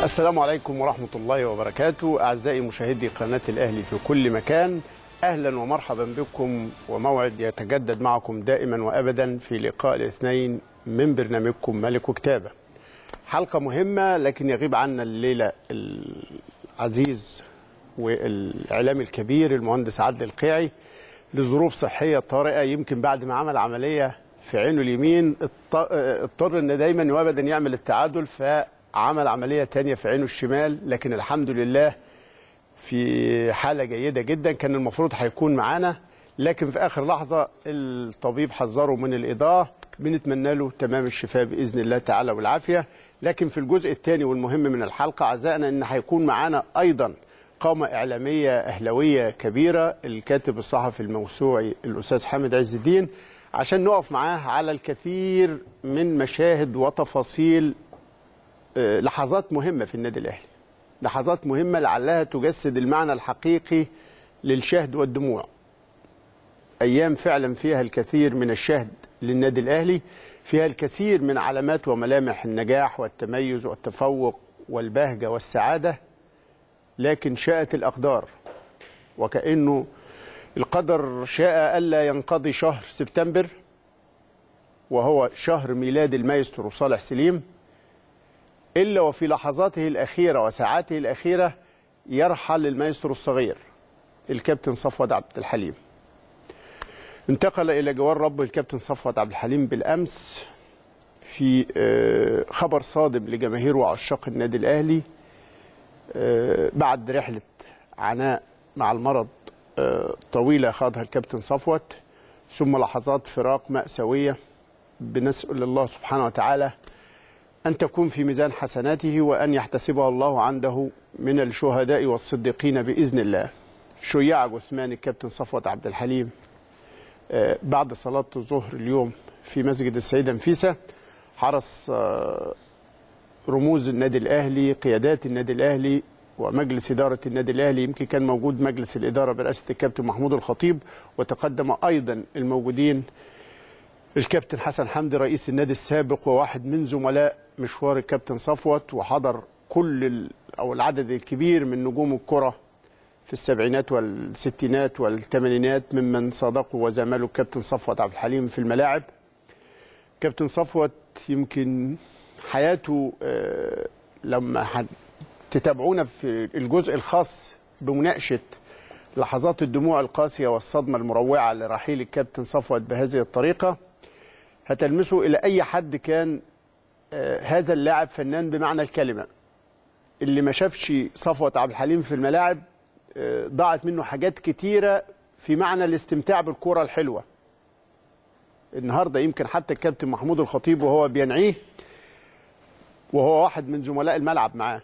السلام عليكم ورحمة الله وبركاته أعزائي مشاهدي قناة الأهلي في كل مكان أهلا ومرحبا بكم وموعد يتجدد معكم دائما وأبدا في لقاء الاثنين من برنامجكم ملك وكتابة حلقة مهمة لكن يغيب عنا الليلة العزيز والإعلامي الكبير المهندس عادل القيعي لظروف صحية طارئة يمكن بعد ما عمل عملية في عينه اليمين اضطر ان دايما وابدا يعمل التعادل فعمل عملية تانية في عينه الشمال لكن الحمد لله في حالة جيدة جدا كان المفروض هيكون معانا لكن في آخر لحظة الطبيب حذره من الإضاءة بنتمنى له تمام الشفاء بإذن الله تعالى والعافية لكن في الجزء الثاني والمهم من الحلقة أعزائنا أن هيكون معانا أيضا قامة إعلامية أهلوية كبيرة الكاتب الصحفي الموسوعي الأستاذ حامد عز الدين عشان نقف معاه على الكثير من مشاهد وتفاصيل لحظات مهمة في النادي الأهلي لحظات مهمة لعلها تجسد المعنى الحقيقي للشهد والدموع أيام فعلا فيها الكثير من الشهد للنادي الأهلي فيها الكثير من علامات وملامح النجاح والتميز والتفوق والبهجة والسعادة لكن شاءت الأقدار وكأنه القدر شاء ألا ينقضي شهر سبتمبر وهو شهر ميلاد المايسترو صالح سليم إلا وفي لحظاته الأخيرة وساعاته الأخيرة يرحل المايسترو الصغير الكابتن صفوت عبد الحليم انتقل إلى جوار رب الكابتن صفوت عبد الحليم بالأمس في خبر صادم لجماهير وعشاق النادي الأهلي بعد رحلة عناء مع المرض طويلة خاضها الكابتن صفوت ثم لحظات فراق مأساوية بنسأل الله سبحانه وتعالى أن تكون في ميزان حسناته وأن يحتسبها الله عنده من الشهداء والصديقين بإذن الله شيع جثمان الكابتن صفوت عبد الحليم بعد صلاة الظهر اليوم في مسجد السيدة نفيسة حرص رموز النادي الأهلي قيادات النادي الأهلي ومجلس إدارة النادي الأهلي يمكن كان موجود مجلس الإدارة برئاسة الكابتن محمود الخطيب وتقدم أيضا الموجودين الكابتن حسن حمدي رئيس النادي السابق وواحد من زملاء مشوار الكابتن صفوت وحضر كل أو العدد الكبير من نجوم الكرة في السبعينات والستينات والثمانينات ممن صادقوا وزاملوا الكابتن صفوت عبد الحليم في الملاعب كابتن صفوت يمكن حياته لما تتابعونا في الجزء الخاص بمناقشة لحظات الدموع القاسية والصدمة المروعة لرحيل الكابتن صفوت بهذه الطريقة هتلمسوا إلى أي حد كان هذا اللاعب فنان بمعنى الكلمة اللي ما شافش صفوت عبد الحليم في الملاعب ضاعت منه حاجات كتيرة في معنى الاستمتاع بالكرة الحلوة النهاردة يمكن حتى الكابتن محمود الخطيب وهو بينعيه وهو واحد من زملاء الملعب معاه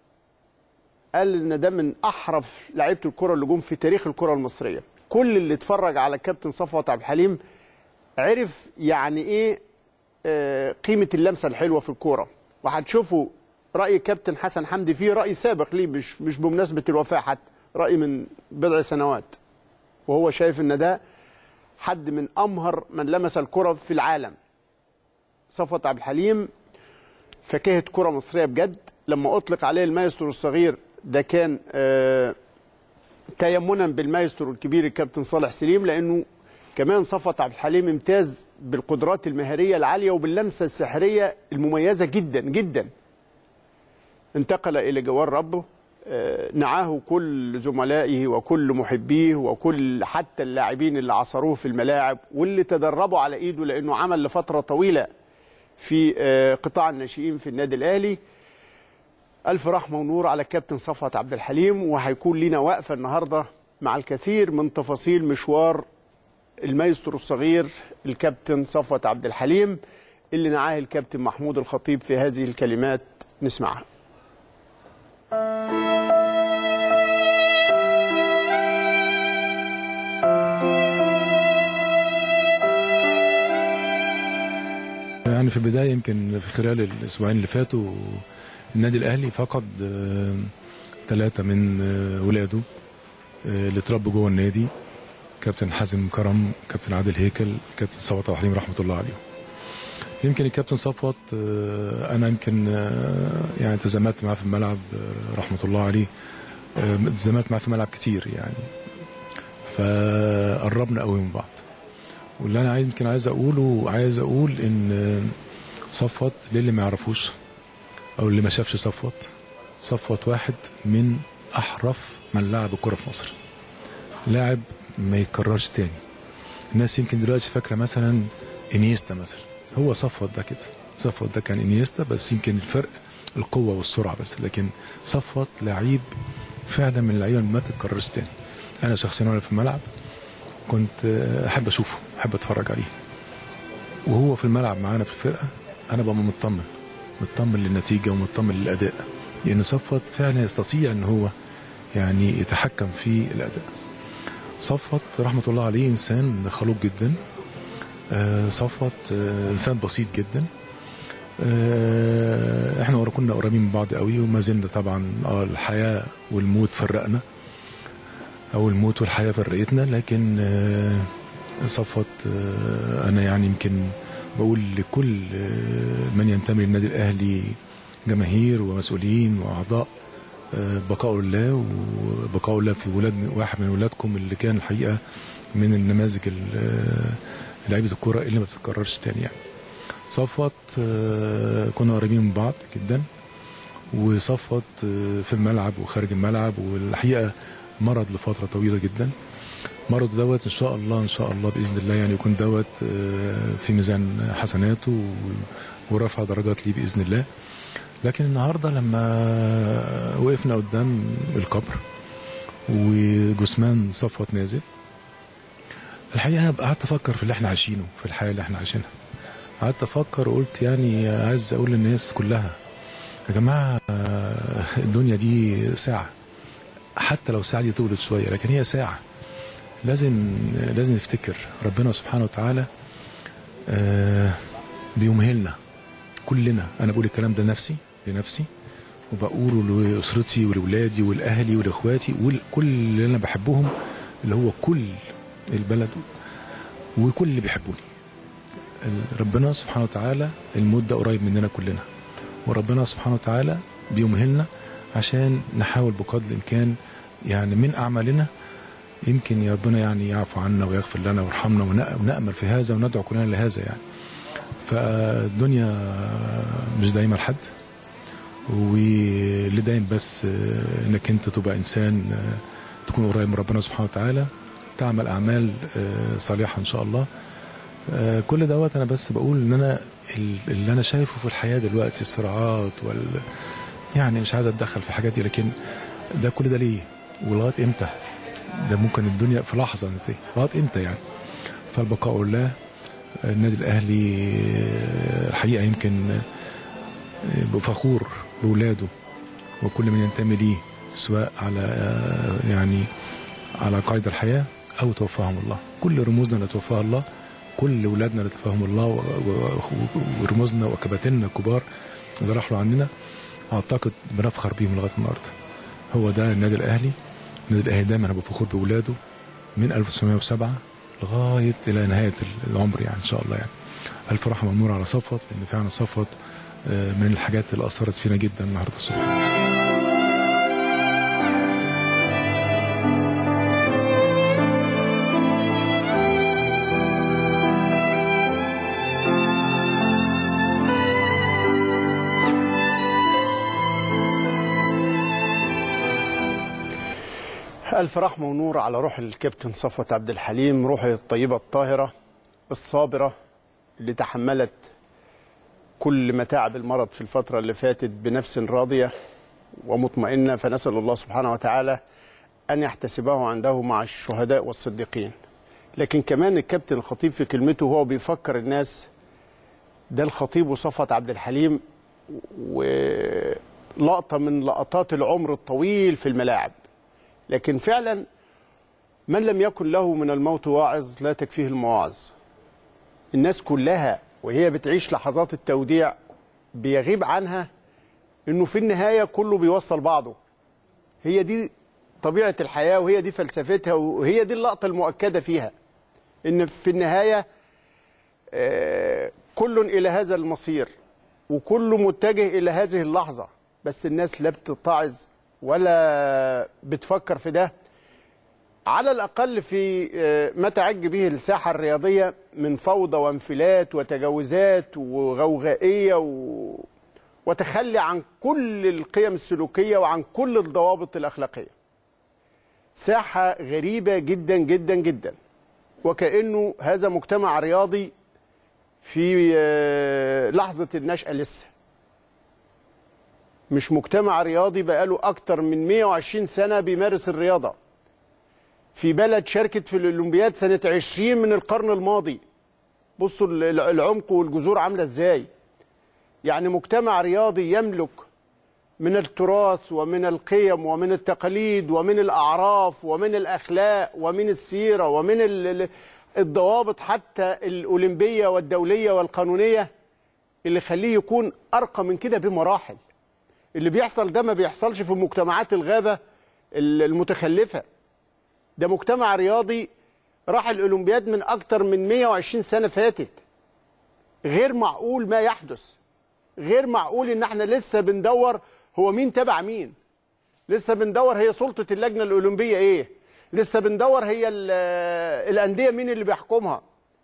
قال ان ده من احرف لعيبه الكره اللي جم في تاريخ الكره المصريه كل اللي اتفرج على الكابتن صفوت عبد الحليم عرف يعني ايه آه قيمه اللمسه الحلوه في الكوره وهتشوفوا راي الكابتن حسن حمدي فيه راي سابق ليه مش مش بمناسبه الوفاه حتى راي من بضع سنوات وهو شايف ان ده حد من امهر من لمس الكره في العالم صفوت عبد الحليم فكاهه كره مصريه بجد لما اطلق عليه المايسترو الصغير ده كان آه تيمنا بالمايسترو الكبير الكابتن صالح سليم لانه كمان صفوت عبد الحليم امتاز بالقدرات المهاريه العاليه وباللمسه السحريه المميزه جدا جدا انتقل الى جوار ربه آه نعاه كل زملائه وكل محبيه وكل حتى اللاعبين اللي عصروه في الملاعب واللي تدربوا على ايده لانه عمل لفتره طويله في آه قطاع الناشئين في النادي الاهلي ألف رحمة ونور على الكابتن صفوت عبد الحليم وهيكون لنا وقفة النهاردة مع الكثير من تفاصيل مشوار المايسترو الصغير الكابتن صفوت عبد الحليم اللي نعاه الكابتن محمود الخطيب في هذه الكلمات نسمعها يعني في البداية يمكن في خلال الأسبوعين اللي فاتوا النادي الاهلي فقد ثلاثه من ولاده اللي اتربوا جوه النادي كابتن حازم كرم كابتن عادل هيكل كابتن صوت حليم رحمه الله عليهم يمكن الكابتن صفوت آه، انا يمكن آه، يعني تزاملت معاه في الملعب آه، رحمه الله عليه آه، تزاملت معاه في الملعب كتير يعني فقربنا قوي من بعض واللي انا عايز يمكن عايز اقوله عايز اقول ان آه، صفوت للي ما يعرفوش او اللي ما شافش صفوت صفوت واحد من احرف من لعب الكره في مصر لاعب ما يتكررش تاني الناس يمكن دلوقتي فاكره مثلا انيستا مثلا هو صفوت ده كده صفوت ده كان انيستا بس يمكن الفرق القوه والسرعه بس لكن صفوت لعيب فعلا من اللعيبه اللي ما تتكررش تاني انا شخصيا وانا في الملعب كنت آه، احب اشوفه احب اتفرج عليه وهو في الملعب معانا في الفرقه انا ببقى مطمن مطمن للنتيجه ومطمن للاداء لان صفوت فعلا يستطيع ان هو يعني يتحكم في الاداء صفوت رحمه الله عليه انسان خلوق جدا آه، صفوت آه، انسان بسيط جدا آه، احنا ورا كنا قريبين من بعض قوي وما زلنا طبعا اه الحياه والموت فرقنا او الموت والحياه فرقتنا لكن آه، صفوت آه، انا يعني يمكن بقول لكل آه، من ينتمي للنادي الاهلي جماهير ومسؤولين واعضاء آه، بقاء الله وبقاء الله في ولاد واحد من ولادكم اللي كان الحقيقه من النماذج ال- آه، لعيبه الكوره اللي ما بتتكررش تاني يعني صفوت آه، كنا قريبين من بعض جدا وصفوت آه، في الملعب وخارج الملعب والحقيقه مرض لفتره طويله جدا مرض دوت ان شاء الله ان شاء الله باذن الله يعني يكون دوت آه، في ميزان حسناته و- ورفع درجات ليه باذن الله لكن النهارده لما وقفنا قدام القبر وجثمان صفوت نازل الحقيقه قعدت افكر في اللي احنا عايشينه في الحياه اللي احنا عايشينها قعدت افكر وقلت يعني عايز اقول للناس كلها يا جماعه آه، الدنيا دي ساعه حتى لو الساعه دي طولت شويه لكن هي ساعه لازم لازم نفتكر ربنا سبحانه وتعالى آه، بيمهلنا كلنا انا بقول الكلام ده لنفسي لنفسي وبقوله لاسرتي ولولادي ولاهلي ولاخواتي وكل اللي انا بحبهم اللي هو كل البلد وكل اللي بيحبوني ال- ربنا سبحانه وتعالى الموت ده قريب مننا كلنا وربنا سبحانه وتعالى بيمهلنا عشان نحاول بقدر الامكان يعني من اعمالنا يمكن يا ربنا يعني يعفو عنا ويغفر لنا ويرحمنا ونأ- ونأمل في هذا وندعو كلنا لهذا يعني فالدنيا مش دايما لحد واللي دايم بس آه، انك انت تبقى انسان آه، تكون قريب من ربنا سبحانه وتعالى تعمل اعمال آه، صالحه ان شاء الله آه، كل دوت انا بس بقول ان انا ال- اللي انا شايفه في الحياه دلوقتي الصراعات وال يعني مش عايز اتدخل في الحاجات دي لكن ده كل ده ليه ولغايه امتى ده ممكن الدنيا في لحظه تنتهي لغايه امتى يعني فالبقاء لله النادي الاهلي آه، الحقيقه يمكن آه، فخور باولاده وكل من ينتمي ليه سواء على آه، يعني على قيد الحياه او توفاهم الله كل رموزنا اللي توفاها الله كل اولادنا اللي توفاهم الله و- و- ورموزنا وكباتننا الكبار اللي راحوا عننا اعتقد بنفخر بيهم لغايه النهارده هو ده النادي الاهلي النادي الاهلي دايما هيبقى فخور باولاده من 1907 لغايه الى نهايه العمر يعني ان شاء الله يعني الف رحمه ونور على صفوت لان فعلا صفوت آه، من الحاجات اللي اثرت فينا جدا النهارده الصبح ألف رحمة ونور على روح الكابتن صفوت عبد الحليم روحه الطيبة الطاهرة الصابرة اللي تحملت كل متاعب المرض في الفترة اللي فاتت بنفس راضية ومطمئنة فنسأل الله سبحانه وتعالى أن يحتسبه عنده مع الشهداء والصديقين لكن كمان الكابتن الخطيب في كلمته هو بيفكر الناس ده الخطيب وصفوت عبد الحليم ولقطة من لقطات العمر الطويل في الملاعب لكن فعلا من لم يكن له من الموت واعظ لا تكفيه المواعظ الناس كلها وهي بتعيش لحظات التوديع بيغيب عنها انه في النهايه كله بيوصل بعضه هي دي طبيعه الحياه وهي دي فلسفتها وهي دي اللقطه المؤكده فيها ان في النهايه آه، كل الى هذا المصير وكله متجه الى هذه اللحظه بس الناس لا بتتعظ ولا بتفكر في ده على الاقل في آه، ما تعج به الساحه الرياضيه من فوضى وانفلات وتجاوزات وغوغائيه و... وتخلي عن كل القيم السلوكيه وعن كل الضوابط الاخلاقيه. ساحه غريبه جدا جدا جدا وكانه هذا مجتمع رياضي في آه، لحظه النشاه لسه. مش مجتمع رياضي بقاله اكتر من 120 سنه بيمارس الرياضه. في بلد شاركت في الاولمبياد سنه 20 من القرن الماضي. بصوا ال- العمق والجذور عامله ازاي. يعني مجتمع رياضي يملك من التراث ومن القيم ومن التقاليد ومن الاعراف ومن الاخلاق ومن السيره ومن ال- ال- الضوابط حتى الاولمبيه والدوليه والقانونيه اللي يخليه يكون ارقى من كده بمراحل. اللي بيحصل ده ما بيحصلش في مجتمعات الغابه ال- المتخلفه. ده مجتمع رياضي راح الاولمبياد من اكتر من 120 سنه فاتت. غير معقول ما يحدث. غير معقول ان احنا لسه بندور هو مين تبع مين لسه بندور هي سلطه اللجنه الاولمبيه ايه لسه بندور هي ال- الانديه مين اللي بيحكمها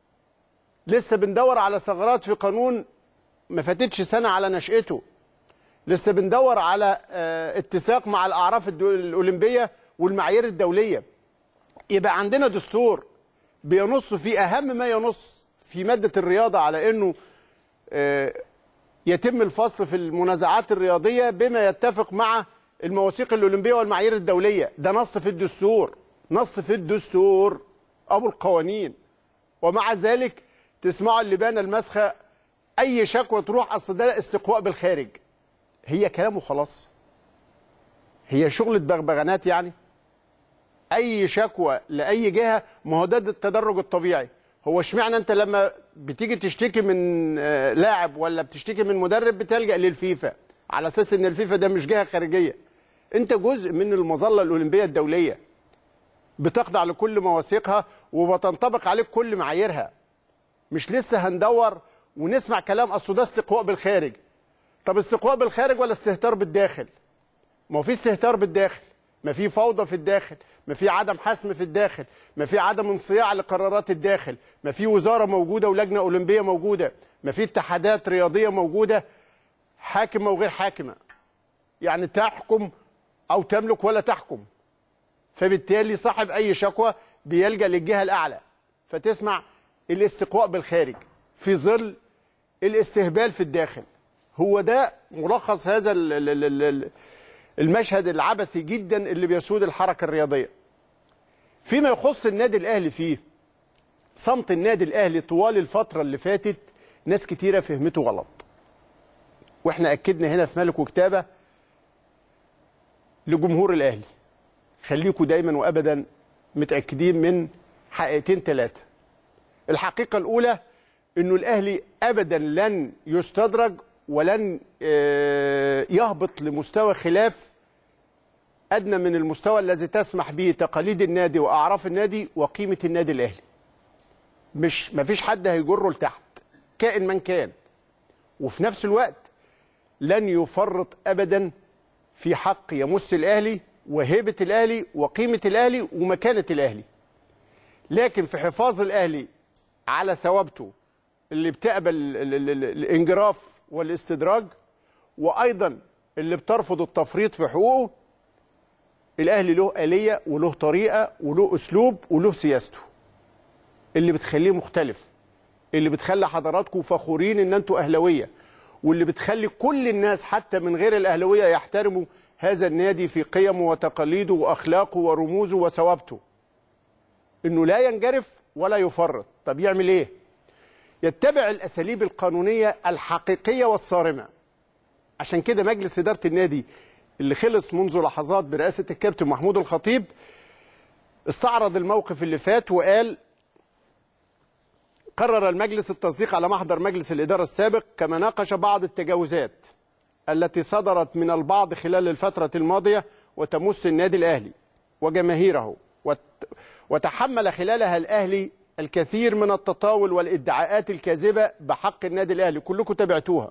لسه بندور على ثغرات في قانون ما فاتتش سنه على نشأته لسه بندور على آه، اتساق مع الاعراف الدو- الاولمبيه والمعايير الدوليه يبقى عندنا دستور بينص في اهم ما ينص في ماده الرياضه على انه آه، يتم الفصل في المنازعات الرياضيه بما يتفق مع المواثيق الاولمبيه والمعايير الدوليه ده نص في الدستور نص في الدستور ابو القوانين ومع ذلك تسمعوا اللبانه المسخه اي شكوى تروح اصل ده استقواء بالخارج هي كلامه خلاص هي شغله بغبغانات يعني اي شكوى لاي جهه ما هو ده التدرج الطبيعي هو اشمعنى انت لما بتيجي تشتكي من آه، لاعب ولا بتشتكي من مدرب بتلجا للفيفا على اساس ان الفيفا ده مش جهه خارجيه انت جزء من المظله الاولمبيه الدوليه بتخضع لكل مواثيقها وبتنطبق عليك كل معاييرها مش لسه هندور ونسمع كلام اصل ده استقواء بالخارج طب استقواء بالخارج ولا استهتار بالداخل ما هو في استهتار بالداخل ما في فوضى في الداخل ما في عدم حسم في الداخل ما في عدم انصياع لقرارات الداخل ما في وزاره موجوده ولجنه اولمبيه موجوده ما في اتحادات رياضيه موجوده حاكمه وغير حاكمه يعني تحكم او تملك ولا تحكم فبالتالي صاحب اي شكوى بيلجا للجهه الاعلى فتسمع الاستقواء بالخارج في ظل الاستهبال في الداخل هو ده ملخص هذا ال- ال- ال- ال- المشهد العبثي جدا اللي بيسود الحركه الرياضيه فيما يخص النادي الاهلي فيه صمت النادي الاهلي طوال الفتره اللي فاتت ناس كتيره فهمته غلط واحنا اكدنا هنا في ملك وكتابه لجمهور الاهلي خليكم دايما وابدا متاكدين من حقيقتين ثلاثه الحقيقه الاولى انه الاهلي ابدا لن يستدرج ولن آه، يهبط لمستوى خلاف ادنى من المستوى الذي تسمح به تقاليد النادي واعراف النادي وقيمه النادي الاهلي مش مفيش حد هيجره لتحت كائن من كان وفي نفس الوقت لن يفرط ابدا في حق يمس الاهلي وهيبه الاهلي وقيمه الاهلي ومكانه الاهلي لكن في حفاظ الاهلي على ثوابته اللي بتقبل ال- ال- ال- الانجراف والاستدراج وايضا اللي بترفض التفريط في حقوقه الاهلي له اليه وله طريقه وله اسلوب وله سياسته اللي بتخليه مختلف اللي بتخلي حضراتكم فخورين ان انتوا اهلاويه واللي بتخلي كل الناس حتى من غير الاهلاويه يحترموا هذا النادي في قيمه وتقاليده واخلاقه ورموزه وثوابته انه لا ينجرف ولا يفرط طب يعمل ايه يتبع الاساليب القانونيه الحقيقيه والصارمه عشان كده مجلس اداره النادي اللي خلص منذ لحظات برئاسه الكابتن محمود الخطيب استعرض الموقف اللي فات وقال قرر المجلس التصديق على محضر مجلس الاداره السابق كما ناقش بعض التجاوزات التي صدرت من البعض خلال الفتره الماضيه وتمس النادي الاهلي وجماهيره وت- وتحمل خلالها الاهلي الكثير من التطاول والادعاءات الكاذبه بحق النادي الاهلي كلكم تابعتوها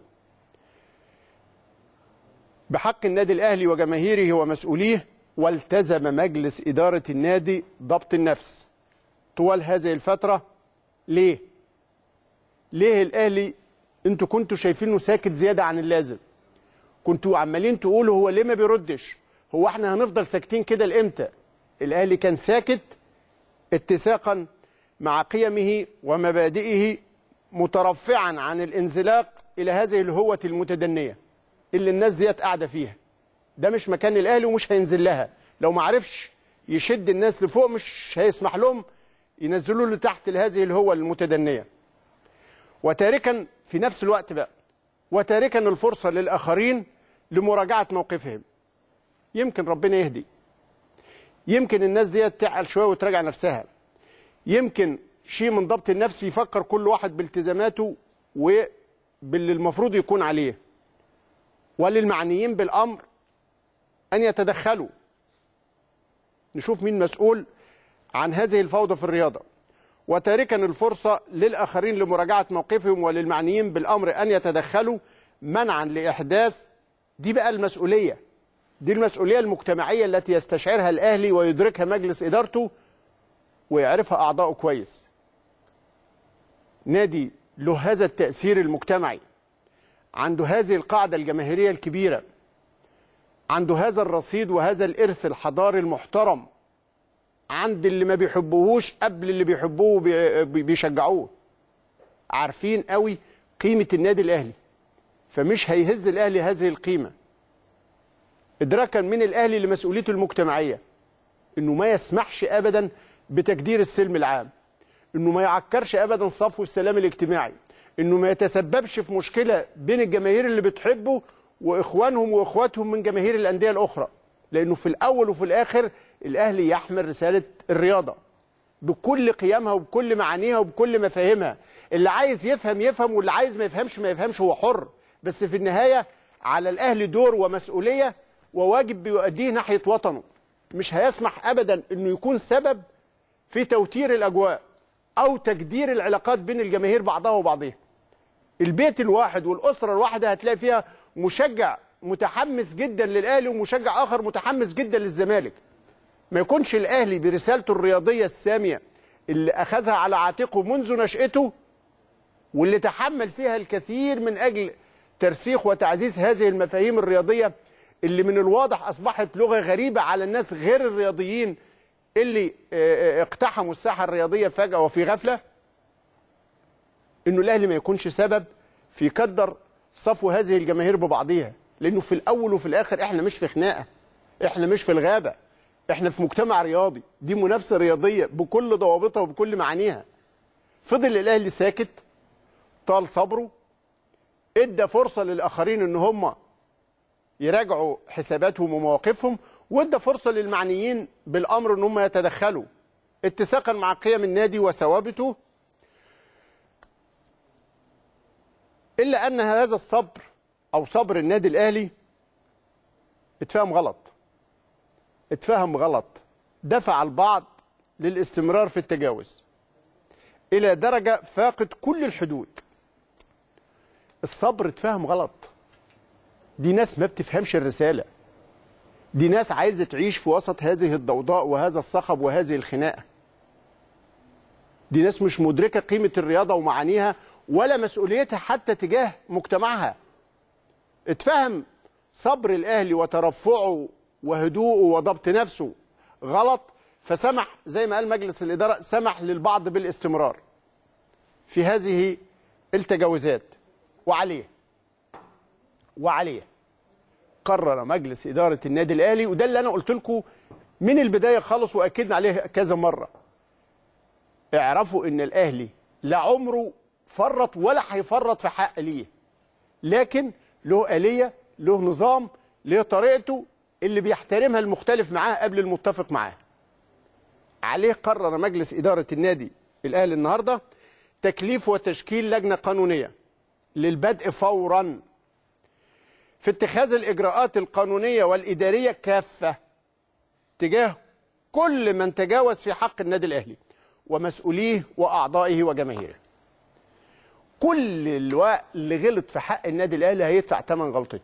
بحق النادي الاهلي وجماهيره ومسؤوليه والتزم مجلس اداره النادي ضبط النفس طوال هذه الفتره ليه ليه الاهلي انتوا كنتوا شايفينه ساكت زياده عن اللازم كنتوا عمالين تقولوا هو ليه ما بيردش هو احنا هنفضل ساكتين كده لامتى الاهلي كان ساكت اتساقا مع قيمه ومبادئه مترفعا عن الانزلاق الى هذه الهوة المتدنية اللي الناس ديت قاعدة فيها ده مش مكان الاهلي ومش هينزل لها لو ما عرفش يشد الناس لفوق مش هيسمح لهم ينزلوا له تحت لهذه الهوة المتدنية وتاركا في نفس الوقت بقى وتاركا الفرصة للآخرين لمراجعة موقفهم يمكن ربنا يهدي يمكن الناس ديت تعقل شوية وتراجع نفسها يمكن شيء من ضبط النفس يفكر كل واحد بالتزاماته وباللي المفروض يكون عليه وللمعنيين بالأمر أن يتدخلوا نشوف مين مسؤول عن هذه الفوضى في الرياضة وتاركا الفرصة للآخرين لمراجعة موقفهم وللمعنيين بالأمر أن يتدخلوا منعا لإحداث دي بقى المسؤولية دي المسؤولية المجتمعية التي يستشعرها الأهلي ويدركها مجلس إدارته ويعرفها أعضاؤه كويس نادي له هذا التأثير المجتمعي عنده هذه القاعدة الجماهيرية الكبيرة عنده هذا الرصيد وهذا الإرث الحضاري المحترم عند اللي ما بيحبوهوش قبل اللي بيحبوه بي- بيشجعوه عارفين قوي قيمة النادي الأهلي فمش هيهز الأهلي هذه القيمة إدراكا من الأهلي لمسؤوليته المجتمعية إنه ما يسمحش أبدا بتجدير السلم العام إنه ما يعكرش أبدا صفو السلام الاجتماعي إنه ما يتسببش في مشكلة بين الجماهير اللي بتحبه وإخوانهم وإخواتهم من جماهير الأندية الأخرى لأنه في الأول وفي الآخر الأهلي يحمل رسالة الرياضة بكل قيمها وبكل معانيها وبكل مفاهيمها اللي عايز يفهم يفهم واللي عايز ما يفهمش ما يفهمش هو حر بس في النهاية على الأهلي دور ومسؤولية وواجب بيؤديه ناحية وطنه مش هيسمح أبدا أنه يكون سبب في توتير الأجواء أو تجدير العلاقات بين الجماهير بعضها وبعضها البيت الواحد والأسرة الواحدة هتلاقي فيها مشجع متحمس جدا للأهلي ومشجع آخر متحمس جدا للزمالك ما يكونش الأهلي برسالته الرياضية السامية اللي أخذها على عاتقه منذ نشأته واللي تحمل فيها الكثير من أجل ترسيخ وتعزيز هذه المفاهيم الرياضية اللي من الواضح أصبحت لغة غريبة على الناس غير الرياضيين اللي آه، آه، اقتحموا الساحة الرياضية فجأة وفي غفلة انه الاهلي ما يكونش سبب في كدر صفو هذه الجماهير ببعضيها لانه في الاول وفي الاخر احنا مش في خناقه احنا مش في الغابه احنا في مجتمع رياضي دي منافسه رياضيه بكل ضوابطها وبكل معانيها فضل الاهلي ساكت طال صبره ادى فرصه للاخرين ان هم يراجعوا حساباتهم ومواقفهم وادى فرصه للمعنيين بالامر ان هم يتدخلوا اتساقا مع قيم النادي وثوابته الا ان هذا الصبر او صبر النادي الاهلي اتفهم غلط اتفهم غلط دفع البعض للاستمرار في التجاوز الى درجه فاقت كل الحدود الصبر اتفهم غلط دي ناس ما بتفهمش الرساله دي ناس عايزه تعيش في وسط هذه الضوضاء وهذا الصخب وهذه الخناقه دي ناس مش مدركه قيمه الرياضه ومعانيها ولا مسؤوليتها حتى تجاه مجتمعها اتفهم صبر الاهلي وترفعه وهدوءه وضبط نفسه غلط فسمح زي ما قال مجلس الاداره سمح للبعض بالاستمرار في هذه التجاوزات وعليه وعليه قرر مجلس اداره النادي الاهلي وده اللي انا قلت لكم من البدايه خالص واكدنا عليه كذا مره اعرفوا ان الاهلي لا عمره فرط ولا هيفرط في حق ليه لكن له آلية له نظام له طريقته اللي بيحترمها المختلف معاه قبل المتفق معاه عليه قرر مجلس إدارة النادي الأهلي النهاردة تكليف وتشكيل لجنة قانونية للبدء فورا في اتخاذ الإجراءات القانونية والإدارية كافة تجاه كل من تجاوز في حق النادي الأهلي ومسؤوليه واعضائه وجماهيره كل الوقت اللي غلط في حق النادي الاهلي هيدفع ثمن غلطته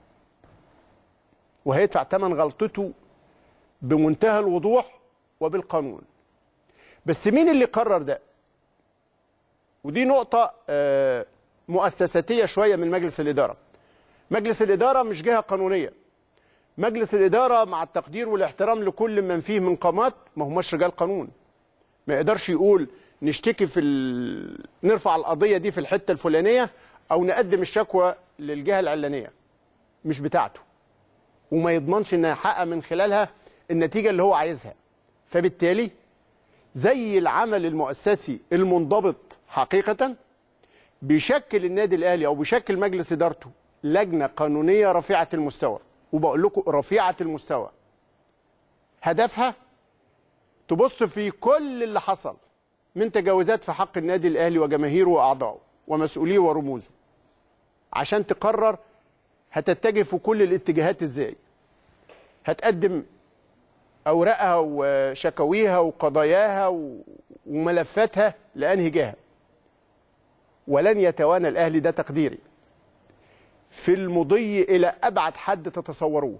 وهيدفع ثمن غلطته بمنتهى الوضوح وبالقانون بس مين اللي قرر ده ودي نقطة آه، مؤسساتية شوية من مجلس الإدارة مجلس الإدارة مش جهة قانونية مجلس الإدارة مع التقدير والاحترام لكل من فيه من قامات ما هماش رجال قانون ما يقدرش يقول نشتكي في ال... نرفع القضية دي في الحتة الفلانية أو نقدم الشكوى للجهة العلانية مش بتاعته وما يضمنش انه يحقق من خلالها النتيجة اللي هو عايزها فبالتالي زي العمل المؤسسي المنضبط حقيقة بيشكل النادي الأهلي أو بيشكل مجلس إدارته لجنة قانونية رفيعة المستوى وبقول لكم رفيعة المستوى هدفها تبص في كل اللي حصل من تجاوزات في حق النادي الأهلي وجماهيره وأعضائه ومسؤوليه ورموزه عشان تقرر هتتجه في كل الاتجاهات ازاي هتقدم اوراقها وشكاويها وقضاياها و- وملفاتها لانهي جهه ولن يتوانى الاهلي ده تقديري في المضي الى ابعد حد تتصوروه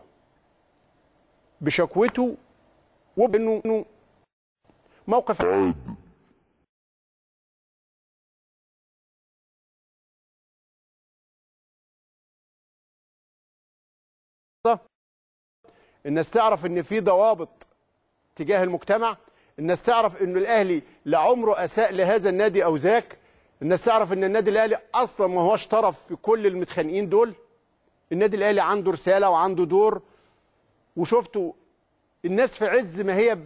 بشكوته وبانه إنه موقف الناس تعرف ان في ضوابط تجاه المجتمع الناس تعرف ان الاهلي لعمره اساء لهذا النادي او ذاك الناس تعرف ان النادي الاهلي اصلا ما هوش طرف في كل المتخانقين دول النادي الاهلي عنده رساله وعنده دور وشفتوا الناس في عز ما هي ب...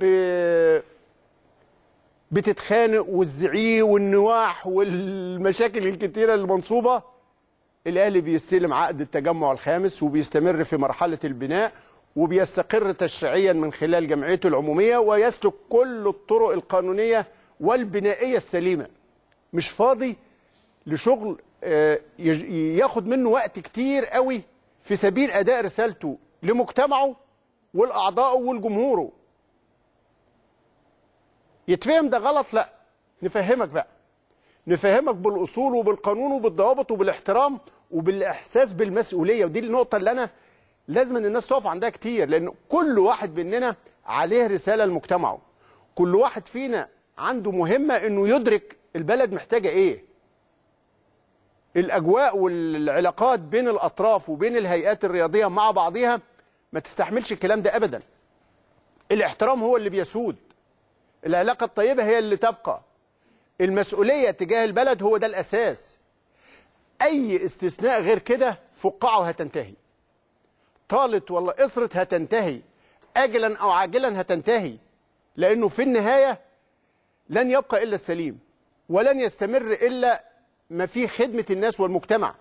بتتخانق والزعيق والنواح والمشاكل الكتيره المنصوبه الاهلي بيستلم عقد التجمع الخامس وبيستمر في مرحله البناء وبيستقر تشريعيا من خلال جمعيته العموميه ويسلك كل الطرق القانونيه والبنائيه السليمه مش فاضي لشغل آه، يج- ياخد منه وقت كتير قوي في سبيل اداء رسالته لمجتمعه والاعضاء والجمهوره يتفهم ده غلط لا نفهمك بقى نفهمك بالاصول وبالقانون وبالضوابط وبالاحترام وبالاحساس بالمسؤوليه ودي النقطه اللي انا لازم ان الناس تقف عندها كتير لان كل واحد مننا عليه رساله لمجتمعه كل واحد فينا عنده مهمه انه يدرك البلد محتاجه ايه الاجواء والعلاقات بين الاطراف وبين الهيئات الرياضيه مع بعضها ما تستحملش الكلام ده ابدا الاحترام هو اللي بيسود العلاقه الطيبه هي اللي تبقى المسؤوليه تجاه البلد هو ده الاساس اي استثناء غير كده فقاعه هتنتهي طالت ولا قصرت هتنتهي اجلا او عاجلا هتنتهي لانه في النهايه لن يبقى الا السليم ولن يستمر الا ما فيه خدمه الناس والمجتمع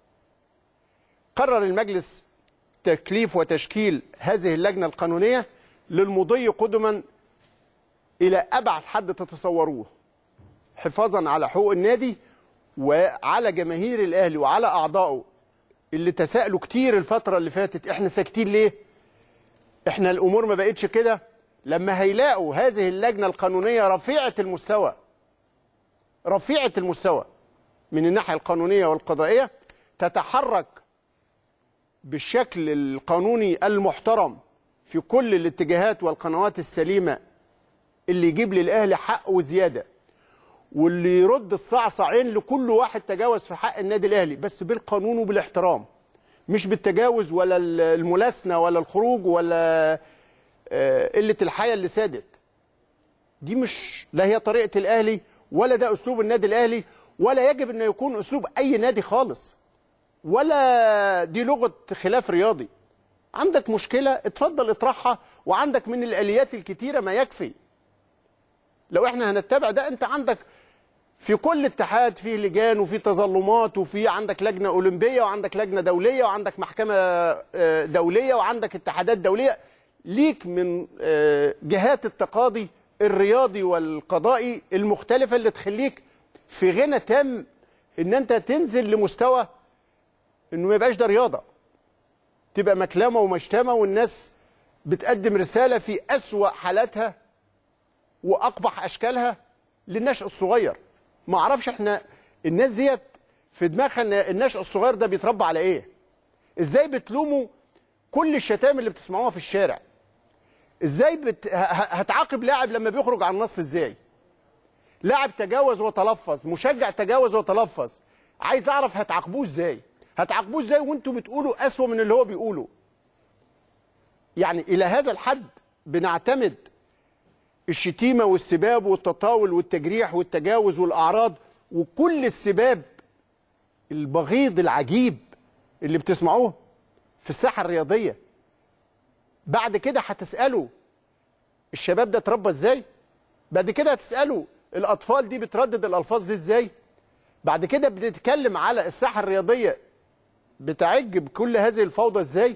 قرر المجلس تكليف وتشكيل هذه اللجنه القانونيه للمضي قدما الى ابعد حد تتصوروه حفاظا على حقوق النادي وعلى جماهير الاهلي وعلى اعضائه اللي تساءلوا كتير الفتره اللي فاتت احنا ساكتين ليه احنا الامور ما بقتش كده لما هيلاقوا هذه اللجنه القانونيه رفيعه المستوى رفيعه المستوى من الناحيه القانونيه والقضائيه تتحرك بالشكل القانوني المحترم في كل الاتجاهات والقنوات السليمه اللي يجيب للاهلي حق وزياده واللي يرد الصعصعين لكل واحد تجاوز في حق النادي الاهلي بس بالقانون وبالاحترام مش بالتجاوز ولا الملاسنه ولا الخروج ولا آه، قله الحياه اللي سادت دي مش لا هي طريقه الاهلي ولا ده اسلوب النادي الاهلي ولا يجب انه يكون اسلوب اي نادي خالص ولا دي لغه خلاف رياضي عندك مشكله اتفضل اطرحها وعندك من الاليات الكتيره ما يكفي لو احنا هنتبع ده انت عندك في كل اتحاد فيه لجان وفي تظلمات وفي عندك لجنه اولمبيه وعندك لجنه دوليه وعندك محكمه آه، دوليه وعندك اتحادات دوليه ليك من آه، جهات التقاضي الرياضي والقضائي المختلفه اللي تخليك في غنى تام ان انت تنزل لمستوى انه ما يبقاش ده رياضه تبقى مكلمه ومشتمه والناس بتقدم رساله في اسوا حالاتها واقبح اشكالها للنشء الصغير ما اعرفش احنا الناس ديت في دماغها ان النشء الصغير ده بيتربى على ايه ازاي بتلوموا كل الشتائم اللي بتسمعوها في الشارع ازاي بت... ه- ه- هتعاقب لاعب لما بيخرج عن النص ازاي لاعب تجاوز وتلفظ مشجع تجاوز وتلفظ عايز اعرف هتعاقبوه ازاي هتعاقبوه ازاي وانتوا بتقولوا اسوأ من اللي هو بيقوله يعني الى هذا الحد بنعتمد الشتيمه والسباب والتطاول والتجريح والتجاوز والاعراض وكل السباب البغيض العجيب اللي بتسمعوه في الساحه الرياضيه بعد كده هتسالوا الشباب ده اتربى ازاي بعد كده هتسالوا الاطفال دي بتردد الالفاظ دي ازاي بعد كده بنتكلم على الساحه الرياضيه بتعج بكل هذه الفوضى ازاي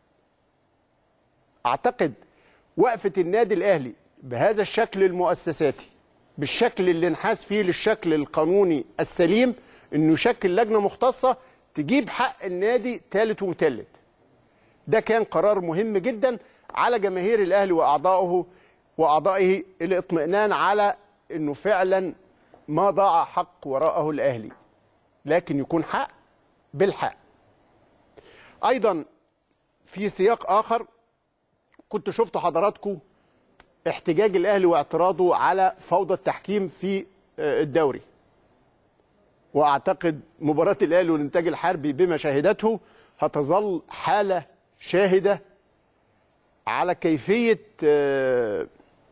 اعتقد وقفه النادي الاهلي بهذا الشكل المؤسساتي بالشكل اللي انحاز فيه للشكل القانوني السليم انه يشكل لجنه مختصه تجيب حق النادي ثالث ومثلث ده كان قرار مهم جدا على جماهير الاهلي واعضائه واعضائه الاطمئنان على انه فعلا ما ضاع حق وراءه الاهلي لكن يكون حق بالحق ايضا في سياق اخر كنت شفت حضراتكم احتجاج الاهلي واعتراضه على فوضى التحكيم في آه، الدوري واعتقد مباراه الاهلي والانتاج الحربي بما شاهدته هتظل حاله شاهده على كيفيه آه،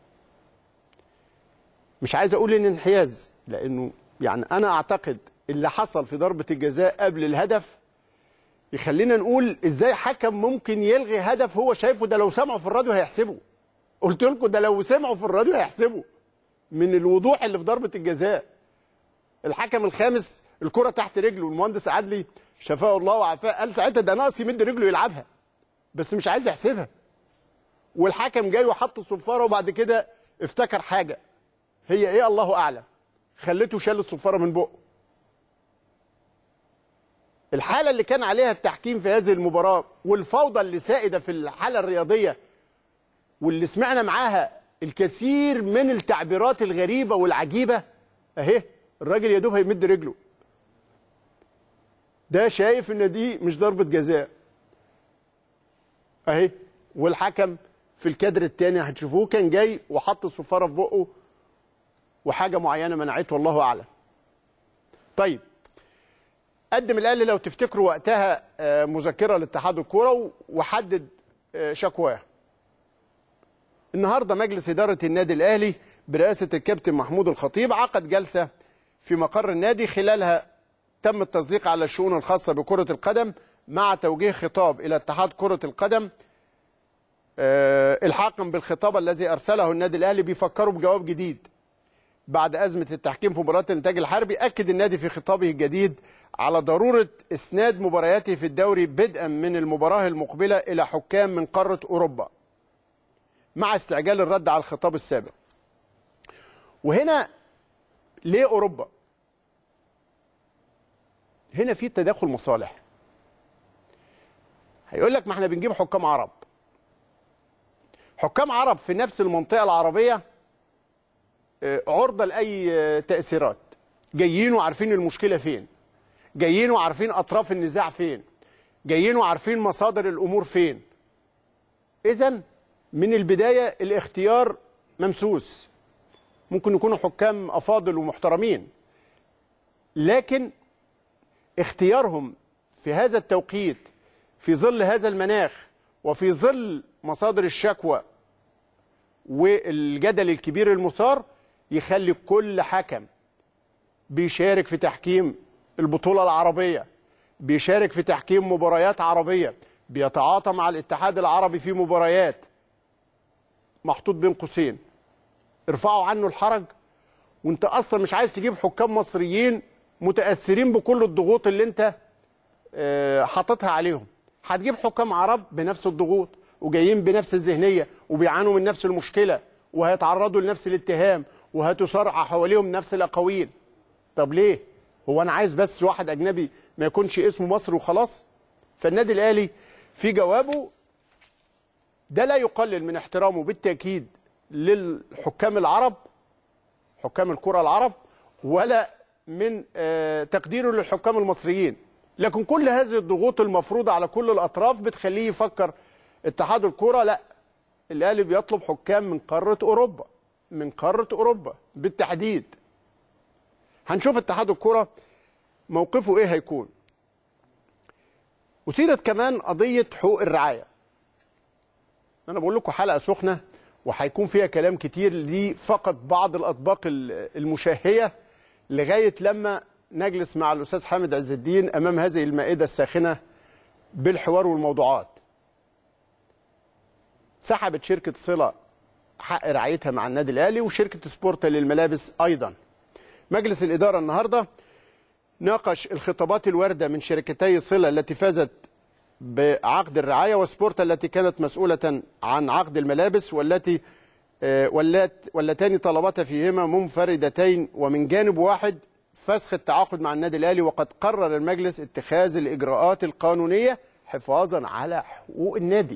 مش عايز اقول ان انحياز لانه يعني انا اعتقد اللي حصل في ضربه الجزاء قبل الهدف يخلينا نقول ازاي حكم ممكن يلغي هدف هو شايفه ده لو سمعوا في الراديو هيحسبه قلت لكم ده لو سمعوا في الراديو هيحسبوا من الوضوح اللي في ضربه الجزاء الحكم الخامس الكره تحت رجله المهندس عدلي شفاه الله وعافاه قال ساعتها ده ناقص يمد رجله يلعبها بس مش عايز يحسبها والحكم جاي وحط الصفاره وبعد كده افتكر حاجه هي ايه الله اعلم خلته شال الصفاره من بقه الحاله اللي كان عليها التحكيم في هذه المباراه والفوضى اللي سائده في الحاله الرياضيه واللي سمعنا معاها الكثير من التعبيرات الغريبه والعجيبه اهي الراجل يا دوب هيمد رجله ده شايف ان دي مش ضربه جزاء اهي والحكم في الكادر الثاني هتشوفوه كان جاي وحط الصفاره في بقه وحاجه معينه منعته والله اعلم طيب قدم الاهلي لو تفتكروا وقتها آه، مذكره لاتحاد الكوره وحدد آه، شكواه النهارده مجلس اداره النادي الاهلي برئاسه الكابتن محمود الخطيب عقد جلسه في مقر النادي خلالها تم التصديق على الشؤون الخاصه بكره القدم مع توجيه خطاب الى اتحاد كره القدم آه، الحاقا بالخطاب الذي ارسله النادي الاهلي بيفكروا بجواب جديد بعد أزمة التحكيم في مباراة الإنتاج الحربي أكد النادي في خطابه الجديد على ضرورة إسناد مبارياته في الدوري بدءا من المباراة المقبلة إلى حكام من قارة أوروبا مع استعجال الرد على الخطاب السابق وهنا ليه أوروبا هنا في تداخل مصالح هيقول لك ما احنا بنجيب حكام عرب حكام عرب في نفس المنطقة العربية عرضه لاي تاثيرات جايين وعارفين المشكله فين جايين وعارفين اطراف النزاع فين جايين وعارفين مصادر الامور فين اذا من البدايه الاختيار ممسوس ممكن يكونوا حكام افاضل ومحترمين لكن اختيارهم في هذا التوقيت في ظل هذا المناخ وفي ظل مصادر الشكوى والجدل الكبير المثار يخلي كل حكم بيشارك في تحكيم البطولة العربية بيشارك في تحكيم مباريات عربية بيتعاطى مع الاتحاد العربي في مباريات محطوط بين قوسين ارفعوا عنه الحرج وانت اصلا مش عايز تجيب حكام مصريين متاثرين بكل الضغوط اللي انت آه، حاططها عليهم هتجيب حكام عرب بنفس الضغوط وجايين بنفس الذهنيه وبيعانوا من نفس المشكله وهيتعرضوا لنفس الاتهام وهتسرع حواليهم نفس الاقاويل طب ليه هو انا عايز بس واحد اجنبي ما يكونش اسمه مصر وخلاص فالنادي الاهلي في جوابه ده لا يقلل من احترامه بالتاكيد للحكام العرب حكام الكره العرب ولا من آه، تقديره للحكام المصريين لكن كل هذه الضغوط المفروضه على كل الاطراف بتخليه يفكر اتحاد الكره لا الاهلي بيطلب حكام من قاره اوروبا من قاره اوروبا بالتحديد هنشوف اتحاد الكره موقفه ايه هيكون أثيرت كمان قضية حقوق الرعاية أنا بقول لكم حلقة سخنة وهيكون فيها كلام كتير دي فقط بعض الأطباق ال- المشهية لغاية لما نجلس مع الأستاذ حامد عز الدين أمام هذه المائدة الساخنة بالحوار والموضوعات سحبت شركة صلة حق رعايتها مع النادي الأهلي وشركة سبورتا للملابس أيضا مجلس الإدارة النهارده ناقش الخطابات الواردة من شركتي صلة التي فازت بعقد الرعاية وسبورتا التي كانت مسؤولة عن عقد الملابس والتي آه، واللات واللتان طلبتا فيهما منفردتين ومن جانب واحد فسخ التعاقد مع النادي الأهلي وقد قرر المجلس اتخاذ الإجراءات القانونية حفاظا على حقوق النادي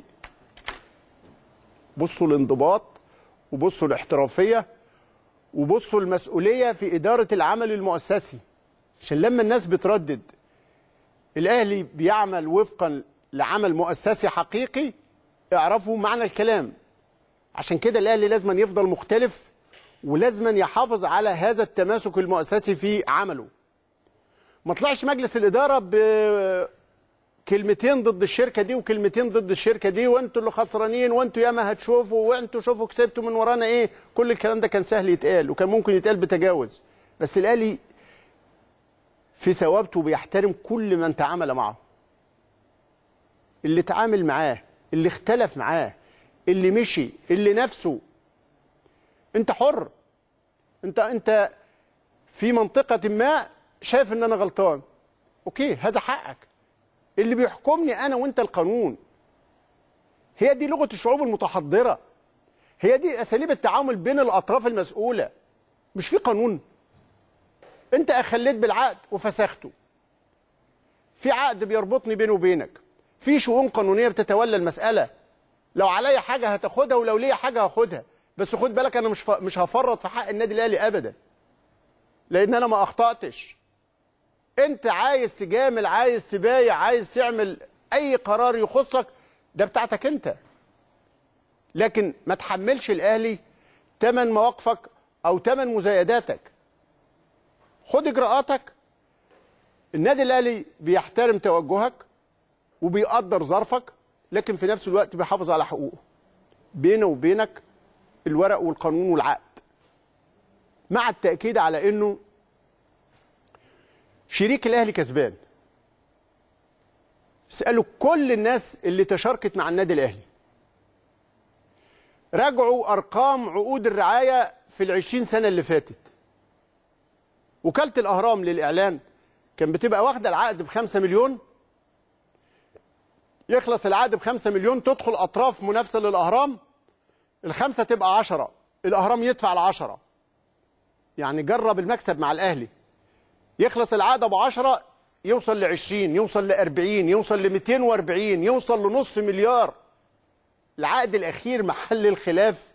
بصوا الانضباط وبصوا الاحترافية وبصوا المسؤولية في إدارة العمل المؤسسي عشان لما الناس بتردد الاهلي بيعمل وفقا لعمل مؤسسي حقيقي اعرفوا معنى الكلام عشان كده الاهلي لازم يفضل مختلف ولازم يحافظ على هذا التماسك المؤسسي في عمله ما طلعش مجلس الاداره بكلمتين ضد الشركه دي وكلمتين ضد الشركه دي وانتوا اللي خسرانين وانتوا ياما هتشوفوا وانتوا شوفوا كسبتوا من ورانا ايه كل الكلام ده كان سهل يتقال وكان ممكن يتقال بتجاوز بس الاهلي في ثوابته بيحترم كل من تعامل معه اللي تعامل معاه اللي اختلف معاه اللي مشي اللي نفسه انت حر انت انت في منطقة ما شايف ان انا غلطان اوكي هذا حقك اللي بيحكمني انا وانت القانون هي دي لغة الشعوب المتحضرة هي دي اساليب التعامل بين الاطراف المسؤولة مش في قانون انت اخليت بالعقد وفسخته في عقد بيربطني بيني وبينك في شؤون قانونيه بتتولى المساله لو عليا حاجه هتاخدها ولو ليا حاجه هاخدها بس خد بالك انا مش ف... مش هفرط في حق النادي الاهلي ابدا لان انا ما اخطاتش انت عايز تجامل عايز تبايع عايز تعمل اي قرار يخصك ده بتاعتك انت لكن ما تحملش الاهلي ثمن مواقفك او ثمن مزايداتك خد اجراءاتك النادي الاهلي بيحترم توجهك وبيقدر ظرفك لكن في نفس الوقت بيحافظ على حقوقه بينه وبينك الورق والقانون والعقد مع التاكيد على انه شريك الاهلي كسبان اسالوا كل الناس اللي تشاركت مع النادي الاهلي راجعوا ارقام عقود الرعايه في العشرين سنه اللي فاتت وكالة الأهرام للإعلان كان بتبقى واخدة العقد بخمسة مليون يخلص العقد بخمسة مليون تدخل أطراف منافسة للأهرام الخمسة تبقى عشرة الأهرام يدفع العشرة يعني جرب المكسب مع الأهلي يخلص العقد أبو عشرة يوصل لعشرين يوصل لأربعين يوصل لميتين وأربعين يوصل لنص مليار العقد الأخير محل الخلاف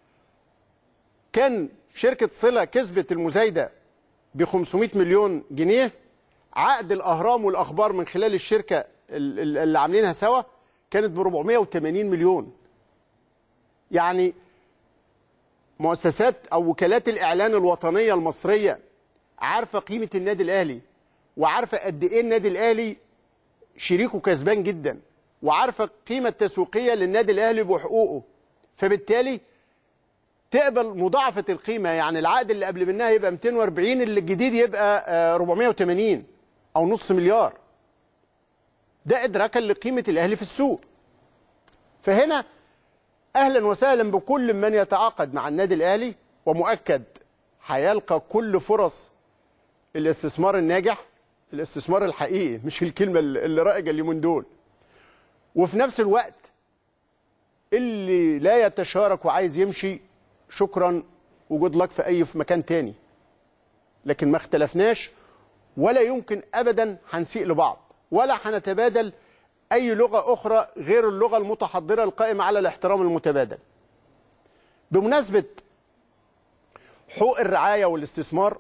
كان شركة صلة كسبت المزايدة ب 500 مليون جنيه عقد الاهرام والاخبار من خلال الشركه ال- ال- اللي عاملينها سوا كانت ب 480 مليون يعني مؤسسات او وكالات الاعلان الوطنيه المصريه عارفه قيمه النادي الاهلي وعارفه قد ايه النادي الاهلي شريكه كسبان جدا وعارفه القيمه التسويقيه للنادي الاهلي بحقوقه فبالتالي تقبل مضاعفه القيمه يعني العقد اللي قبل منها يبقى 240 اللي الجديد يبقى آه، 480 او نص مليار ده ادراكا لقيمه الاهلي في السوق فهنا اهلا وسهلا بكل من يتعاقد مع النادي الاهلي ومؤكد هيلقى كل فرص الاستثمار الناجح الاستثمار الحقيقي مش الكلمه اللي رائجه اليومين دول وفي نفس الوقت اللي لا يتشارك وعايز يمشي شكرا وجود لك في اي في مكان تاني لكن ما اختلفناش ولا يمكن ابدا هنسيء لبعض ولا هنتبادل اي لغه اخرى غير اللغه المتحضره القائمه على الاحترام المتبادل بمناسبه حقوق الرعايه والاستثمار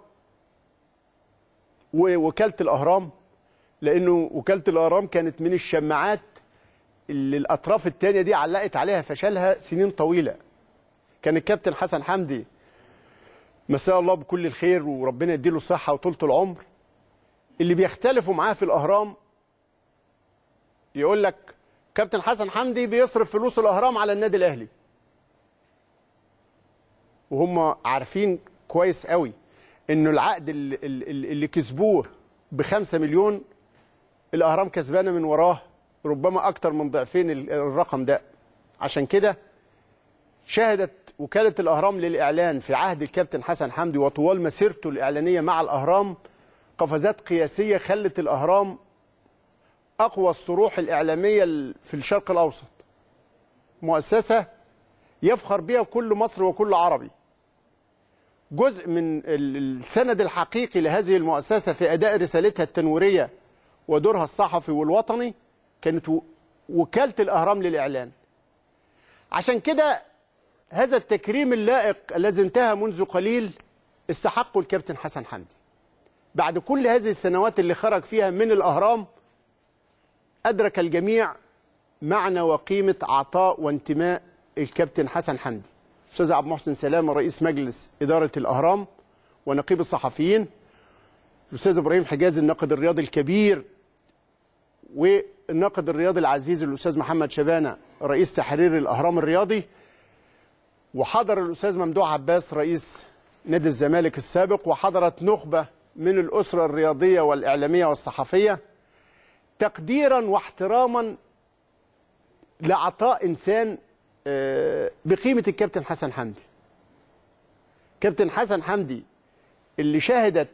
ووكاله الاهرام لانه وكاله الاهرام كانت من الشماعات اللي الاطراف الثانيه دي علقت عليها فشلها سنين طويله كان الكابتن حسن حمدي مساء الله بكل الخير وربنا يديله الصحه وطولة العمر اللي بيختلفوا معاه في الاهرام يقول لك كابتن حسن حمدي بيصرف فلوس الاهرام على النادي الاهلي وهم عارفين كويس قوي انه العقد اللي, اللي اللي كسبوه بخمسة مليون الاهرام كسبانه من وراه ربما اكتر من ضعفين الرقم ده عشان كده شهدت وكاله الاهرام للاعلان في عهد الكابتن حسن حمدي وطوال مسيرته الاعلانيه مع الاهرام قفزات قياسيه خلت الاهرام اقوى الصروح الاعلاميه في الشرق الاوسط مؤسسه يفخر بها كل مصر وكل عربي جزء من السند الحقيقي لهذه المؤسسه في اداء رسالتها التنويريه ودورها الصحفي والوطني كانت وكاله الاهرام للاعلان عشان كده هذا التكريم اللائق الذي انتهى منذ قليل استحقه الكابتن حسن حمدي بعد كل هذه السنوات اللي خرج فيها من الاهرام ادرك الجميع معنى وقيمه عطاء وانتماء الكابتن حسن حمدي استاذ عبد المحسن سلامه رئيس مجلس اداره الاهرام ونقيب الصحفيين الاستاذ ابراهيم حجاز الناقد الرياضي الكبير والناقد الرياضي العزيز الاستاذ محمد شبانه رئيس تحرير الاهرام الرياضي وحضر الاستاذ ممدوح عباس رئيس نادي الزمالك السابق وحضرت نخبه من الاسره الرياضيه والاعلاميه والصحفيه تقديرا واحتراما لعطاء انسان بقيمه الكابتن حسن حمدي كابتن حسن حمدي اللي شهدت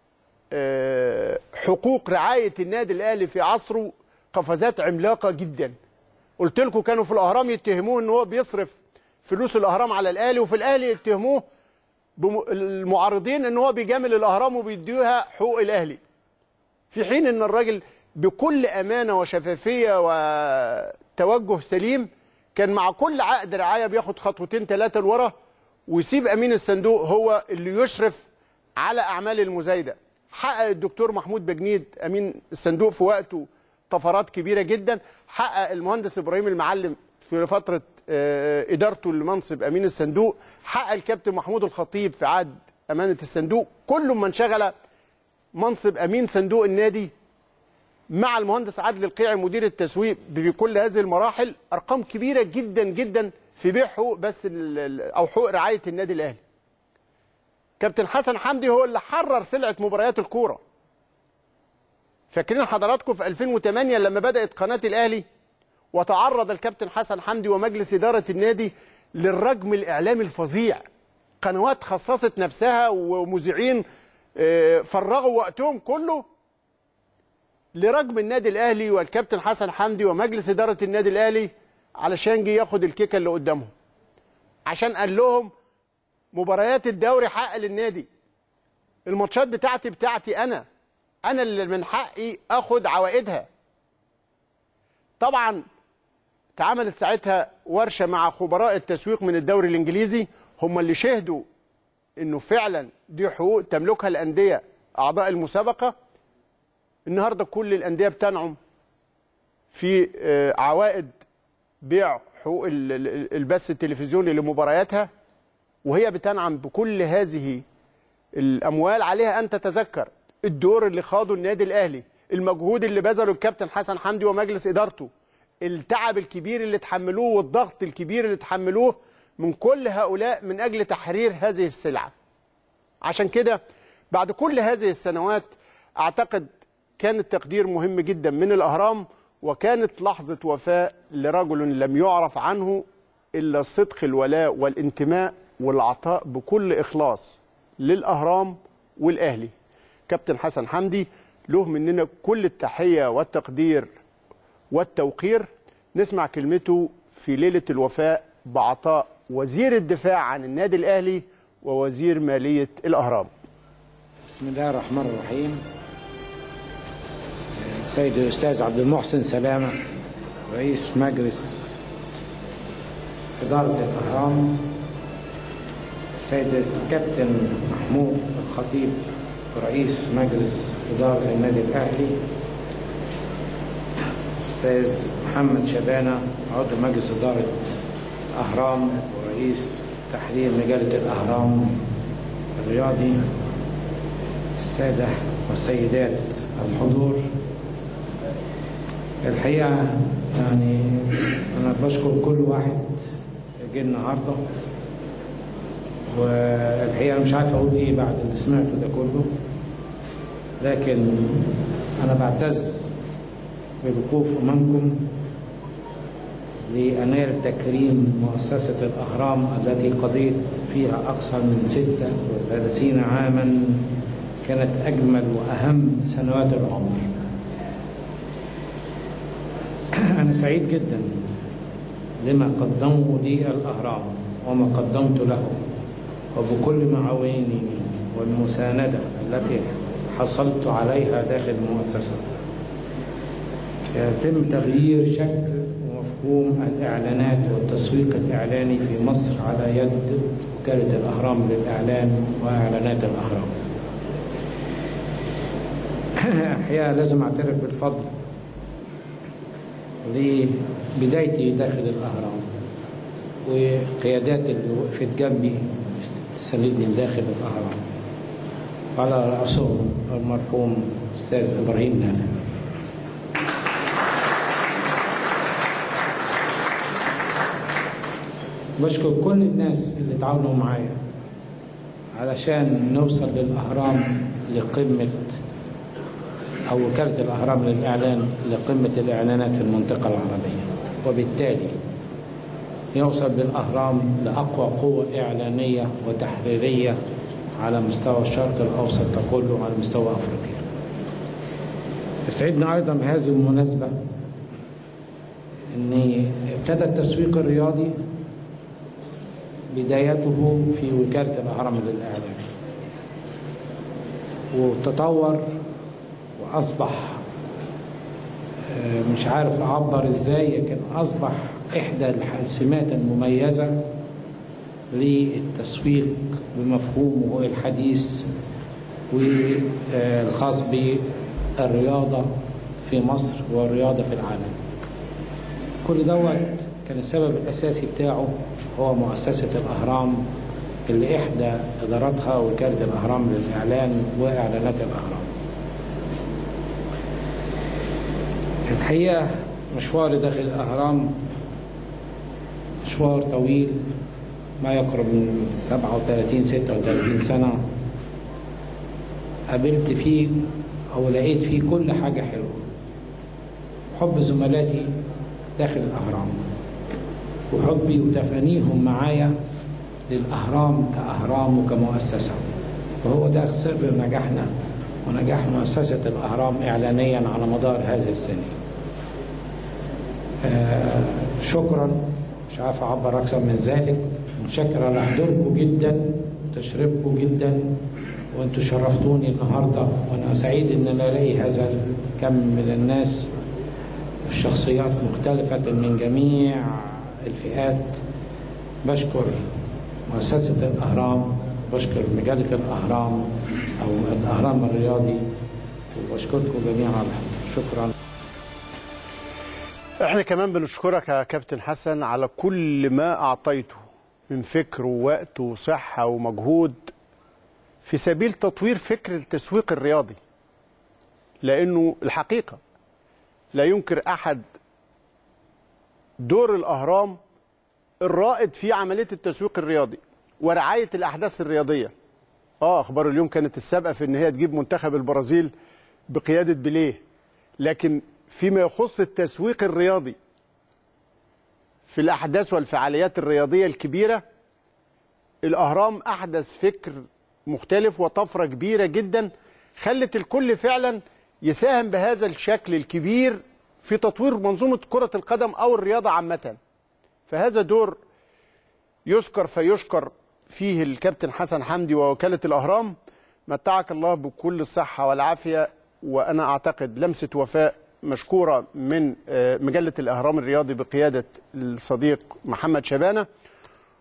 حقوق رعايه النادي الاهلي في عصره قفزات عملاقه جدا قلت لكم كانوا في الاهرام يتهموه ان هو بيصرف فلوس الاهرام على الاهلي وفي الاهلي يتهموه المعارضين ان هو بيجامل الاهرام وبيديها حقوق الاهلي في حين ان الراجل بكل امانه وشفافيه وتوجه سليم كان مع كل عقد رعايه بياخد خطوتين ثلاثه لورا ويسيب امين الصندوق هو اللي يشرف على اعمال المزايده حقق الدكتور محمود بجنيد امين الصندوق في وقته طفرات كبيره جدا حقق المهندس ابراهيم المعلم في فتره ادارته لمنصب امين الصندوق حقق الكابتن محمود الخطيب في عهد امانه الصندوق كل من شغل منصب امين صندوق النادي مع المهندس عادل القيعي مدير التسويق في كل هذه المراحل ارقام كبيره جدا جدا في بيع حقوق بس او حقوق رعايه النادي الاهلي كابتن حسن حمدي هو اللي حرر سلعه مباريات الكوره فاكرين حضراتكم في 2008 لما بدات قناه الاهلي وتعرض الكابتن حسن حمدي ومجلس اداره النادي للرجم الاعلامي الفظيع قنوات خصصت نفسها ومذيعين فرغوا وقتهم كله لرجم النادي الاهلي والكابتن حسن حمدي ومجلس اداره النادي الاهلي علشان جه ياخد الكيكه اللي قدامهم عشان قال لهم مباريات الدوري حق للنادي الماتشات بتاعتي بتاعتي انا انا اللي من حقي اخد عوائدها طبعا اتعملت ساعتها ورشه مع خبراء التسويق من الدوري الانجليزي هم اللي شهدوا انه فعلا دي حقوق تملكها الانديه اعضاء المسابقه النهارده كل الانديه بتنعم في عوائد بيع حقوق البث التلفزيوني لمبارياتها وهي بتنعم بكل هذه الاموال عليها ان تتذكر الدور اللي خاضه النادي الاهلي المجهود اللي بذله الكابتن حسن حمدي ومجلس ادارته التعب الكبير اللي تحملوه والضغط الكبير اللي تحملوه من كل هؤلاء من اجل تحرير هذه السلعه عشان كده بعد كل هذه السنوات اعتقد كان التقدير مهم جدا من الاهرام وكانت لحظه وفاء لرجل لم يعرف عنه الا صدق الولاء والانتماء والعطاء بكل اخلاص للاهرام والاهلي كابتن حسن حمدي له مننا كل التحيه والتقدير والتوقير نسمع كلمته في ليله الوفاء بعطاء وزير الدفاع عن النادي الاهلي ووزير ماليه الاهرام بسم الله الرحمن الرحيم السيد الاستاذ عبد المحسن سلامه رئيس مجلس اداره الاهرام السيد الكابتن محمود الخطيب رئيس مجلس إدارة النادي الأهلي أستاذ محمد شبانة عضو مجلس إدارة أهرام ورئيس تحرير مجلة الأهرام الرياضي السادة والسيدات الحضور الحقيقة يعني أنا بشكر كل واحد جه النهارده والحقيقة أنا مش عارف أقول إيه بعد اللي سمعته ده كله لكن أنا بعتز بالوقوف أمامكم لأنال تكريم مؤسسة الأهرام التي قضيت فيها أكثر من 36 عاما كانت أجمل وأهم سنوات العمر أنا سعيد جدا لما قدموا لي الأهرام وما قدمت لهم وبكل معاوني والمساندة التي حصلت عليها داخل المؤسسة يتم تغيير شكل ومفهوم الإعلانات والتسويق الإعلاني في مصر على يد وكالة الأهرام للإعلان وإعلانات الأهرام الحقيقة لازم أعترف بالفضل لبدايتي داخل الأهرام وقيادات اللي وقفت جنبي تساندني داخل الأهرام على رأسهم المرحوم أستاذ إبراهيم نافع بشكر كل الناس اللي تعاونوا معايا علشان نوصل للأهرام لقمة أو وكالة الأهرام للإعلان لقمة الإعلانات في المنطقة العربية وبالتالي يوصل بالأهرام لأقوى قوة إعلانية وتحريرية على مستوى الشرق الأوسط كله وعلى مستوى أفريقيا يسعدنا أيضا بهذه المناسبة أن ابتدى التسويق الرياضي بدايته في وكالة الأهرام للإعلام وتطور وأصبح مش عارف أعبر إزاي لكن أصبح إحدى السمات المميزة للتسويق بمفهومه الحديث والخاص بالرياضة في مصر والرياضة في العالم كل دوت كان السبب الأساسي بتاعه هو مؤسسة الأهرام اللي إحدى إداراتها وكالة الأهرام للإعلان وإعلانات الأهرام الحقيقة مشواري داخل الأهرام مشوار طويل ما يقرب من 37 36 سنة قابلت فيه أو لقيت فيه كل حاجة حلوة حب زملاتي داخل الأهرام وحبي وتفانيهم معايا للأهرام كأهرام وكمؤسسة وهو ده سر نجاحنا ونجاح مؤسسة الأهرام إعلانيا على مدار هذه السنة آه شكرا مش عارف أعبر أكثر من ذلك متشكر على حضوركم جدا وتشريفكم جدا وانتم شرفتوني النهارده وانا سعيد ان انا الاقي هذا الكم من الناس والشخصيات مختلفة من جميع الفئات بشكر مؤسسة الأهرام بشكر مجلة الأهرام أو الأهرام الرياضي وبشكركم جميعا شكرا احنا كمان بنشكرك يا كابتن حسن على كل ما أعطيته من فكر ووقت وصحة ومجهود في سبيل تطوير فكر التسويق الرياضي لأنه الحقيقة لا ينكر أحد دور الأهرام الرائد في عملية التسويق الرياضي ورعاية الأحداث الرياضية آه أخبار اليوم كانت السابقة في إن هي تجيب منتخب البرازيل بقيادة بيليه لكن فيما يخص التسويق الرياضي في الأحداث والفعاليات الرياضية الكبيرة الأهرام أحدث فكر مختلف وطفرة كبيرة جدا خلت الكل فعلا يساهم بهذا الشكل الكبير في تطوير منظومة كرة القدم أو الرياضة عامة فهذا دور يذكر فيشكر فيه الكابتن حسن حمدي ووكالة الأهرام متعك الله بكل الصحة والعافية وأنا أعتقد لمسة وفاء مشكورة من مجلة الأهرام الرياضي بقيادة الصديق محمد شبانة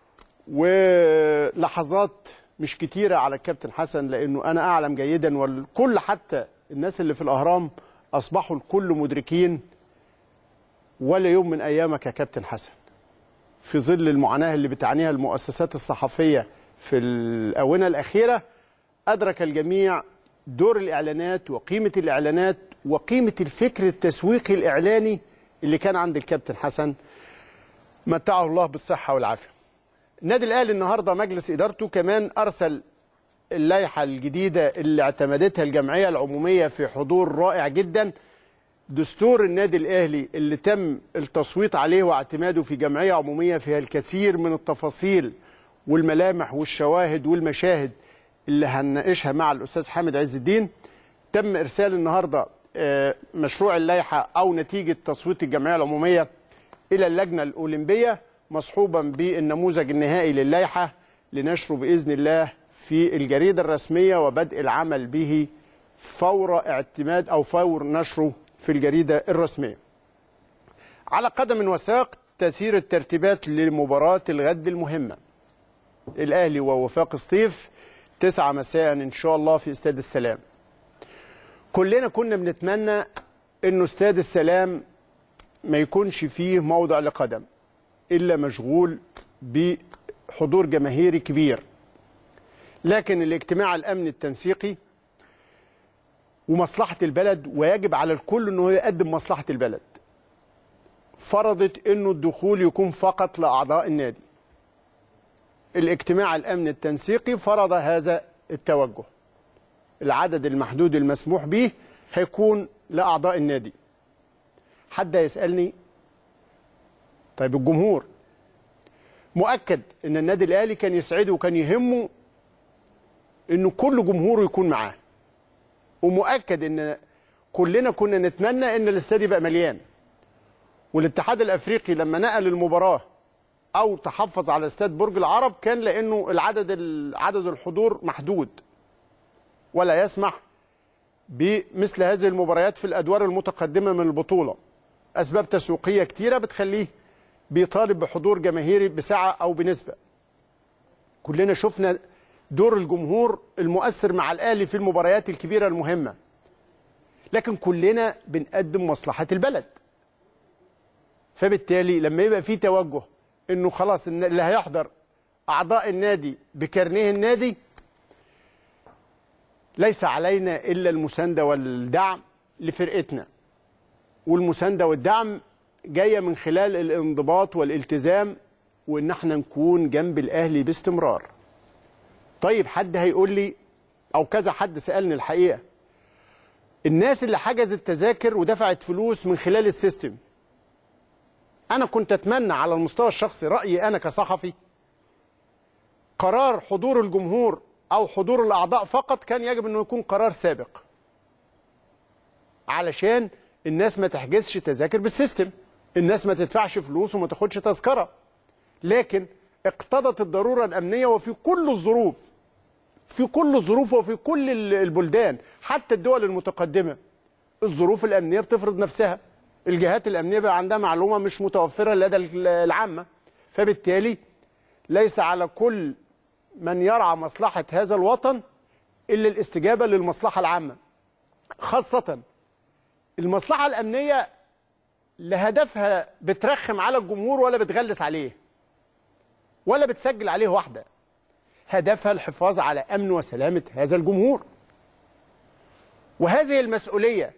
ولحظات مش كتيرة على الكابتن حسن لأنه أنا أعلم جيدا والكل حتى الناس اللي في الأهرام أصبحوا الكل مدركين ولا يوم من أيامك يا كابتن حسن في ظل المعاناة اللي بتعانيها المؤسسات الصحفية في الآونة الأخيرة أدرك الجميع دور الإعلانات وقيمة الإعلانات وقيمة الفكر التسويقي الإعلاني اللي كان عند الكابتن حسن متعه الله بالصحة والعافية النادي الأهلي النهاردة مجلس إدارته كمان أرسل اللائحة الجديدة اللي اعتمدتها الجمعية العمومية في حضور رائع جدا دستور النادي الأهلي اللي تم التصويت عليه واعتماده في جمعية عمومية فيها الكثير من التفاصيل والملامح والشواهد والمشاهد اللي هنناقشها مع الأستاذ حامد عز الدين تم إرسال النهاردة آه، مشروع اللائحة أو نتيجة تصويت الجمعية العمومية إلى اللجنة الأولمبية مصحوبا بالنموذج النهائي للائحة لنشره بإذن الله في الجريدة الرسمية وبدء العمل به فور اعتماد أو فور نشره في الجريدة الرسمية على قدم وساق تسير الترتيبات لمباراة الغد المهمة الأهلي ووفاق سطيف تسعة مساء إن شاء الله في استاد السلام كلنا كنا بنتمنى إنه استاد السلام ما يكونش فيه موضع لقدم إلا مشغول بحضور جماهيري كبير لكن الاجتماع الأمني التنسيقي ومصلحة البلد ويجب على الكل أنه يقدم مصلحة البلد فرضت أنه الدخول يكون فقط لأعضاء النادي الاجتماع الأمني التنسيقي فرض هذا التوجه العدد المحدود المسموح به هيكون لأعضاء النادي حد يسألني طيب الجمهور مؤكد ان النادي الاهلي كان يسعده وكان يهمه انه كل جمهوره يكون معاه ومؤكد ان كلنا كنا نتمنى ان الاستاد يبقى مليان والاتحاد الافريقي لما نقل المباراه او تحفظ على استاد برج العرب كان لانه العدد عدد الحضور محدود ولا يسمح بمثل هذه المباريات في الادوار المتقدمه من البطوله اسباب تسويقيه كتيره بتخليه بيطالب بحضور جماهيري بسعه او بنسبه كلنا شفنا دور الجمهور المؤثر مع الاهلي في المباريات الكبيره المهمه لكن كلنا بنقدم مصلحه البلد فبالتالي لما يبقى في توجه انه خلاص إن اللي هيحضر اعضاء النادي بكارنيه النادي ليس علينا الا المسانده والدعم لفرقتنا والمسانده والدعم جايه من خلال الانضباط والالتزام وان احنا نكون جنب الاهلي باستمرار طيب حد هيقول لي او كذا حد سالني الحقيقه الناس اللي حجزت تذاكر ودفعت فلوس من خلال السيستم انا كنت اتمنى على المستوى الشخصي رايي انا كصحفي قرار حضور الجمهور او حضور الاعضاء فقط كان يجب انه يكون قرار سابق علشان الناس ما تحجزش تذاكر بالسيستم الناس ما تدفعش فلوس وما تاخدش تذكره لكن اقتضت الضروره الامنيه وفي كل الظروف في كل الظروف وفي كل البلدان حتى الدول المتقدمه الظروف الامنيه بتفرض نفسها الجهات الامنيه بقى عندها معلومه مش متوفره لدى العامه فبالتالي ليس على كل من يرعى مصلحه هذا الوطن الا الاستجابه للمصلحه العامه خاصه المصلحه الامنيه لا هدفها بترخم على الجمهور ولا بتغلس عليه ولا بتسجل عليه واحده هدفها الحفاظ على امن وسلامه هذا الجمهور وهذه المسؤوليه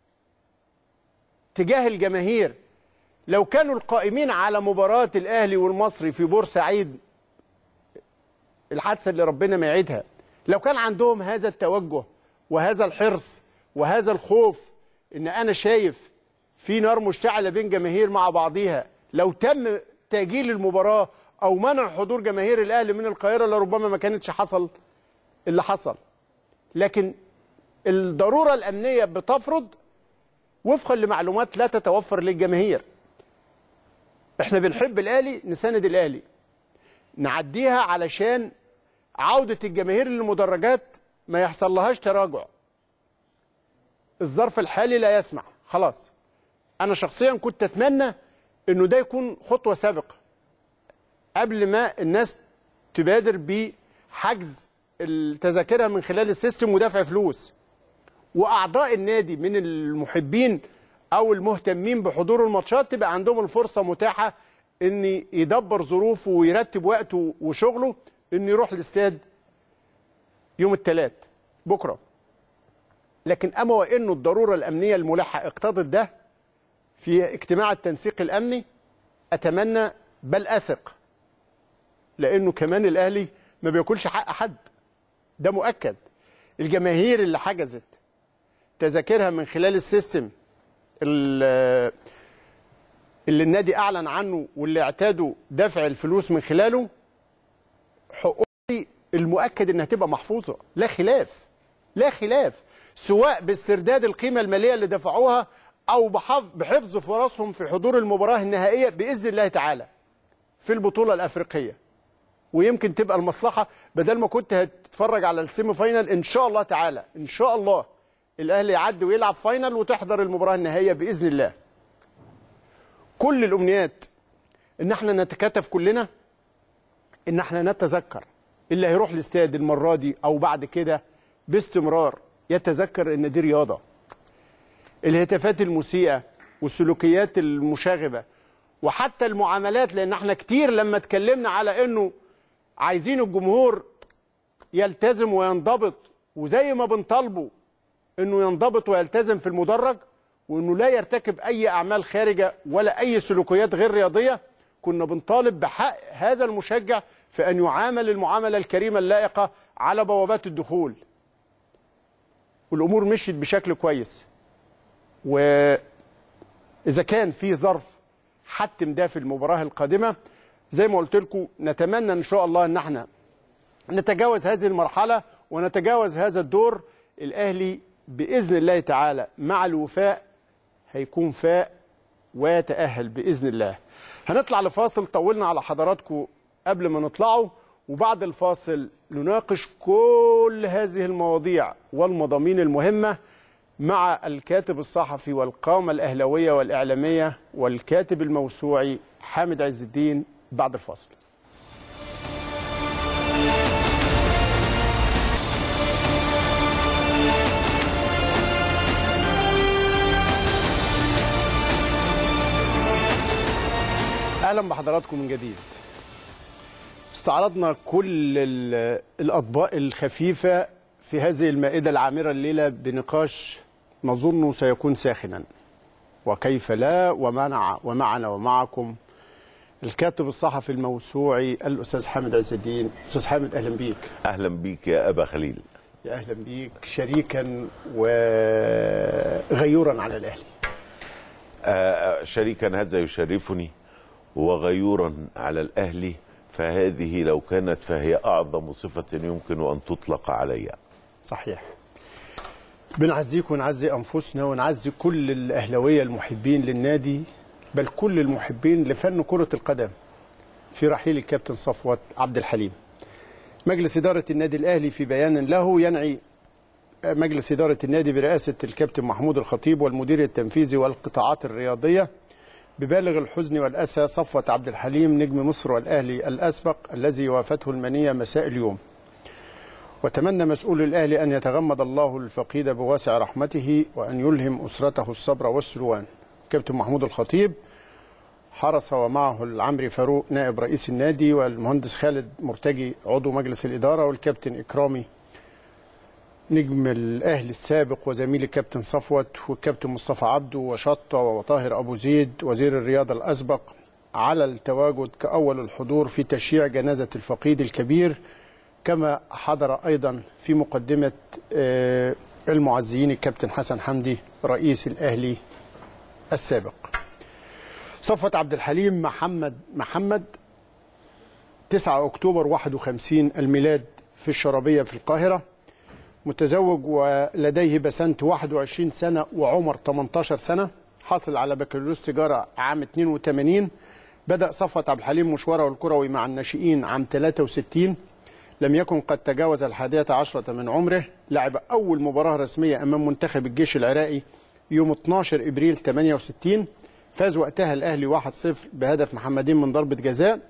تجاه الجماهير لو كانوا القائمين على مباراه الاهلي والمصري في بورسعيد الحادثه اللي ربنا ما يعيدها لو كان عندهم هذا التوجه وهذا الحرص وهذا الخوف ان انا شايف في نار مشتعله بين جماهير مع بعضيها لو تم تاجيل المباراه او منع حضور جماهير الاهلي من القاهره لربما ما كانتش حصل اللي حصل لكن الضروره الامنيه بتفرض وفقا لمعلومات لا تتوفر للجماهير احنا بنحب الاهلي نساند الاهلي نعديها علشان عوده الجماهير للمدرجات ما يحصل لهاش تراجع الظرف الحالي لا يسمح خلاص انا شخصيا كنت اتمنى انه ده يكون خطوه سابقه قبل ما الناس تبادر بحجز التذاكرها من خلال السيستم ودفع فلوس واعضاء النادي من المحبين او المهتمين بحضور الماتشات تبقى عندهم الفرصه متاحه ان يدبر ظروفه ويرتب وقته وشغله انه يروح الاستاد يوم الثلاث بكره لكن اما وانه الضروره الامنيه الملحه اقتضت ده في اجتماع التنسيق الامني اتمنى بل اثق لانه كمان الاهلي ما بياكلش حق حد ده مؤكد الجماهير اللي حجزت تذاكرها من خلال السيستم ال- اللي النادي اعلن عنه واللي اعتادوا دفع الفلوس من خلاله حقوقي المؤكد انها تبقى محفوظه لا خلاف لا خلاف سواء باسترداد القيمه الماليه اللي دفعوها او بحفظ بحفظ فرصهم في حضور المباراه النهائيه باذن الله تعالى في البطوله الافريقيه ويمكن تبقى المصلحه بدل ما كنت هتتفرج على السيمي فاينال ان شاء الله تعالى ان شاء الله الاهلي يعدي ويلعب فاينال وتحضر المباراه النهائيه باذن الله كل الامنيات ان احنا نتكاتف كلنا ان احنا نتذكر اللي هيروح الاستاد المره دي او بعد كده باستمرار يتذكر ان دي رياضه الهتافات المسيئه والسلوكيات المشاغبه وحتى المعاملات لان احنا كتير لما اتكلمنا على انه عايزين الجمهور يلتزم وينضبط وزي ما بنطالبه انه ينضبط ويلتزم في المدرج وانه لا يرتكب اي اعمال خارجه ولا اي سلوكيات غير رياضيه كنا بنطالب بحق هذا المشجع في ان يعامل المعامله الكريمه اللائقه على بوابات الدخول والامور مشيت بشكل كويس واذا كان في ظرف حتم ده في المباراه القادمه زي ما قلت لكم نتمنى ان شاء الله ان احنا نتجاوز هذه المرحله ونتجاوز هذا الدور الاهلي باذن الله تعالى مع الوفاء هيكون فاء ويتاهل باذن الله هنطلع لفاصل طولنا على حضراتكم قبل ما نطلعوا وبعد الفاصل نناقش كل هذه المواضيع والمضامين المهمه مع الكاتب الصحفي والقامه الاهلاويه والاعلاميه والكاتب الموسوعي حامد عز الدين بعد الفاصل اهلا بحضراتكم من جديد استعرضنا كل ال- الاطباق الخفيفه في هذه المائده العامره الليله بنقاش نظن سيكون ساخنا وكيف لا ومنع ومعنا ومعكم الكاتب الصحفي الموسوعي الاستاذ حامد عز الدين استاذ حامد اهلا بيك اهلا بيك يا ابا خليل يا اهلا بيك شريكا وغيورا على الاهلي آه، شريكا هذا يشرفني وغيورا على الاهلي فهذه لو كانت فهي اعظم صفه يمكن ان تطلق علي صحيح بنعزيك ونعزي انفسنا ونعزي كل الاهلاويه المحبين للنادي بل كل المحبين لفن كره القدم في رحيل الكابتن صفوت عبد الحليم مجلس اداره النادي الاهلي في بيان له ينعي مجلس اداره النادي برئاسه الكابتن محمود الخطيب والمدير التنفيذي والقطاعات الرياضيه ببالغ الحزن والاسى صفوت عبد الحليم نجم مصر والاهلي الاسبق الذي وافته المنيه مساء اليوم وتمنى مسؤول الأهلي أن يتغمد الله الفقيد بواسع رحمته وأن يلهم أسرته الصبر والسلوان كابتن محمود الخطيب حرص ومعه العمري فاروق نائب رئيس النادي والمهندس خالد مرتجي عضو مجلس الإدارة والكابتن إكرامي نجم الأهلي السابق وزميل الكابتن صفوت والكابتن مصطفى عبده وشطة وطاهر أبو زيد وزير الرياضة الأسبق على التواجد كأول الحضور في تشييع جنازة الفقيد الكبير كما حضر ايضا في مقدمه آه، المعزيين الكابتن حسن حمدي رئيس الاهلي السابق. صفوت عبد الحليم محمد محمد 9 اكتوبر 51 الميلاد في الشرابيه في القاهره متزوج ولديه بسنت 21 سنه وعمر 18 سنه حاصل على بكالوريوس تجاره عام 82 بدا صفوت عبد الحليم مشواره الكروي مع الناشئين عام 63 لم يكن قد تجاوز الحادية عشرة من عمره لعب أول مباراة رسمية أمام منتخب الجيش العراقي يوم 12 إبريل 68 فاز وقتها الأهلي 1-0 بهدف محمدين من ضربة جزاء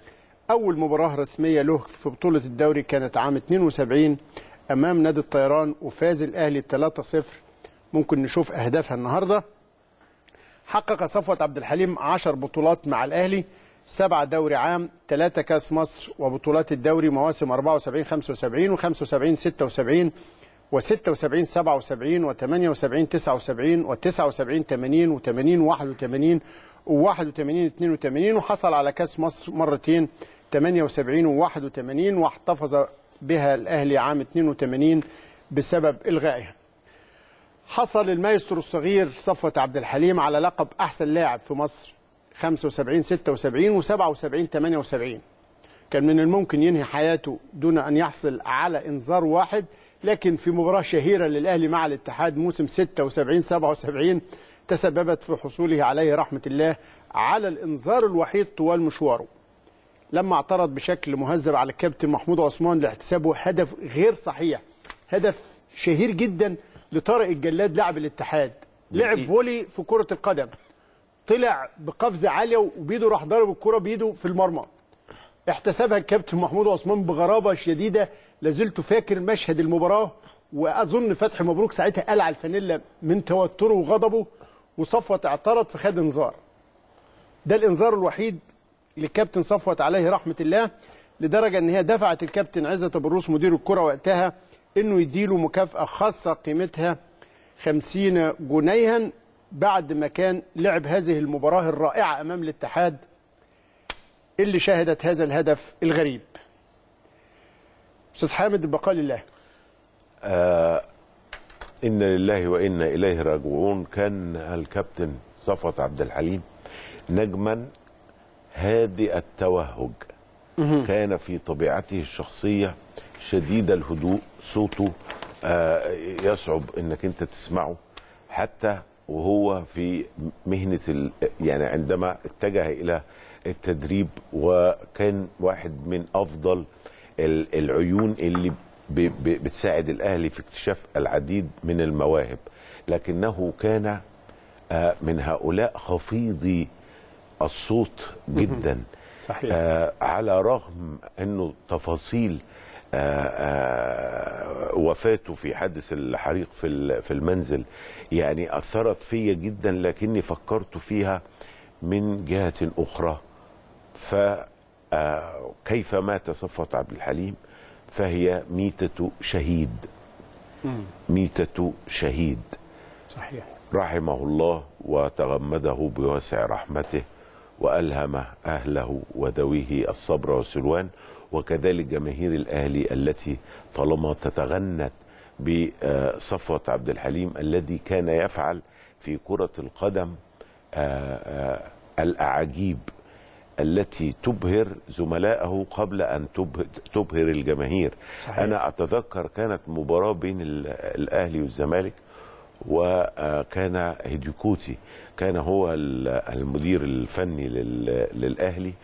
أول مباراة رسمية له في بطولة الدوري كانت عام 72 أمام نادي الطيران وفاز الأهلي 3-0 ممكن نشوف أهدافها النهاردة حقق صفوة عبد الحليم 10 بطولات مع الأهلي سبعة دوري عام ثلاثة كاس مصر وبطولات الدوري مواسم 74 75 و75 76 و76 77 و78 79 و79 80 و80 81 و81 82 وحصل على كاس مصر مرتين 78 و81 واحتفظ بها الاهلي عام 82 بسبب الغائها. حصل المايسترو الصغير صفوة عبد الحليم على لقب احسن لاعب في مصر 75 76 و77 78 كان من الممكن ينهي حياته دون ان يحصل على انذار واحد لكن في مباراه شهيره للاهلي مع الاتحاد موسم 76 77 تسببت في حصوله عليه رحمه الله على الانذار الوحيد طوال مشواره لما اعترض بشكل مهذب على الكابتن محمود عثمان لاحتسابه هدف غير صحيح هدف شهير جدا لطارق الجلاد لاعب الاتحاد لعب فولي في كره القدم طلع بقفزه عاليه وبيده راح ضرب الكره بايده في المرمى احتسبها الكابتن محمود عثمان بغرابه شديده لازلت فاكر مشهد المباراه واظن فتحي مبروك ساعتها قلع الفانيلا من توتره وغضبه وصفوت اعترض فخد انذار ده الانذار الوحيد للكابتن صفوت عليه رحمه الله لدرجه ان هي دفعت الكابتن عزت ابو الروس مدير الكره وقتها انه يديله مكافاه خاصه قيمتها 50 جنيها بعد ما كان لعب هذه المباراه الرائعه امام الاتحاد اللي شهدت هذا الهدف الغريب استاذ حامد البقاء لله إنا لله وإنا إليه راجعون كان الكابتن صفوت عبد الحليم نجما هادئ التوهج كان في طبيعته الشخصية شديد الهدوء صوته آه، يصعب انك انت تسمعه حتى وهو في مهنة ال... يعني عندما اتجه الى التدريب وكان واحد من افضل ال- العيون اللي ب... ب... بتساعد الاهلي في اكتشاف العديد من المواهب لكنه كان آه، من هؤلاء خفيضي الصوت جدا صحيح آه على رغم انه تفاصيل آه آه وفاته في حادث الحريق في ال- في المنزل يعني اثرت فيا جدا لكني فكرت فيها من جهه اخرى فكيف مات صفوت عبد الحليم فهي ميتة شهيد ميتة شهيد صحيح رحمه الله وتغمده بواسع رحمته والهم اهله وذويه الصبر والسلوان وكذلك جماهير الاهلي التي طالما تتغنت بصفوه عبد الحليم الذي كان يفعل في كره القدم آه، آه، الاعاجيب التي تبهر زملائه قبل ان تبه- تبهر الجماهير صحيح. انا اتذكر كانت مباراه بين ال- الاهلي والزمالك وكان هيديكوتي كان هو ال- المدير الفني لل- للاهلي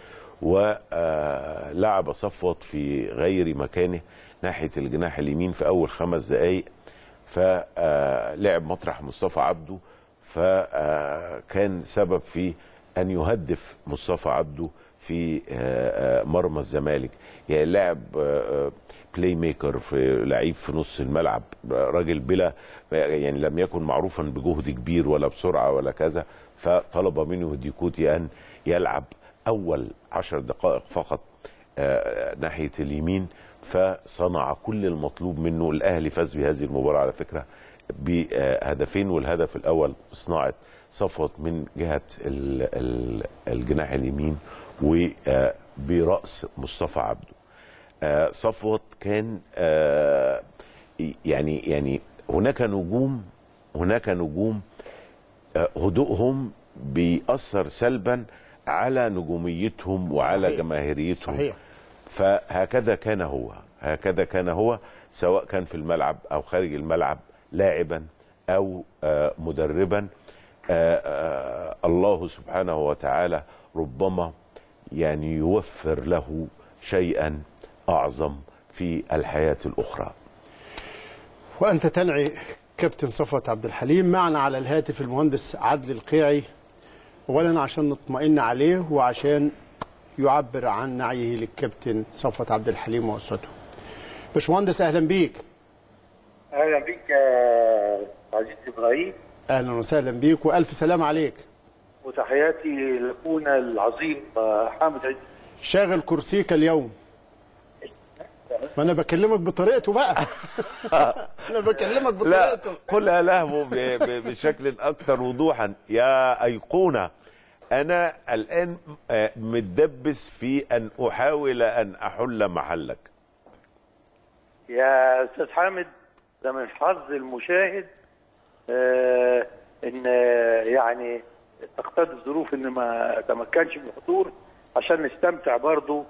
ولعب صفوت في غير مكانه ناحيه الجناح اليمين في اول خمس دقائق فلعب مطرح مصطفى عبده فكان سبب في ان يهدف مصطفى عبده في آه، آه، مرمى الزمالك يعني لاعب بلاي ميكر في لعيب في نص الملعب راجل بلا يعني لم يكن معروفا بجهد كبير ولا بسرعه ولا كذا فطلب منه ديكوتي ان يلعب اول عشر دقائق فقط آه، ناحيه اليمين فصنع كل المطلوب منه الاهلي فاز بهذه المباراه على فكره بهدفين والهدف الاول صناعه صفوت من جهه ال- ال- الجناح اليمين وبراس مصطفى عبده آه، صفوت كان آه، يعني يعني هناك نجوم هناك نجوم آه، هدوءهم بيأثر سلبا على نجوميتهم وعلى صحيح. جماهيريتهم صحيح فهكذا كان هو هكذا كان هو سواء كان في الملعب او خارج الملعب لاعبا او آه، مدربا آه، آه، الله سبحانه وتعالى ربما يعني يوفر له شيئا اعظم في الحياه الاخرى وأنت تنعي كابتن صفوت عبد الحليم معنا على الهاتف المهندس عدلي القيعي أولا عشان نطمئن عليه وعشان يعبر عن نعيه للكابتن صفوت عبد الحليم واسرته باشمهندس اهلا بيك اهلا بك يا عزيز ابراهيم اهلا وسهلا بيك والف سلام عليك وتحياتي لاخونا العظيم آه، حامد عز شاغل كرسيك اليوم ما انا بكلمك بطريقته بقى انا بكلمك لا بطريقته قلها له ب- ب- بشكل اكثر وضوحا يا ايقونه انا الان آه، متدبس في ان احاول ان احل محلك يا استاذ حامد ده من حظ المشاهد آه ان آه، يعني تقتضي الظروف ان ما تمكنش من الحضور عشان نستمتع برضو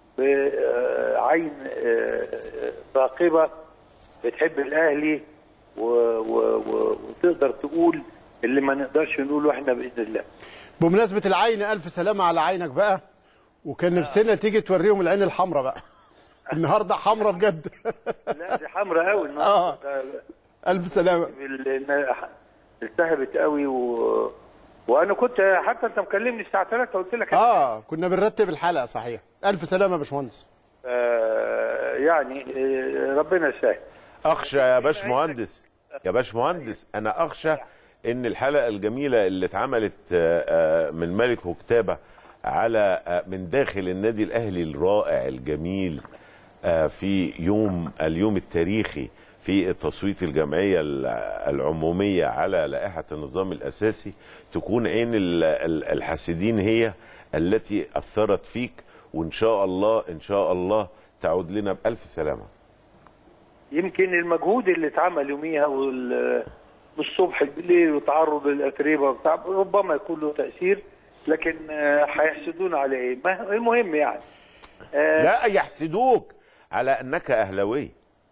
بعين آه، ثاقبه بتحب الاهلي و- و- و- وتقدر تقول اللي ما نقدرش نقوله احنا باذن الله بمناسبه العين الف سلامه على عينك بقى وكان نفسنا تيجي توريهم العين الحمراء بقى النهارده حمراء بجد لا دي حمراء قوي آه. النهارده الف سلامه بال- التهبت قوي و... وانا كنت حتى انت مكلمني الساعه 3 قلت لك اه كنا بنرتب الحلقه صحيح الف سلامه يا باشمهندس آه يعني آه ربنا يسهل اخشى يا باش مهندس يا باش مهندس انا اخشى ان الحلقه الجميله اللي اتعملت آه، آه، من ملك وكتابه على آه، من داخل النادي الاهلي الرائع الجميل آه، في يوم اليوم التاريخي في تصويت الجمعيه ال- العموميه على لائحه النظام الاساسي تكون عين ال- ال- الحاسدين هي التي اثرت فيك وان شاء الله ان شاء الله تعود لنا بالف سلامه يمكن المجهود اللي اتعمل يوميها وال والصبح بالليل وتعرض للاتربه بتاع ربما يكون له تاثير لكن آه، هيحسدونا على ايه؟ ما- المهم يعني آه لا يحسدوك على انك اهلاوي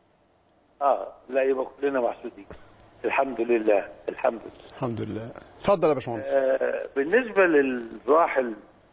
اه لا يبقى كلنا محسودين الحمد لله الحمد لله الحمد لله اتفضل يا باشمهندس آه، بالنسبة للراحل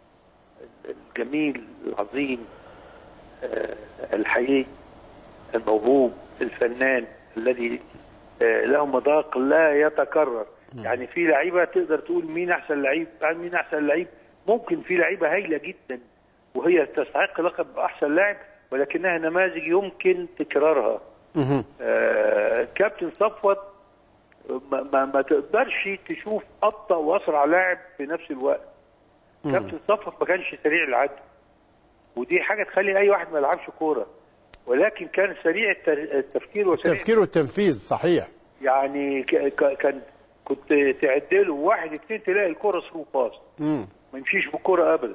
الجميل العظيم آه، الحقيقي الموهوب الفنان الذي آه، له مذاق لا يتكرر يعني في لعيبة تقدر تقول مين أحسن لعيب يعني مين أحسن لعيب ممكن في لعيبة هايلة جدا وهي تستحق لقب أحسن لاعب ولكنها نماذج يمكن تكرارها مهم. آه، كابتن صفوت ما, ما, ما تقدرش تشوف ابطا واسرع لاعب في نفس الوقت كابتن صفوت ما كانش سريع العد ودي حاجه تخلي اي واحد ما يلعبش كوره ولكن كان سريع التر- التفكير وسريع التفكير والتنفيذ صحيح يعني ك- ك- كان كنت تعدله واحد اتنين تلاقي الكوره ثرو باس مم. ما يمشيش بالكوره ابدا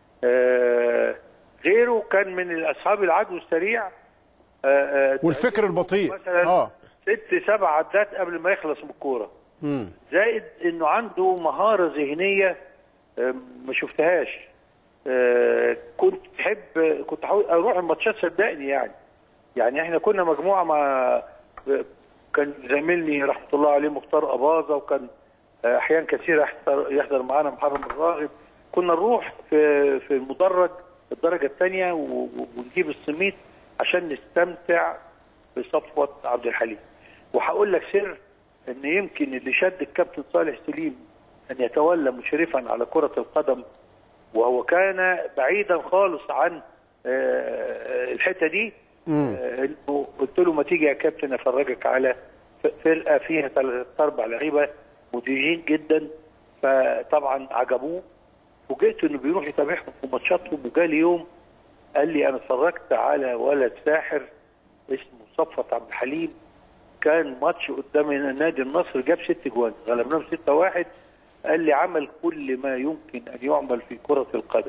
آه غيره كان من اصحاب العدو السريع آه آه والفكر البطيء مثلا اه ست سبع عدات قبل ما يخلص من الكوره مم. زائد انه عنده مهاره ذهنيه آه، ما شفتهاش آه، كنت تحب كنت حاول اروح الماتشات صدقني يعني يعني احنا كنا مجموعه مع كان زميلني رحمه الله عليه مختار اباظه وكان آه، احيان كثيره يحضر, يحضر معانا محرم الراغب كنا نروح في في المدرج الدرجه الثانيه ونجيب السميت عشان نستمتع بصفوه عبد الحليم وهقول لك سر ان يمكن اللي شد الكابتن صالح سليم ان يتولى مشرفا على كره القدم وهو كان بعيدا خالص عن آه، الحته دي آه، انه قلت له ما تيجي يا كابتن افرجك على ف- فرقه فيها ثلاث اربع لعيبه مديرين جدا فطبعا عجبوه فوجئت انه بيروح يتابعهم في ماتشاتهم وجالي يوم قال لي انا اتفرجت على ولد ساحر اسمه صفوت عبد الحليم كان ماتش قدام نادي النصر جاب ست جوان غلبناهم 6 واحد قال لي عمل كل ما يمكن ان يعمل في كره القدم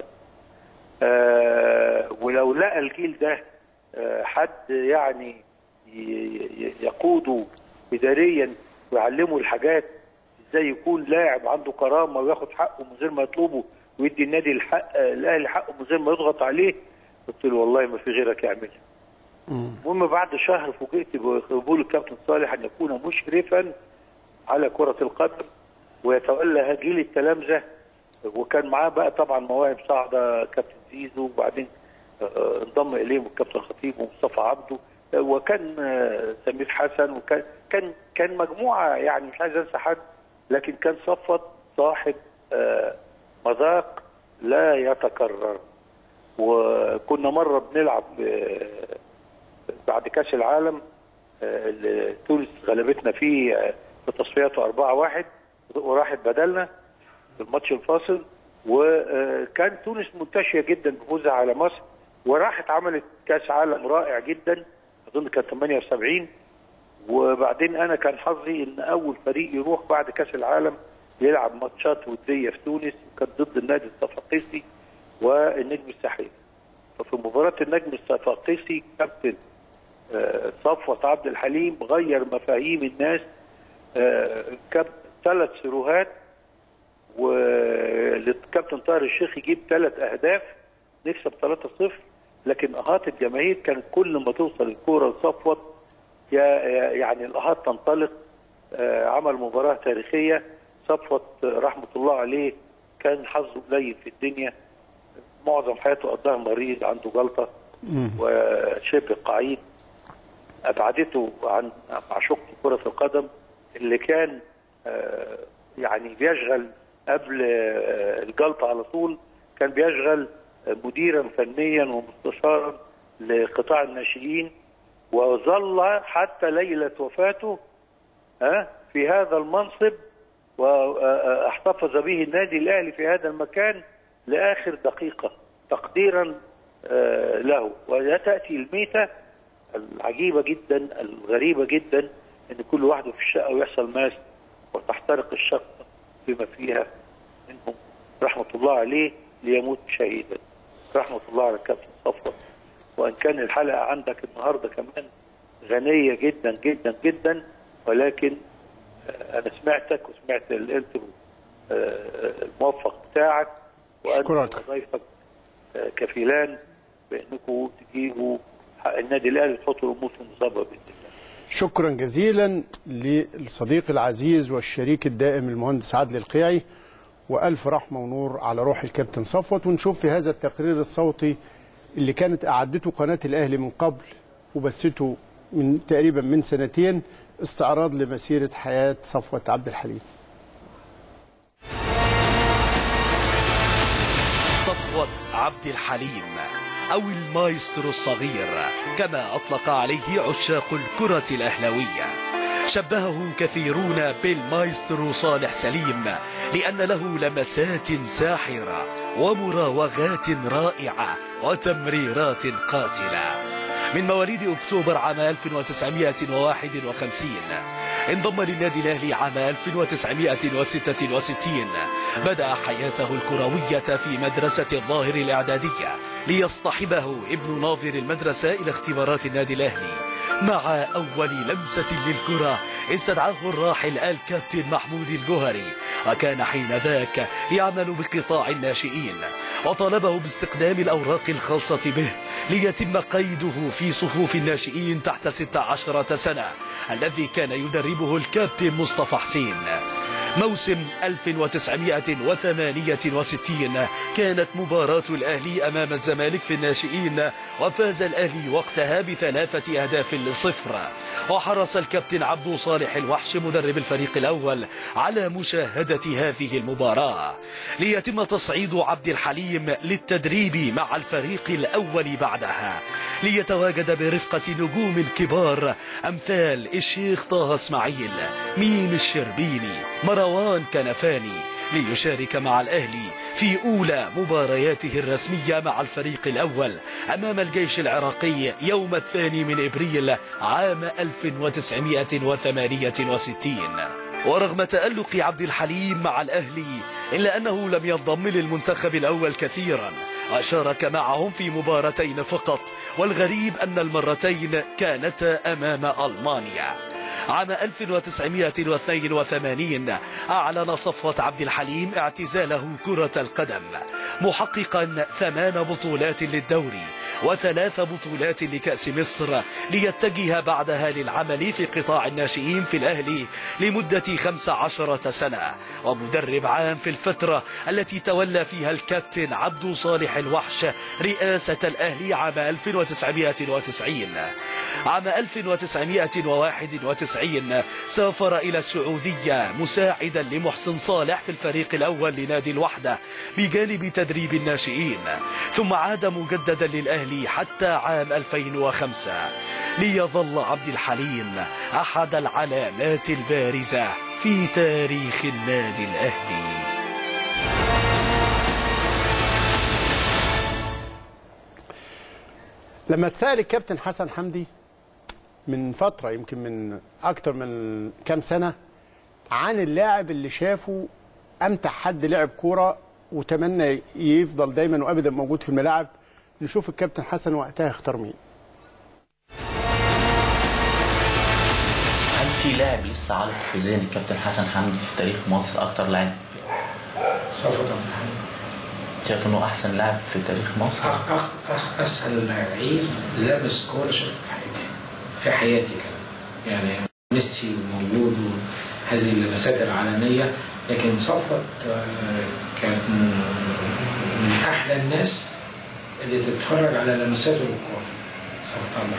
آه ولو لقى الجيل ده آه حد يعني ي- ي- يقوده اداريا ويعلمه الحاجات ازاي يكون لاعب عنده كرامه وياخد حقه من غير ما يطلبه ويدي النادي الحق الاهلي حقه من غير ما يضغط عليه قلت له والله ما في غيرك يعملها المهم بعد شهر فوجئت بقبول الكابتن صالح ان يكون مشرفا على كره القدم ويتولى جيل التلامذه وكان معاه بقى طبعا مواهب صاعده كابتن زيزو وبعدين آه، انضم اليهم الكابتن خطيب ومصطفى عبده آه، وكان آه، سمير حسن وكان كان كان مجموعه يعني مش عايز انسى حد لكن كان صفت صاحب آه، مذاق لا يتكرر وكنا مره بنلعب آه، بعد كاس العالم آه، اللي تونس غلبتنا فيه آه، في تصفياته 4-1 وراحت بدلنا في الماتش الفاصل وكان تونس منتشيه جدا بفوزها على مصر وراحت عملت كاس عالم رائع جدا اظن كان 78 وبعدين انا كان حظي ان اول فريق يروح بعد كاس العالم يلعب ماتشات وديه في تونس كانت ضد النادي الصفاقسي والنجم الساحلي ففي مباراه النجم الصفاقسي كابتن آه، صفوت عبد الحليم غير مفاهيم الناس آه، كاب ثلاث سيروهات والكابتن طاهر الشيخ يجيب ثلاث اهداف نكسب 3-0 لكن اهات الجماهير كانت كل ما توصل الكوره لصفوت يا- يا- يعني الاهات تنطلق آه، عمل مباراه تاريخيه صفوت آه، رحمه الله عليه كان حظه قليل في الدنيا معظم حياته قضاها مريض عنده جلطه وشبه قعيد ابعدته عن معشوقة كرة القدم اللي كان آه، يعني بيشغل قبل آه، الجلطة على طول كان بيشغل آه، مديرا فنيا ومستشارا لقطاع الناشئين وظل حتى ليلة وفاته ها في هذا المنصب واحتفظ به النادي الاهلي في هذا المكان لاخر دقيقه تقديرا آه، له وتاتي الميته العجيبه جدا الغريبه جدا ان كل واحد في الشقه ويحصل ماس وتحترق الشقه بما فيها منهم رحمه الله عليه ليموت شهيدا رحمه الله على الكابتن صفوت وان كان الحلقه عندك النهارده كمان غنيه جدا جدا جدا ولكن آه، انا سمعتك وسمعت الانترو آه، الموفق بتاعك وانت أشكرك. وضيفك آه، كفيلان بانكم تجيبوا حق النادي الاهلي تحطوا الامور في نظامها باذن الله شكرا جزيلا للصديق العزيز والشريك الدائم المهندس عادل القيعي والف رحمه ونور على روح الكابتن صفوت ونشوف في هذا التقرير الصوتي اللي كانت اعدته قناه الاهلي من قبل وبثته من تقريبا من سنتين استعراض لمسيره حياه صفوت عبد الحليم صفوة عبد الحليم أو المايسترو الصغير كما أطلق عليه عشاق الكرة الأهلوية شبهه كثيرون بالمايسترو صالح سليم لأن له لمسات ساحرة ومراوغات رائعة وتمريرات قاتلة من مواليد أكتوبر عام 1951 انضم للنادي الأهلي عام 1966 بدأ حياته الكروية في مدرسة الظاهر الإعدادية ليصطحبه ابن ناظر المدرسة إلى اختبارات النادي الأهلي مع أول لمسة للكرة استدعاه الراحل الكابتن محمود الجوهري وكان حين ذاك يعمل بقطاع الناشئين وطالبه باستخدام الأوراق الخاصة به ليتم قيده في صفوف الناشئين تحت 16 سنة الذي كان يدربه الكابتن مصطفى حسين موسم 1968 كانت مباراة الأهلي أمام الزمالك في الناشئين وفاز الأهلي وقتها بثلاثة أهداف لصفر وحرص الكابتن عبد صالح الوحش مدرب الفريق الأول على مشاهدة هذه المباراة ليتم تصعيد عبد الحليم للتدريب مع الفريق الأول بعدها ليتواجد برفقة نجوم كبار أمثال الشيخ طه اسماعيل ميم الشربيني مروان كنفاني ليشارك مع الأهلي في أولى مبارياته الرسمية مع الفريق الأول أمام الجيش العراقي يوم الثاني من إبريل عام 1968 ورغم تألق عبد الحليم مع الأهلي إلا أنه لم ينضم للمنتخب الأول كثيرا وشارك معهم في مباراتين فقط والغريب أن المرتين كانتا أمام ألمانيا عام 1982 أعلن صفوة عبد الحليم اعتزاله كرة القدم محققا ثمان بطولات للدوري وثلاث بطولات لكأس مصر ليتجه بعدها للعمل في قطاع الناشئين في الأهلي لمدة 15 سنة ومدرب عام في الفترة التي تولى فيها الكابتن عبد صالح الوحش رئاسة الأهلي عام 1990 عام 1991 سافر إلى السعودية مساعدا لمحسن صالح في الفريق الأول لنادي الوحدة بجانب تدريب الناشئين ثم عاد مجددا للأهلي حتى عام 2005 ليظل عبد الحليم أحد العلامات البارزة في تاريخ النادي الأهلي لما اتسال الكابتن حسن حمدي من فتره يمكن من اكتر من كام سنه عن اللاعب اللي شافه امتع حد لعب كوره وتمنى يفضل دايما وابدا موجود في الملاعب نشوف الكابتن حسن وقتها اختار مين هل في لاعب لسه عالق في ذهن الكابتن حسن حمدي في تاريخ مصر اكتر لاعب صفة شايف انه احسن لاعب في تاريخ مصر أخ أخ أخ أسهل لعيب لابس كورة شفته في حياتي في حياتي كمان يعني ميسي موجود وهذه اللمسات العالمية لكن صفوت آه، كان من أحلى الناس اللي تتفرج على لمساته للكورة صفوت الله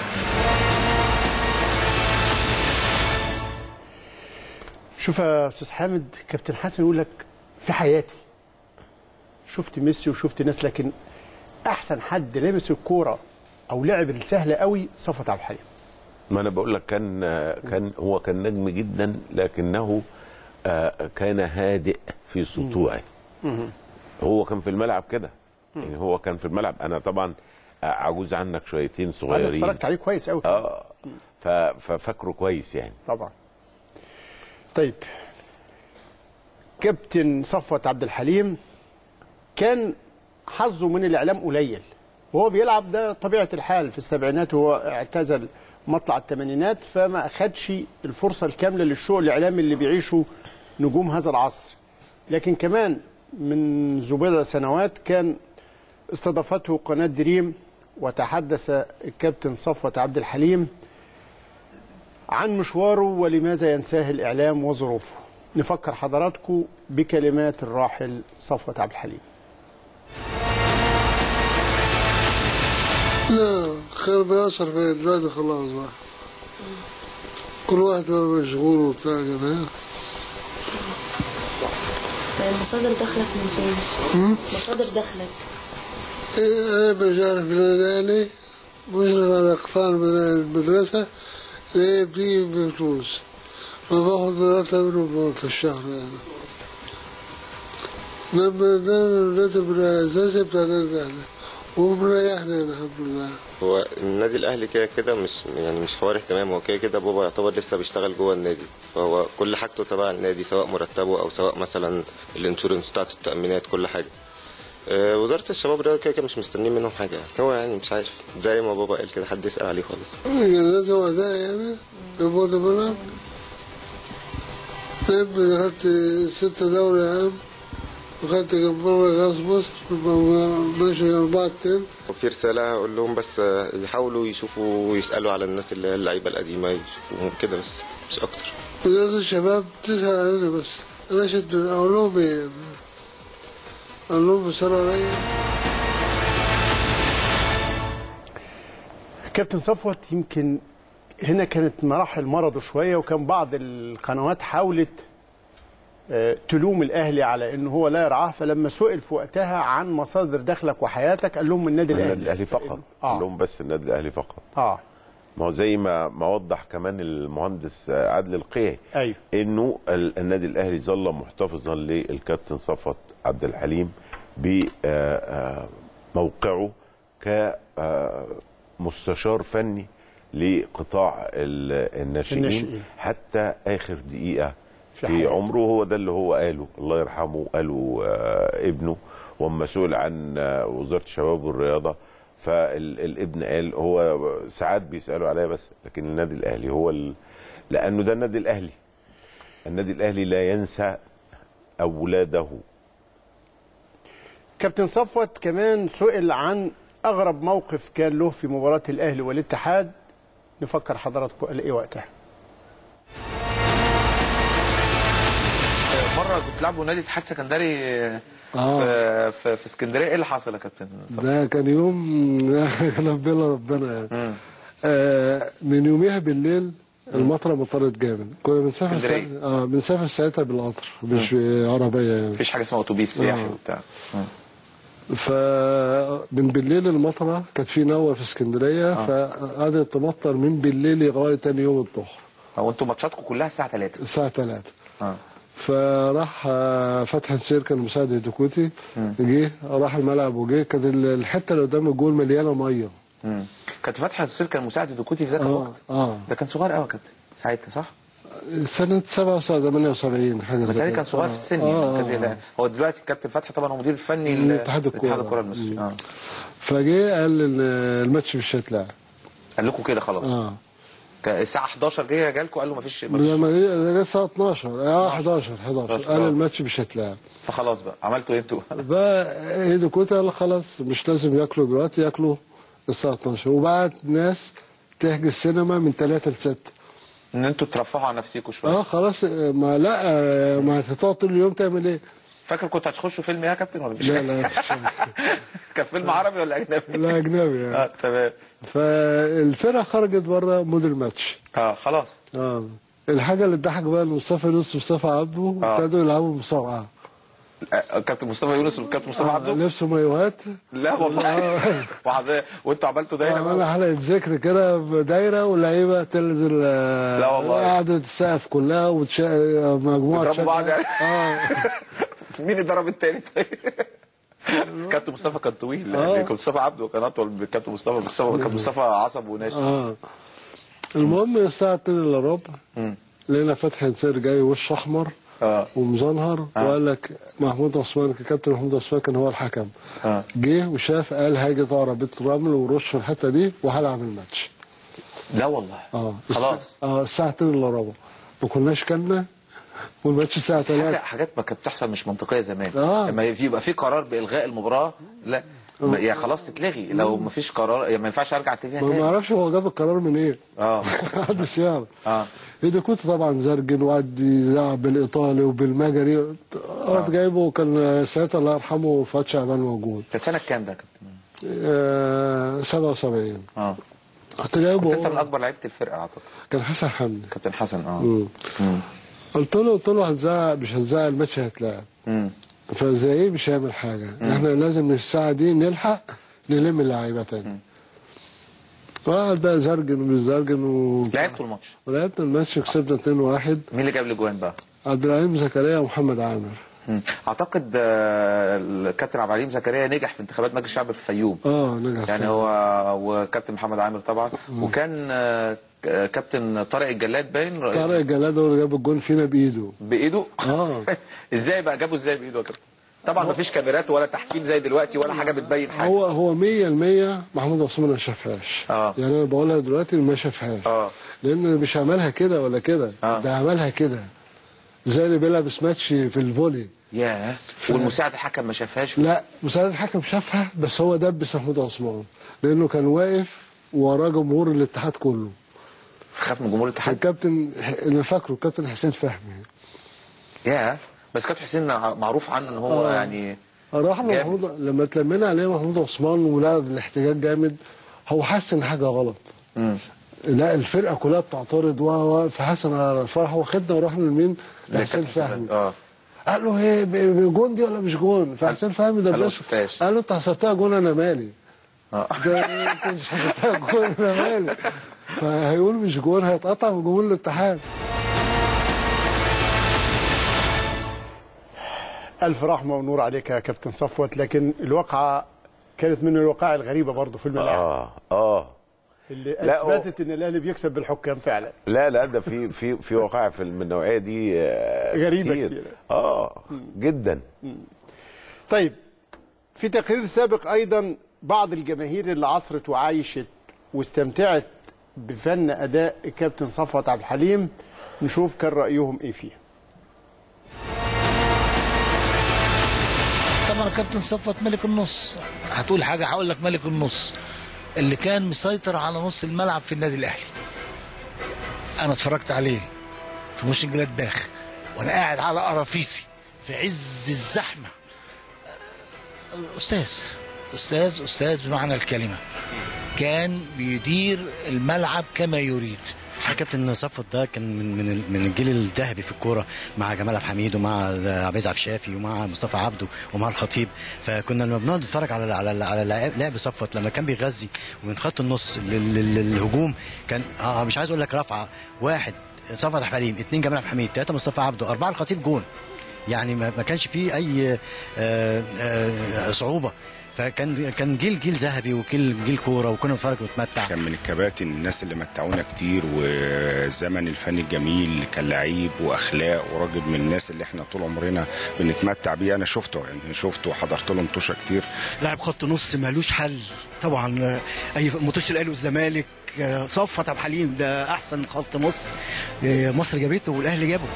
شوف يا استاذ حامد كابتن حسن يقول لك في حياتي شفت ميسي وشفت ناس لكن احسن حد لمس الكوره او لعب السهله قوي صفوت عبد الحليم ما انا بقول لك كان كان هو كان نجم جدا لكنه آه، كان هادئ في سطوعه هو كان في الملعب كده يعني هو كان في الملعب انا طبعا آه، عجوز عنك شويتين انا صغيرين اتفرجت عليه كويس قوي اه ف- ففاكره كويس يعني طبعا طيب كابتن صفوت عبد الحليم كان حظه من الاعلام قليل وهو بيلعب ده طبيعه الحال في السبعينات وهو اعتزل مطلع الثمانينات فما اخدش الفرصه الكامله للشغل الاعلامي اللي بيعيشه نجوم هذا العصر لكن كمان منذ بضع سنوات كان استضافته قناه دريم وتحدث الكابتن صفوت عبد الحليم عن مشواره ولماذا ينساه الإعلام وظروفه نفكر حضراتكم بكلمات الراحل صفوت عبد الحليم لا خير بيأثر في دلوقتي خلاص بقى كل واحد بقى مشغول وبتاع كده طيب مصادر دخلك من فين؟ مصادر دخلك انا بشارك في النادي مشرف على قطاع المدرسة اللي هي بتيجي بفلوس ما باخد مرتب منهم في الشهر يعني لما ده الراتب الأساسي بتاع النادي الأهلي ومريحني الحمد لله هو النادي الاهلي كده كده مش يعني مش حوار اهتمام هو كده كده بابا يعتبر لسه بيشتغل جوه النادي فهو كل حاجته تبع النادي سواء مرتبه او سواء مثلا الانشورنس بتاعته التامينات كل حاجه آه، وزاره الشباب والرياضه كده كده مش مستنيين منهم حاجه هو يعني مش عارف زي ما بابا قال كده حد يسال عليه خالص جازات وقتها يعني لما كنت بلعب لعبت دخلت ستة دوري عام وخدت جمهور غاز مصر ماشي أربعة اتنين وفي رساله هقول لهم بس آه، يحاولوا يشوفوا ويسالوا على الناس اللي هي اللعيبه القديمه يشوفوهم كده بس مش اكتر وزارة الشباب تسأل علينا بس أنا شد أقول لهم إيه أقول لهم بصراحة عليا كابتن صفوت يمكن هنا كانت مراحل مرضه شويه وكان بعض القنوات حاولت آه، تلوم الاهلي على انه هو لا يرعاه فلما سئل في وقتها عن مصادر دخلك وحياتك قال لهم النادي الاهلي النادي الاهلي فقط اه قال لهم بس النادي الاهلي فقط اه ما هو زي ما ما وضح كمان المهندس آه، عادل القيعي ايوه انه ال- النادي الاهلي ظل محتفظا للكابتن صفوت عبد الحليم بموقعه كمستشار فني لقطاع ال- الناشئين الناشئين. حتى اخر دقيقه في في, حياته. عمره هو ده اللي هو قاله الله يرحمه قاله آه، ابنه وما سئل عن آه، وزاره الشباب والرياضه فالابن قال هو ساعات بيسالوا عليا بس لكن النادي الاهلي هو ال... لانه ده النادي الاهلي النادي الاهلي لا ينسى اولاده كابتن صفوت كمان سئل عن اغرب موقف كان له في مباراه الاهلي والاتحاد نفكر حضراتكم قال ايه وقتها مره كنت لعبوا نادي اتحاد سكندري آه. في, في, في اسكندريه ايه اللي حصل يا كابتن ده كان يوم ربنا ربنا يعني آه من يوميها بالليل المطره مطرت جامد كنا بنسافر اسكندرية. سا... اه بنسافر ساعتها بالقطر مش بعربيه يعني مفيش حاجه اسمها اتوبيس سياحي آه. وبتاع فمن بالليل المطره كانت في نوه في اسكندريه آه. فقعدت تمطر من بالليل لغايه تاني يوم الظهر هو انتوا ماتشاتكم كلها الساعه 3 الساعه 3 اه فراح آه، فتحي نسير كان مساعد هيدوكوتي جه راح الملعب وجه كانت ال- الحته اللي قدام الجول مليانه ميه امم كابتن فتحي السير كان مساعد الدكوتي في ذات اه الوقت اه ده كان صغير قوي يا كابتن ساعتها صح؟ سنه 77 78 حاجه زي بالتالي كده. كان صغير في آه. السن آه يعني آه. كان- هو دلوقتي الكابتن فتحي طبعا هو مدير الفني ل- لاتحاد الكورة. لاتحاد الكوره المصري اه فجه قال ان الماتش مش هيتلعب قال لكم كده خلاص اه كان الساعه 11 جه جالكم قال له مفيش لما جه ده جه الساعه 12 اه 11 11 قال آه. الماتش مش هيتلعب فخلاص بقى عملتوا ايه انتوا؟ بقى هيدوكوتي قال خلاص مش لازم ياكلوا دلوقتي ياكلوا الساعه 12 وبعت ناس تحجز سينما من 3 ل 6 ان انتوا ترفهوا عن نفسيكم شويه اه خلاص آه، ما لا آه، ما هتقعد طول اليوم تعمل ايه؟ فاكر كنت هتخشوا فيلم ايه يا كابتن ولا مش لا فاكر؟ لا كان فيلم عربي ولا اجنبي؟ لا اجنبي يعني اه تمام فالفرقه خرجت بره مود الماتش اه خلاص اه الحاجه اللي تضحك بقى ان مصطفى يونس ومصطفى عبده آه. ابتدوا يلعبوا مصارعه آه، كابتن مصطفى يونس والكابتن مصطفى عبده لبسوا مايوهات لا والله وعد- وانتوا عملتوا دايره عملنا بقى حلقه ذكر كده بدايره واللعيبه تنزل آه، لا والله. قعدت السقف كلها وتش... مجموعه بيضربوا تشجع. بعض يعني؟ اه مين اللي ضرب التاني طيب؟ كابتن مصطفى كان طويل آه. يعني كابتن مصطفى عبده كان اطول من كابتن مصطفى بس هو كان مصطفى عصب وناشف اه المهم الساعه 2 الا ربع مم. لقينا فتحي نصير جاي وش احمر اه ومزنهر آه. وقال لك محمود عثمان كابتن محمود عثمان كان هو الحكم اه جه وشاف قال هاجي عربيه رمل ورش في الحته دي وهلعب الماتش لا والله اه خلاص. اه الساعه 2 الا ربع ما كناش كلنا والماتش الساعه حاجة 3 حاجات ما كانت بتحصل مش منطقيه زمان آه. لما يبقى في قرار بالغاء المباراه لا ما- يا خلاص تتلغي لو ما فيش قرار يعني ما ينفعش ارجع فيها ما ما تاني اعرفش هو جاب القرار من ايه اه محدش يعرف اه اذا كنت طبعا زرجن وقعد يلعب بالايطالي وبالمجري قعد جايبه كان ساعتها الله يرحمه فؤاد شعبان موجود كانت سنه كام ده يا كابتن؟ آه 77 اه كنت كنت جايبه انت من هو- اكبر لعيبه الفرقه اعتقد كان حسن حمدي كابتن حسن اه مم. مم. قلت له قلت له هتزعق مش هتزعق الماتش هيتلعب مم. فزي ايه مش هيعمل حاجه احنا لازم الساعه دي نلحق نلم اللعيبه تاني وقعد بقى زرجن ومش زرجن و... لعبتوا الماتش ولعبنا الماتش كسبنا 2-1 مين اللي جاب الاجوان بقى؟ عبد العليم زكريا ومحمد عامر مم. اعتقد آه، الكابتن عبد العليم زكريا نجح في انتخابات مجلس الشعب في الفيوم اه نجح يعني هو وكابتن محمد عامر طبعا وكان آه، ك- كابتن طارق الجلاد باين طارق الجلاد هو اللي جاب الجون فينا بايده بايده اه ازاي بقى جابه ازاي بايده يا كابتن طبعا مفيش كاميرات ولا تحكيم زي دلوقتي ولا حاجه بتبين حاجه هو هو 100% محمود عثمان ما شافهاش اه يعني انا بقولها دلوقتي ما شافهاش اه لان مش عملها كده ولا كده آه. ده عملها كده زي اللي بيلعب سماتش في الفولي ياه والمساعد الحكم ما شافهاش لا مساعد الحكم شافها بس هو دبس محمود عثمان لانه كان واقف وراه جمهور الاتحاد كله خاف من جمهور الاتحاد الكابتن اللي فاكره الكابتن حسين فهمي ياه بس كابتن حسين معروف عنه ان هو آه. يعني راح له جامد. محمود لما اتلمينا عليه محمود عثمان ولقى الاحتجاج جامد هو حس ان حاجه غلط مم. لا الفرقه كلها بتعترض و و فحسن على الفرح واخدنا ورحنا لمين؟ ده لحسين كابتن فهمي اه قال له ايه ب- ب- جون دي ولا مش جون؟ فحسين فهمي ده قال له ما بس شفتهاش. قال له انت حسبتها جون انا مالي اه ده انت مش حسبتها جون انا مالي فهيقول مش جون هيتقطع من جمهور الاتحاد ألف رحمة ونور عليك يا كابتن صفوت لكن الواقعة كانت من الوقائع الغريبة برضه في الملاعب اه اه اللي لا، هو- أثبتت إن الأهلي بيكسب بالحكام فعلا لا لا ده في في في وقائع في من النوعيه دي آه، غريبة كتير. كتير. اه جدا طيب في تقرير سابق أيضا بعض الجماهير اللي عصرت وعايشت واستمتعت بفن أداء الكابتن صفوت عبد الحليم نشوف كان رأيهم إيه فيه طبعا كابتن صفوت ملك النص هتقول حاجه هقول لك ملك النص اللي كان مسيطر على نص الملعب في النادي الاهلي انا اتفرجت عليه في موشن جلادباخ وانا قاعد على قرافيسي في عز الزحمه استاذ استاذ استاذ بمعنى الكلمه كان بيدير الملعب كما يريد كابتن صفوت ده كان من من من الجيل الذهبي في الكوره مع جمال عبد الحميد ومع عبد العزيز عبد الشافي ومع مصطفى عبده ومع الخطيب فكنا لما بنقعد نتفرج على على على لعب- لعب صفوت لما كان بيغذي ومن خط النص لل- لل- للهجوم كان آه مش عايز اقول لك رفعه واحد صفوت عبد الحليم اثنين جمال عبد الحميد ثلاثه مصطفى عبده اربعه الخطيب جون يعني ما ما كانش فيه اي آه، آه، صعوبه فكان كان جيل جيل ذهبي وجيل جيل كوره وكنا بنتفرج ونتمتع كان من الكباتن الناس اللي متعونا كتير والزمن الفني الجميل كان لعيب واخلاق وراجل من الناس اللي احنا طول عمرنا بنتمتع بيه انا شفته يعني شفته وحضرت له مطوشه كتير لاعب خط نص مالوش حل طبعا آه، اي ماتش الاهلي والزمالك آه، صفت عبد الحليم ده احسن خط نص آه، مصر جابته والاهلي جابه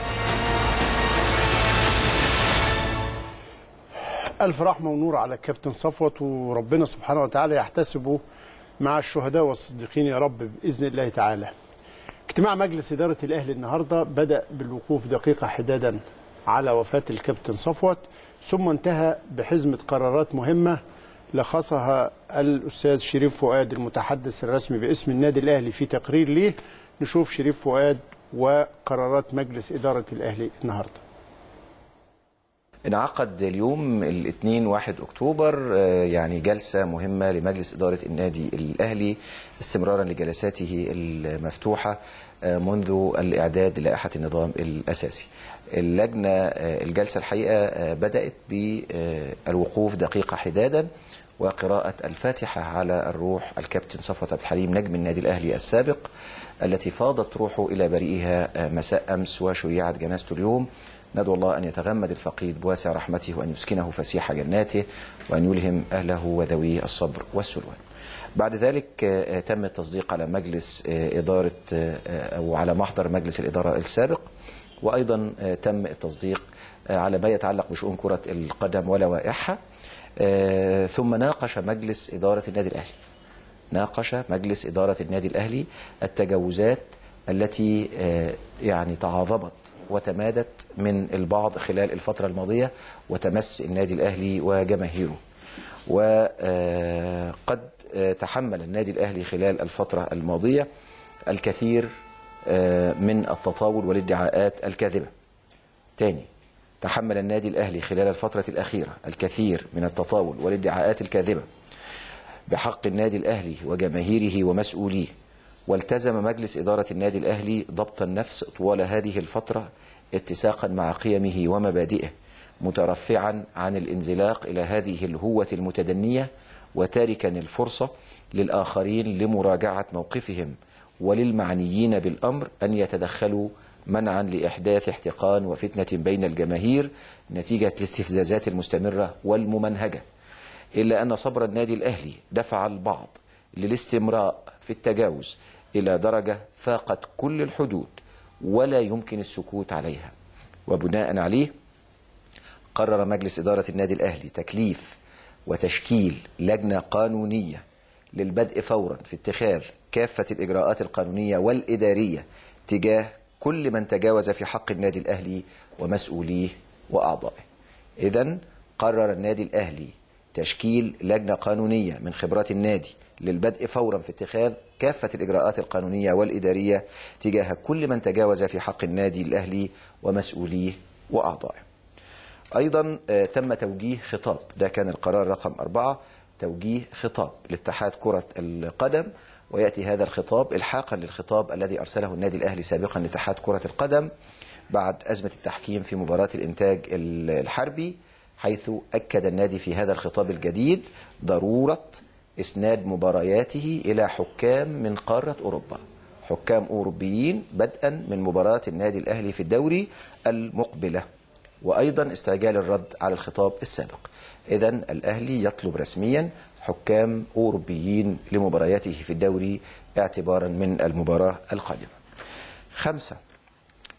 ألف رحمة ونور على الكابتن صفوت وربنا سبحانه وتعالى يحتسبه مع الشهداء والصديقين يا رب بإذن الله تعالى اجتماع مجلس إدارة الأهلي النهاردة بدأ بالوقوف دقيقة حدادا على وفاة الكابتن صفوت ثم انتهى بحزمة قرارات مهمة لخصها الأستاذ شريف فؤاد المتحدث الرسمي باسم النادي الأهلي في تقرير ليه نشوف شريف فؤاد وقرارات مجلس إدارة الأهلي النهارده انعقد اليوم الاثنين 1 اكتوبر آه، يعني جلسه مهمه لمجلس اداره النادي الاهلي استمرارا لجلساته المفتوحه آه، منذ الاعداد للائحه النظام الاساسي. اللجنه آه، الجلسه الحقيقه آه، بدات بالوقوف دقيقه حدادا وقراءة الفاتحة على الروح الكابتن صفوت عبد الحليم نجم النادي الأهلي السابق التي فاضت روحه إلى بريئها آه، مساء أمس وشيعت جنازته اليوم ندعو الله أن يتغمد الفقيد بواسع رحمته وأن يسكنه فسيح جناته وأن يلهم أهله وذويه الصبر والسلوان بعد ذلك آه، آه، تم التصديق على مجلس آه، إدارة آه، آه، أو على محضر مجلس الإدارة السابق وأيضا آه، تم التصديق آه، على ما يتعلق بشؤون كرة القدم ولوائحها آه، ثم ناقش مجلس إدارة النادي الأهلي ناقش مجلس إدارة النادي الأهلي التجاوزات التي آه، يعني تعاظمت وتمادت من البعض خلال الفترة الماضية وتمس النادي الأهلي وجماهيره وقد تحمل النادي الأهلي خلال الفترة الماضية الكثير آه، من التطاول والادعاءات الكاذبة تاني تحمل النادي الأهلي خلال الفترة الأخيرة الكثير من التطاول والادعاءات الكاذبة بحق النادي الأهلي وجماهيره ومسؤوليه والتزم مجلس إدارة النادي الأهلي ضبط النفس طوال هذه الفترة اتساقا مع قيمه ومبادئه مترفعا عن الانزلاق إلى هذه الهوة المتدنية وتاركا الفرصة للآخرين لمراجعة موقفهم وللمعنيين بالأمر أن يتدخلوا منعا لإحداث احتقان وفتنة بين الجماهير نتيجة الاستفزازات المستمرة والممنهجة إلا أن صبر النادي الأهلي دفع البعض للاستمراء في التجاوز إلى درجة فاقت كل الحدود ولا يمكن السكوت عليها وبناء عليه قرر مجلس إدارة النادي الأهلي تكليف وتشكيل لجنة قانونية للبدء فورا في اتخاذ كافة الإجراءات القانونية والإدارية تجاه كل من تجاوز في حق النادي الأهلي ومسؤوليه وأعضائه إذا قرر النادي الأهلي تشكيل لجنة قانونية من خبرات النادي للبدء فورا في اتخاذ كافة الإجراءات القانونية والإدارية تجاه كل من تجاوز في حق النادي الأهلي ومسؤوليه وأعضائه أيضا آه، تم توجيه خطاب ده كان القرار رقم أربعة توجيه خطاب لاتحاد كرة القدم ويأتي هذا الخطاب إلحاقا للخطاب الذي أرسله النادي الأهلي سابقا لاتحاد كرة القدم بعد أزمة التحكيم في مباراة الإنتاج الحربي حيث أكد النادي في هذا الخطاب الجديد ضرورة إسناد مبارياته إلى حكام من قارة أوروبا حكام أوروبيين بدءا من مباراة النادي الأهلي في الدوري المقبلة وأيضا استعجال الرد على الخطاب السابق إذا الأهلي يطلب رسميا حكام أوروبيين لمبارياته في الدوري اعتبارا من المباراة القادمة خمسة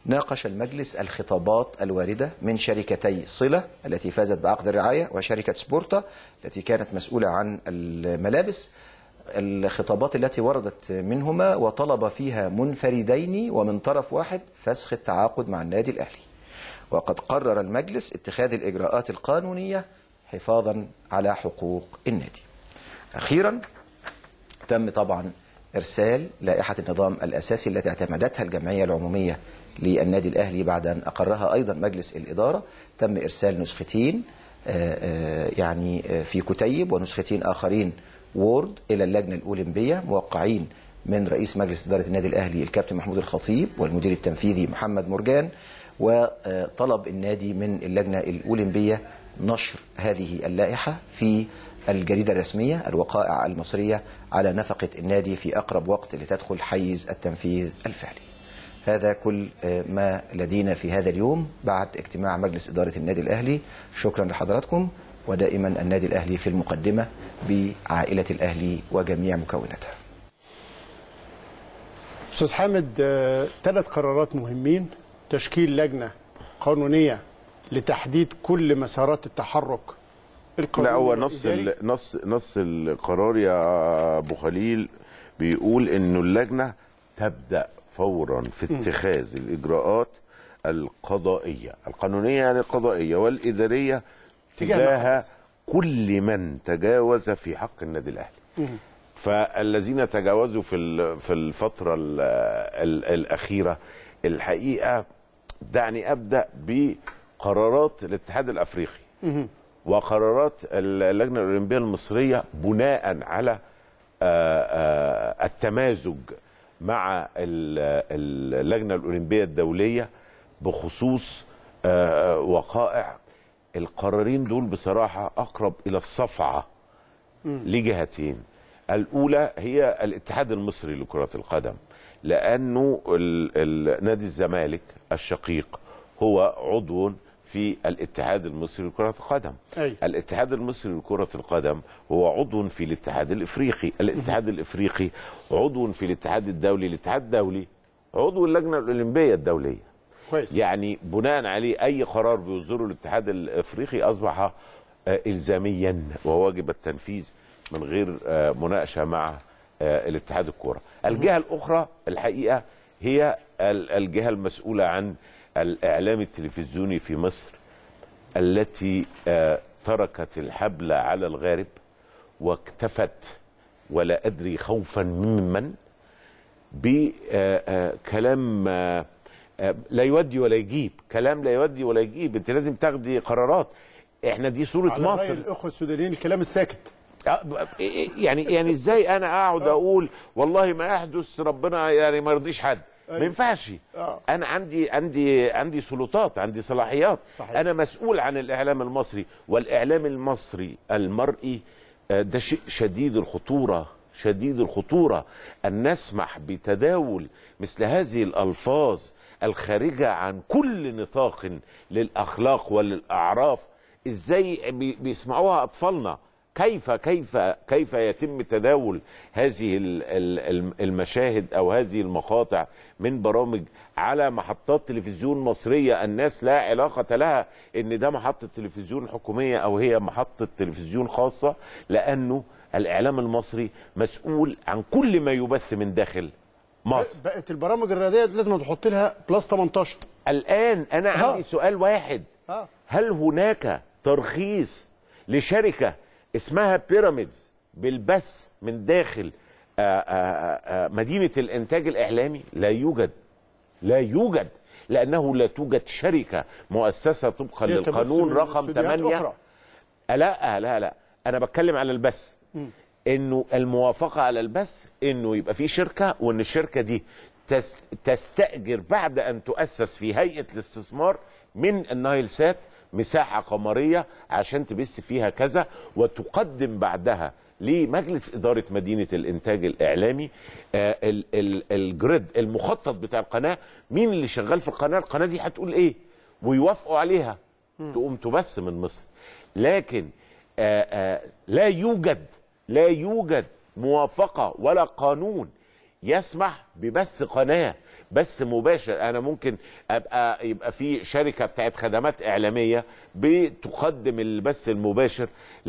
ناقش المجلس الخطابات الواردة من شركتي صلة التي فازت بعقد الرعاية وشركة سبورتا التي كانت مسؤولة عن الملابس الخطابات التي وردت منهما وطلب فيها منفردين ومن طرف واحد فسخ التعاقد مع النادي الأهلي وقد قرر المجلس اتخاذ الإجراءات القانونية حفاظا على حقوق النادي أخيرا تم طبعا إرسال لائحة النظام الأساسي التي اعتمدتها الجمعية العمومية للنادي الأهلي بعد أن أقرها أيضا مجلس الإدارة تم إرسال نسختين آه، آه، يعني آه، في كتيب ونسختين آخرين وورد إلى اللجنة الأولمبية موقعين من رئيس مجلس إدارة النادي الأهلي الكابتن محمود الخطيب والمدير التنفيذي محمد مرجان وطلب النادي من اللجنة الأولمبية نشر هذه اللائحة في الجريدة الرسمية الوقائع المصرية على نفقة النادي في أقرب وقت لتدخل حيز التنفيذ الفعلي هذا كل آه، ما لدينا في هذا اليوم بعد اجتماع مجلس إدارة النادي الأهلي شكرا لحضراتكم ودائما النادي الأهلي في المقدمة بعائلة الأهلي وجميع مكوناتها استاذ حامد آه، ثلاث قرارات مهمين تشكيل لجنه قانونيه لتحديد كل مسارات التحرك القانوني لا هو نص والإداري. ال- نص نص القرار يا ابو خليل بيقول انه اللجنه تبدا فورا في مم. اتخاذ الاجراءات القضائيه القانونيه يعني القضائيه والاداريه تجاه تجاه كل من تجاوز في حق النادي الاهلي مم. فالذين تجاوزوا في ال- في الفتره ال ال الاخيره الحقيقه دعني ابدا بقرارات الاتحاد الافريقي مم. وقرارات اللجنه الاولمبيه المصريه بناء على آه، آه، التمازج مع ال- اللجنه الاولمبيه الدوليه بخصوص آه، وقائع القرارين دول بصراحه اقرب الى الصفعه لجهتين الاولى هي الاتحاد المصري لكره القدم لانه ال- ال- نادي الزمالك الشقيق هو عضو في الاتحاد المصري لكره القدم أي. الاتحاد المصري لكره القدم هو عضو في الاتحاد الافريقي الاتحاد الافريقي عضو في الاتحاد الدولي الاتحاد الدولي عضو اللجنه الاولمبيه الدوليه كويس يعني بناء عليه اي قرار بيصدره الاتحاد الافريقي اصبح آه، الزاميا وواجب التنفيذ من غير آه، مناقشه مع آه، الاتحاد الكوره. الجهه الاخرى الحقيقه هي ال- الجهه المسؤوله عن الاعلام التلفزيوني في مصر التي آه، تركت الحبل على الغارب واكتفت ولا ادري خوفا ممن بكلام لا يودي ولا يجيب كلام لا يودي ولا يجيب انت لازم تاخدي قرارات احنا دي صوره على رأي مصر الاخوه السودانيين الكلام الساكت آه، ب- إيه- يعني يعني ازاي انا اقعد اقول والله ما يحدث ربنا يعني ما يرضيش حد ما أيوة. ينفعش آه. انا عندي عندي عندي سلطات عندي صلاحيات صحيح. انا مسؤول عن الاعلام المصري والاعلام المصري المرئي آه، ده شيء شديد الخطوره شديد الخطوره ان نسمح بتداول مثل هذه الالفاظ الخارجه عن كل نطاق للاخلاق وللاعراف ازاي بي- بيسمعوها اطفالنا كيف كيف كيف يتم تداول هذه ال- ال- الم- المشاهد او هذه المقاطع من برامج على محطات تلفزيون مصريه الناس لا علاقه لها ان ده محطه تلفزيون حكوميه او هي محطه تلفزيون خاصه لانه الاعلام المصري مسؤول عن كل ما يبث من داخل مصر بقت البرامج الرياضيه لازم تحط لها بلس 18 الان انا آه. عندي سؤال واحد آه. هل هناك ترخيص لشركه اسمها بيراميدز بالبث من داخل آآ آآ آآ مدينه الانتاج الاعلامي لا يوجد لا يوجد لانه لا توجد شركه مؤسسه طبقا هي تبث للقانون من رقم استوديوهات 8 أخرى. لا لا لا انا بتكلم على البث مم. انه الموافقه على البث انه يبقى في شركه وان الشركه دي تس- تستاجر بعد ان تؤسس في هيئه الاستثمار من النايل سات مساحه قمريه عشان تبث فيها كذا وتقدم بعدها لمجلس اداره مدينه الانتاج الاعلامي آه ال- ال- الجريد المخطط بتاع القناه مين اللي شغال في القناه القناه دي هتقول ايه ويوافقوا عليها تقوم تبث من مصر لكن آه آه لا يوجد لا يوجد موافقة ولا قانون يسمح ببث قناة بس مباشر انا ممكن ابقى يبقى في شركه بتاعت خدمات اعلاميه بتقدم البث المباشر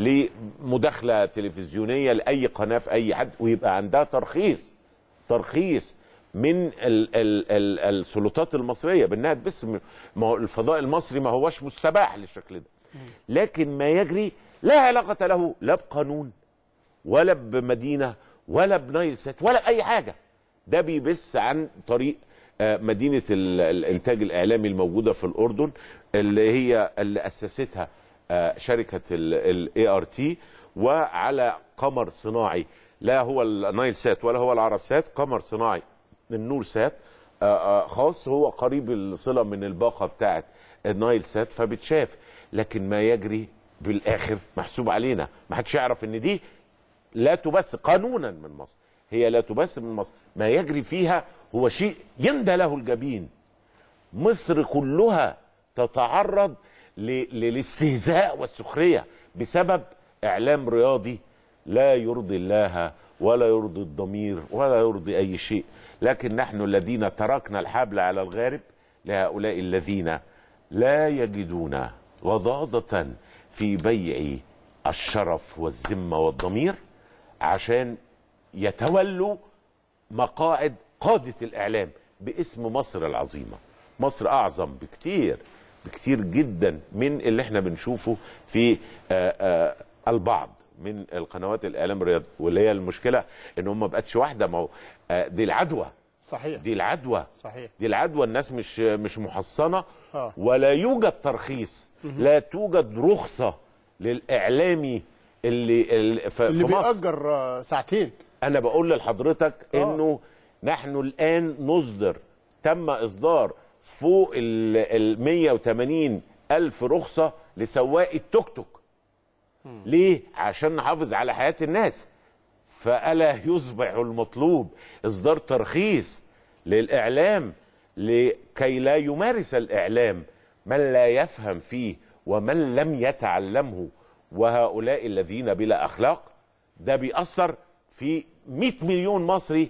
لمداخله تلفزيونيه لاي قناه في اي حد ويبقى عندها ترخيص ترخيص من ال ال ال السلطات المصريه بانها تبث ما هو الفضاء المصري ما هوش مستباح للشكل ده لكن ما يجري لا علاقه له لا بقانون ولا بمدينه ولا بنايل سات ولا اي حاجه ده بيبث عن طريق آه، مدينه ال- الانتاج الاعلامي الموجوده في الاردن اللي هي اللي اسستها آه، شركه الاي ار تي وعلى قمر صناعي لا هو النايل سات ولا هو العرب سات قمر صناعي النور سات آه، آه، خاص هو قريب الصله من الباقه بتاعه النايل سات فبتشاف لكن ما يجري بالاخر محسوب علينا ما حدش يعرف ان دي لا تبث قانونا من مصر هي لا تبث من مصر ما يجري فيها هو شيء يندى له الجبين مصر كلها تتعرض ل- للاستهزاء والسخريه بسبب اعلام رياضي لا يرضي الله ولا يرضي الضمير ولا يرضي اي شيء لكن نحن الذين تركنا الحبل على الغارب لهؤلاء الذين لا يجدون غضاضة في بيع الشرف والذمة والضمير عشان يتولوا مقاعد قادة الإعلام باسم مصر العظيمة مصر أعظم بكتير بكتير جدا من اللي احنا بنشوفه في آه، آه، البعض من القنوات الإعلام الرياضي واللي هي المشكلة إن هم ما بقتش واحدة ما هو آه، دي العدوى صحيح دي العدوى صحيح دي العدوى الناس مش مش محصنة آه. ولا يوجد ترخيص مهم. لا توجد رخصة للإعلامي اللي, اللي في اللي في مصر بيأجر آه، ساعتين انا بقول لحضرتك انه نحن الان نصدر تم اصدار فوق ال ال 180 الف رخصه لسواق التوك توك ليه عشان نحافظ على حياه الناس فالا يصبح المطلوب اصدار ترخيص للاعلام لكي لا يمارس الاعلام من لا يفهم فيه ومن لم يتعلمه وهؤلاء الذين بلا اخلاق ده بيأثر في 100 مليون مصري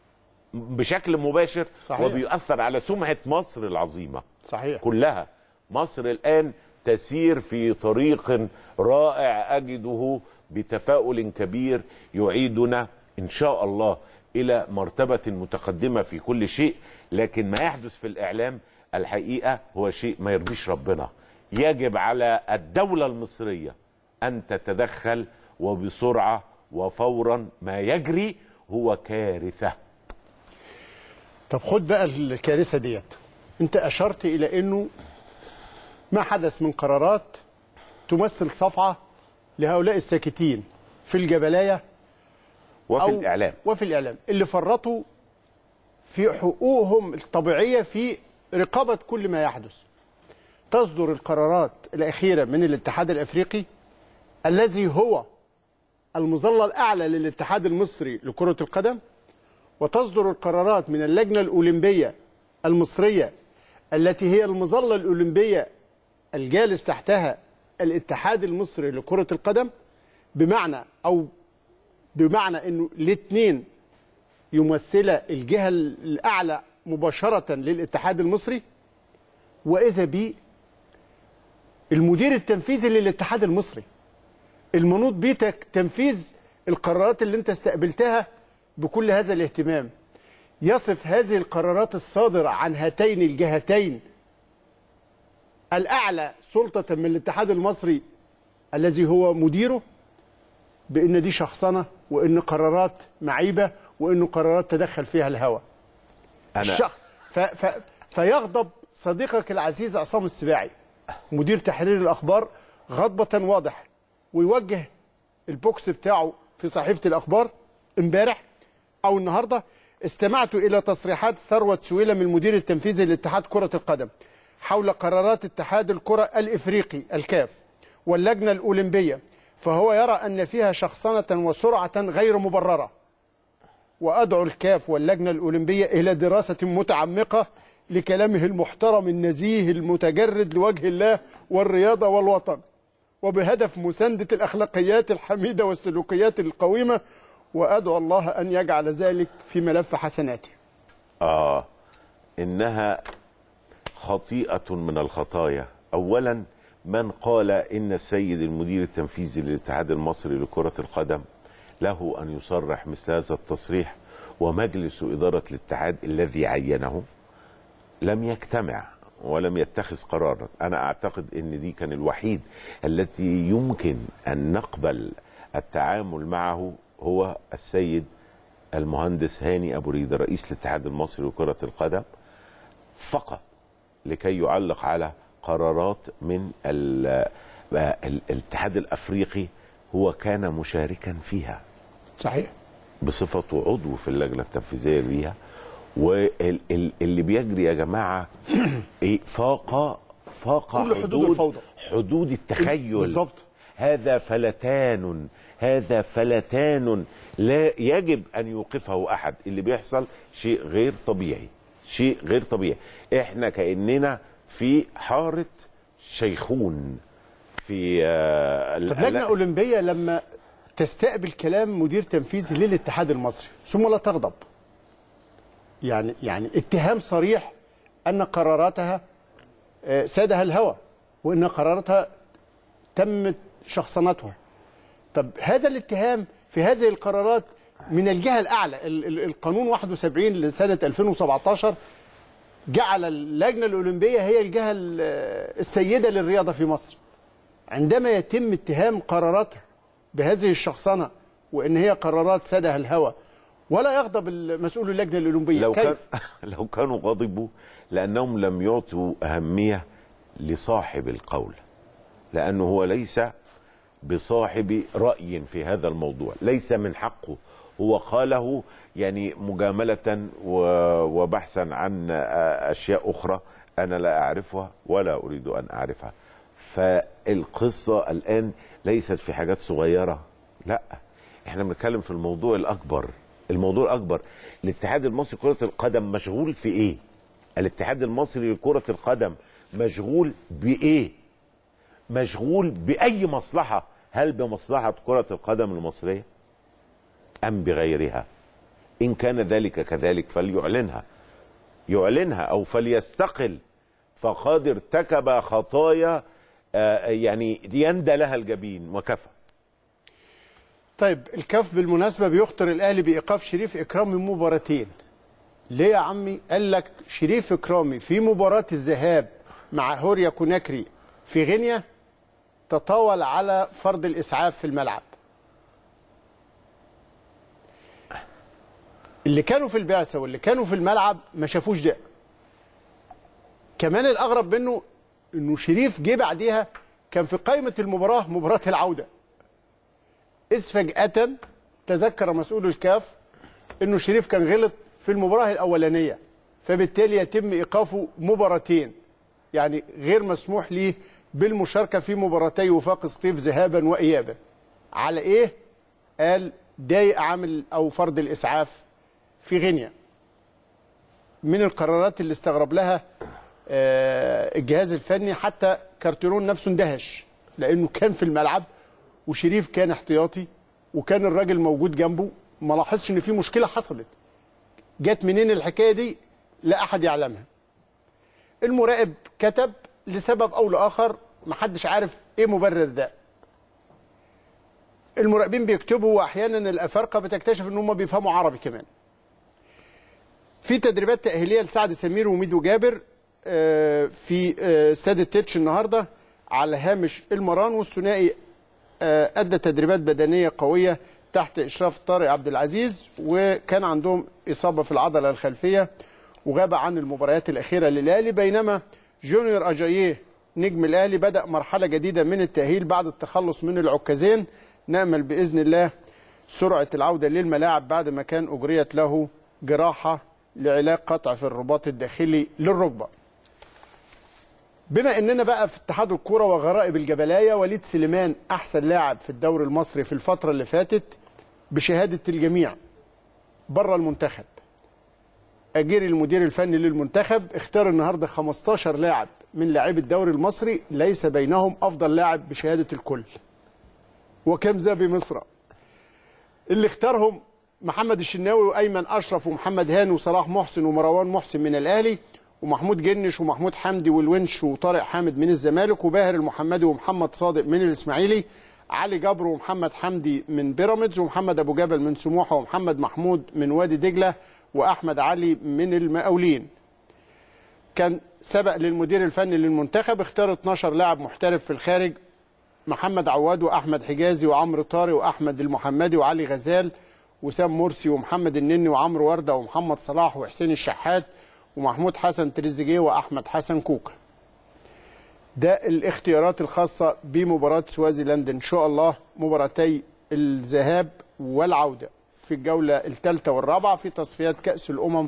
بشكل مباشر صحيح. وبيؤثر على سمعة مصر العظيمة صحيح كلها مصر الآن تسير في طريق رائع أجده بتفاؤل كبير يعيدنا إن شاء الله إلى مرتبة متقدمة في كل شيء لكن ما يحدث في الإعلام الحقيقة هو شيء ما يرضيش ربنا يجب على الدولة المصرية أن تتدخل وبسرعة وفورا ما يجري هو كارثة طب خد بقى الكارثه ديت انت اشرت الى انه ما حدث من قرارات تمثل صفعه لهؤلاء الساكتين في الجبلايه وفي أو- الإعلام وفي الاعلام اللي فرطوا في حقوقهم الطبيعيه في رقابه كل ما يحدث تصدر القرارات الاخيره من الاتحاد الافريقي الذي هو المظله الاعلى للاتحاد المصري لكره القدم وتصدر القرارات من اللجنه الاولمبيه المصريه التي هي المظله الاولمبيه الجالس تحتها الاتحاد المصري لكره القدم بمعنى او بمعنى انه الاثنين يمثل الجهه الاعلى مباشره للاتحاد المصري واذا بي المدير التنفيذي للاتحاد المصري المنوط بيتك تنفيذ القرارات اللي انت استقبلتها بكل هذا الاهتمام يصف هذه القرارات الصادرة عن هاتين الجهتين الأعلى سلطة من الاتحاد المصري الذي هو مديره بأن دي شخصنة وأن قرارات معيبة وأن قرارات تدخل فيها الهوى أنا- الشخص ف ف فيغضب صديقك العزيز عصام السباعي مدير تحرير الأخبار غضبة واضح ويوجه البوكس بتاعه في صحيفة الأخبار امبارح أو النهاردة استمعت إلى تصريحات ثروة سويلة من المدير التنفيذي لاتحاد كرة القدم حول قرارات اتحاد الكرة الإفريقي الكاف واللجنة الأولمبية فهو يرى أن فيها شخصنة وسرعة غير مبررة وأدعو الكاف واللجنة الأولمبية إلى دراسة متعمقة لكلامه المحترم النزيه المتجرد لوجه الله والرياضة والوطن وبهدف مساندة الأخلاقيات الحميدة والسلوكيات القويمة وأدعو الله أن يجعل ذلك في ملف حسناته اه انها خطيئه من الخطايا اولا من قال ان السيد المدير التنفيذي للاتحاد المصري لكره القدم له ان يصرح مثل هذا التصريح ومجلس اداره الاتحاد الذي عينه لم يجتمع ولم يتخذ قرارا انا اعتقد ان دي كان الوحيد التي يمكن ان نقبل التعامل معه هو السيد المهندس هاني ابو ريده رئيس الاتحاد المصري لكره القدم فقط لكي يعلق على قرارات من ال- ال- الاتحاد الافريقي هو كان مشاركا فيها صحيح بصفته عضو في اللجنه التنفيذيه ليها واللي بيجري يا جماعه ايه فاق فاق كل حدود الفوضى. حدود التخيل بالظبط. هذا فلتان هذا فلتان لا يجب ان يوقفه احد اللي بيحصل شيء غير طبيعي شيء غير طبيعي احنا كاننا في حاره شيخون في آه، طب ال- لجنه اولمبيه لما تستقبل كلام مدير تنفيذي للاتحاد المصري ثم لا تغضب يعني يعني اتهام صريح ان قراراتها آه، سادها الهوى وان قراراتها تم شخصنتها طب هذا الاتهام في هذه القرارات من الجهه الاعلى ال- ال- القانون 71 لسنه 2017 جعل اللجنه الاولمبيه هي الجهه ال- السيده للرياضه في مصر عندما يتم اتهام قراراتها بهذه الشخصنه وان هي قرارات سادها الهوى ولا يغضب مسؤول اللجنه الاولمبيه لو كيف؟ كان لو كانوا غضبوا لانهم لم يعطوا اهميه لصاحب القول لانه هو ليس بصاحب راي في هذا الموضوع ليس من حقه هو قاله يعني مجامله و- وبحثا عن اشياء اخرى انا لا اعرفها ولا اريد ان اعرفها فالقصه الان ليست في حاجات صغيره لا احنا بنتكلم في الموضوع الاكبر الموضوع الاكبر الاتحاد المصري لكره القدم مشغول في ايه الاتحاد المصري لكره القدم مشغول بايه مشغول باي مصلحه هل بمصلحه كره القدم المصريه ام بغيرها ان كان ذلك كذلك فليعلنها يعلنها او فليستقل فقد ارتكب خطايا آه، يعني يندى لها الجبين وكفى طيب الكاف بالمناسبه بيخطر الاهلي بايقاف شريف اكرامي مباراتين ليه يا عمي قال لك شريف اكرامي في مباراه الذهاب مع هوريا كوناكري في غينيا تطاول على فرض الاسعاف في الملعب اللي كانوا في البعثه واللي كانوا في الملعب ما شافوش ده كمان الاغرب منه انه شريف جه بعديها كان في قائمه المباراه مباراه العوده إذ فجأة تذكر مسؤول الكاف إنه شريف كان غلط في المباراة الأولانية فبالتالي يتم إيقافه مباراتين يعني غير مسموح ليه بالمشاركة في مباراتي وفاق سطيف ذهابا وإيابا على إيه؟ قال ضايق عامل أو فرض الإسعاف في غينيا من القرارات اللي استغرب لها آه، الجهاز الفني حتى كارتيرون نفسه اندهش لانه كان في الملعب وشريف كان احتياطي وكان الراجل موجود جنبه ما لاحظش ان في مشكله حصلت جت منين الحكايه دي لا احد يعلمها المراقب كتب لسبب او لاخر محدش عارف ايه مبرر ده المراقبين بيكتبوا واحيانا الافارقه بتكتشف ان هم بيفهموا عربي كمان في تدريبات تاهيليه لسعد سمير وميدو جابر آه، في آه، استاد التتش النهارده على هامش المران والثنائي آه، ادى تدريبات بدنيه قويه تحت اشراف طارق عبد العزيز وكان عندهم اصابه في العضله الخلفيه وغاب عن المباريات الاخيره للاهلي بينما جونيور اجاييه نجم الاهلي بدا مرحله جديده من التاهيل بعد التخلص من العكازين نامل باذن الله سرعه العوده للملاعب بعد ما كان اجريت له جراحه لعلاج قطع في الرباط الداخلي للركبه بما اننا بقى في اتحاد الكوره وغرائب الجبلايه وليد سليمان احسن لاعب في الدوري المصري في الفتره اللي فاتت بشهاده الجميع بره المنتخب اجير المدير الفني للمنتخب اختار النهارده 15 لاعب من لاعبي الدوري المصري ليس بينهم افضل لاعب بشهاده الكل وكم ذا بمصر اللي اختارهم محمد الشناوي وايمن اشرف ومحمد هاني وصلاح محسن ومروان محسن من الاهلي ومحمود جنش ومحمود حمدي والونش وطارق حامد من الزمالك وباهر المحمدي ومحمد صادق من الاسماعيلي علي جبر ومحمد حمدي من بيراميدز ومحمد ابو جبل من سموحه ومحمد محمود من وادي دجله واحمد علي من المقاولين كان سبق للمدير الفني للمنتخب اختار 12 لاعب محترف في الخارج محمد عواد واحمد حجازي وعمرو طارق واحمد المحمدي وعلي غزال وسام مرسي ومحمد النني وعمرو ورده ومحمد صلاح وحسين الشحات ومحمود حسن تريزيجيه واحمد حسن كوكا ده الاختيارات الخاصه بمباراه سوازيلاند ان شاء الله مباراتي الذهاب والعوده في الجوله الثالثه والرابعه في تصفيات كاس الامم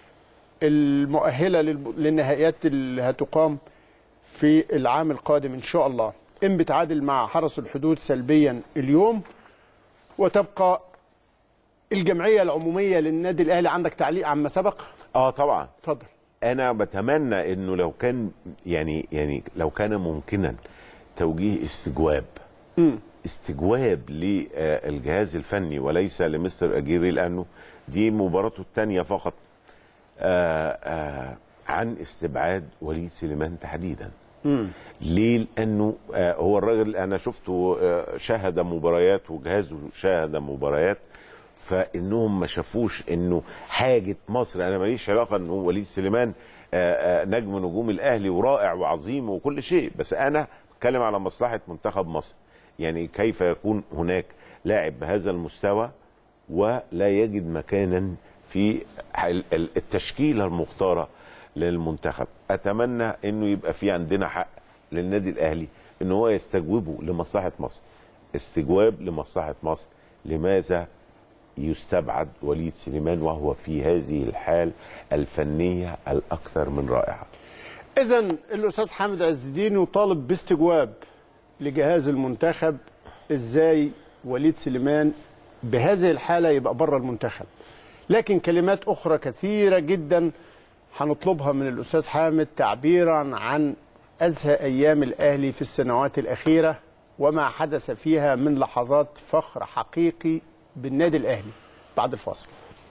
المؤهله للب- للنهائيات اللي هتقام في العام القادم ان شاء الله ان بتعادل مع حرس الحدود سلبيا اليوم وتبقى الجمعيه العموميه للنادي الاهلي عندك تعليق عما سبق اه طبعا اتفضل انا بتمنى انه لو كان يعني يعني لو كان ممكنا توجيه استجواب استجواب للجهاز الفني وليس لمستر اجيري لانه دي مباراته الثانيه فقط آه آه عن استبعاد وليد سليمان تحديدا ليه؟ لانه آه هو الراجل انا شفته آه شاهد مباريات وجهازه شاهد مباريات فانهم ما شافوش انه حاجه مصر انا ماليش علاقه انه وليد سليمان آه آه نجم نجوم الاهلي ورائع وعظيم وكل شيء بس انا بتكلم على مصلحه منتخب مصر يعني كيف يكون هناك لاعب بهذا المستوى ولا يجد مكانا في ال- ال- التشكيله المختاره للمنتخب اتمنى انه يبقى في عندنا حق للنادي الاهلي ان هو يستجوبه لمصلحه مصر استجواب لمصلحه مصر لماذا يستبعد وليد سليمان وهو في هذه الحال الفنيه الاكثر من رائعه اذا الاستاذ حامد عز الدين يطالب باستجواب لجهاز المنتخب ازاي وليد سليمان بهذه الحاله يبقى بره المنتخب لكن كلمات اخرى كثيره جدا هنطلبها من الاستاذ حامد تعبيرا عن ازهى ايام الاهلي في السنوات الاخيره وما حدث فيها من لحظات فخر حقيقي بالنادي الاهلي بعد الفاصل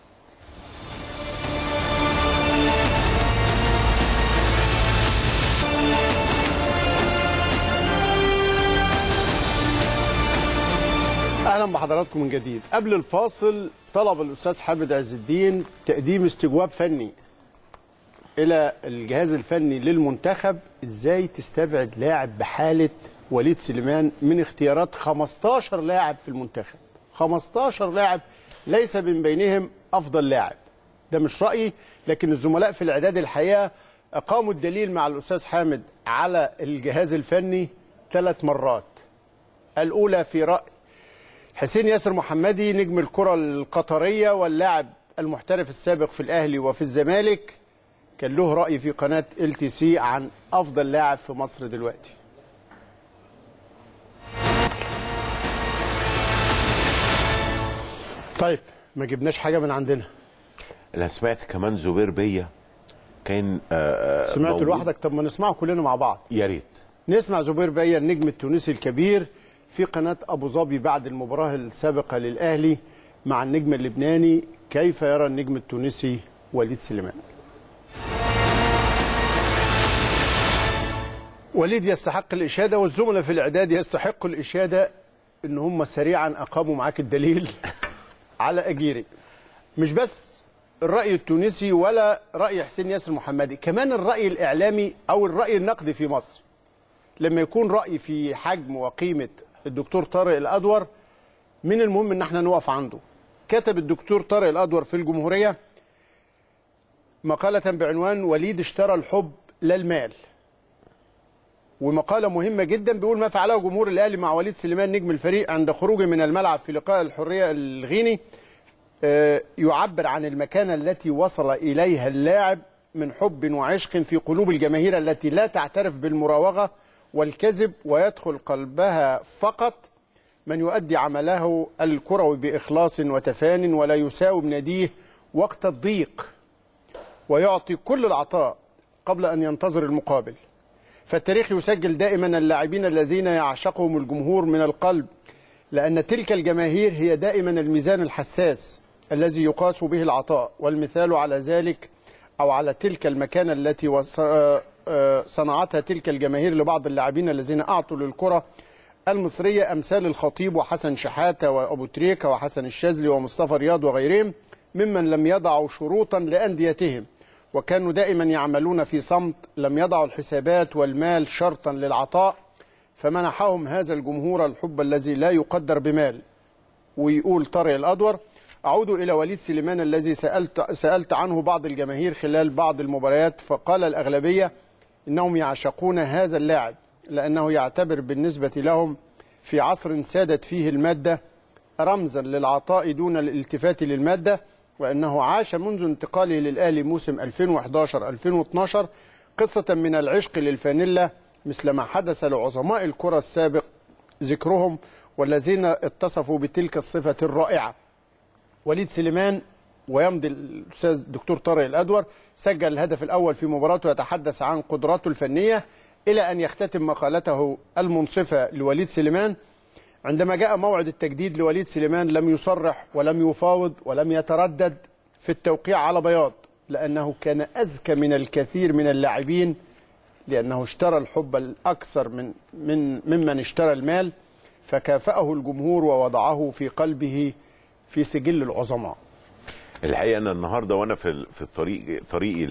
اهلا بحضراتكم من جديد قبل الفاصل طلب الاستاذ حامد عز الدين تقديم استجواب فني الى الجهاز الفني للمنتخب ازاي تستبعد لاعب بحاله وليد سليمان من اختيارات 15 لاعب في المنتخب 15 لاعب ليس من بينهم افضل لاعب ده مش رايي لكن الزملاء في الاعداد الحقيقه اقاموا الدليل مع الاستاذ حامد على الجهاز الفني ثلاث مرات الاولى في راي حسين ياسر محمدي نجم الكرة القطرية واللاعب المحترف السابق في الأهلي وفي الزمالك كان له رأي في قناة ال تي سي عن أفضل لاعب في مصر دلوقتي طيب ما جبناش حاجة من عندنا انا سمعت كمان زبير بيا كان آه، آه، سمعت موجود. لوحدك طب ما نسمعه كلنا مع بعض يا ريت نسمع زبير بيا النجم التونسي الكبير في قناة أبو ظبي بعد المباراة السابقة للأهلي مع النجم اللبناني كيف يرى النجم التونسي وليد سليمان وليد يستحق الإشادة والزملاء في الإعداد يستحقوا الإشادة إن هم سريعا أقاموا معاك الدليل على أجيري مش بس الرأي التونسي ولا رأي حسين ياسر محمدي كمان الرأي الإعلامي أو الرأي النقدي في مصر لما يكون رأي في حجم وقيمة الدكتور طارق الأدور من المهم ان احنا نقف عنده كتب الدكتور طارق الأدور في الجمهورية مقالة بعنوان وليد اشترى الحب لا المال ومقالة مهمة جدا بيقول ما فعله جمهور الأهلي مع وليد سليمان نجم الفريق عند خروجه من الملعب في لقاء الحرية الغيني آه، يعبر عن المكانة التي وصل إليها اللاعب من حب وعشق في قلوب الجماهير التي لا تعترف بالمراوغة والكذب ويدخل قلبها فقط من يؤدي عمله الكروي بإخلاص وتفان ولا يساوم ناديه وقت الضيق ويعطي كل العطاء قبل أن ينتظر المقابل فالتاريخ يسجل دائما اللاعبين الذين يعشقهم الجمهور من القلب لأن تلك الجماهير هي دائما الميزان الحساس الذي يقاس به العطاء والمثال على ذلك أو على تلك المكانة التي وص- آه، آه، صنعتها تلك الجماهير لبعض اللاعبين الذين أعطوا للكرة المصرية أمثال الخطيب وحسن شحاتة وأبو تريكة وحسن الشاذلي ومصطفى رياض وغيرهم ممن لم يضعوا شروطا لأنديتهم وكانوا دائما يعملون في صمت لم يضعوا الحسابات والمال شرطا للعطاء فمنحهم هذا الجمهور الحب الذي لا يقدر بمال ويقول طارق الأدور أعود إلى وليد سليمان الذي سألت, سألت عنه بعض الجماهير خلال بعض المباريات فقال الأغلبية إنهم يعشقون هذا اللاعب لأنه يعتبر بالنسبة لهم في عصر سادت فيه المادة رمزا للعطاء دون الالتفات للمادة وأنه عاش منذ انتقاله للأهلي موسم 2011-2012 قصة من العشق للفانيلا مثل ما حدث لعظماء الكرة السابق ذكرهم والذين اتصفوا بتلك الصفة الرائعة وليد سليمان ويمضي الاستاذ الدكتور طارق الادور سجل الهدف الاول في مباراته يتحدث عن قدراته الفنيه الى ان يختتم مقالته المنصفه لوليد سليمان عندما جاء موعد التجديد لوليد سليمان لم يصرح ولم يفاوض ولم يتردد في التوقيع على بياض لانه كان اذكى من الكثير من اللاعبين لانه اشترى الحب الاكثر من من ممن اشترى المال فكافأه الجمهور ووضعه في قلبه في سجل العظماء الحقيقه انا النهارده وانا في في الطريق طريقي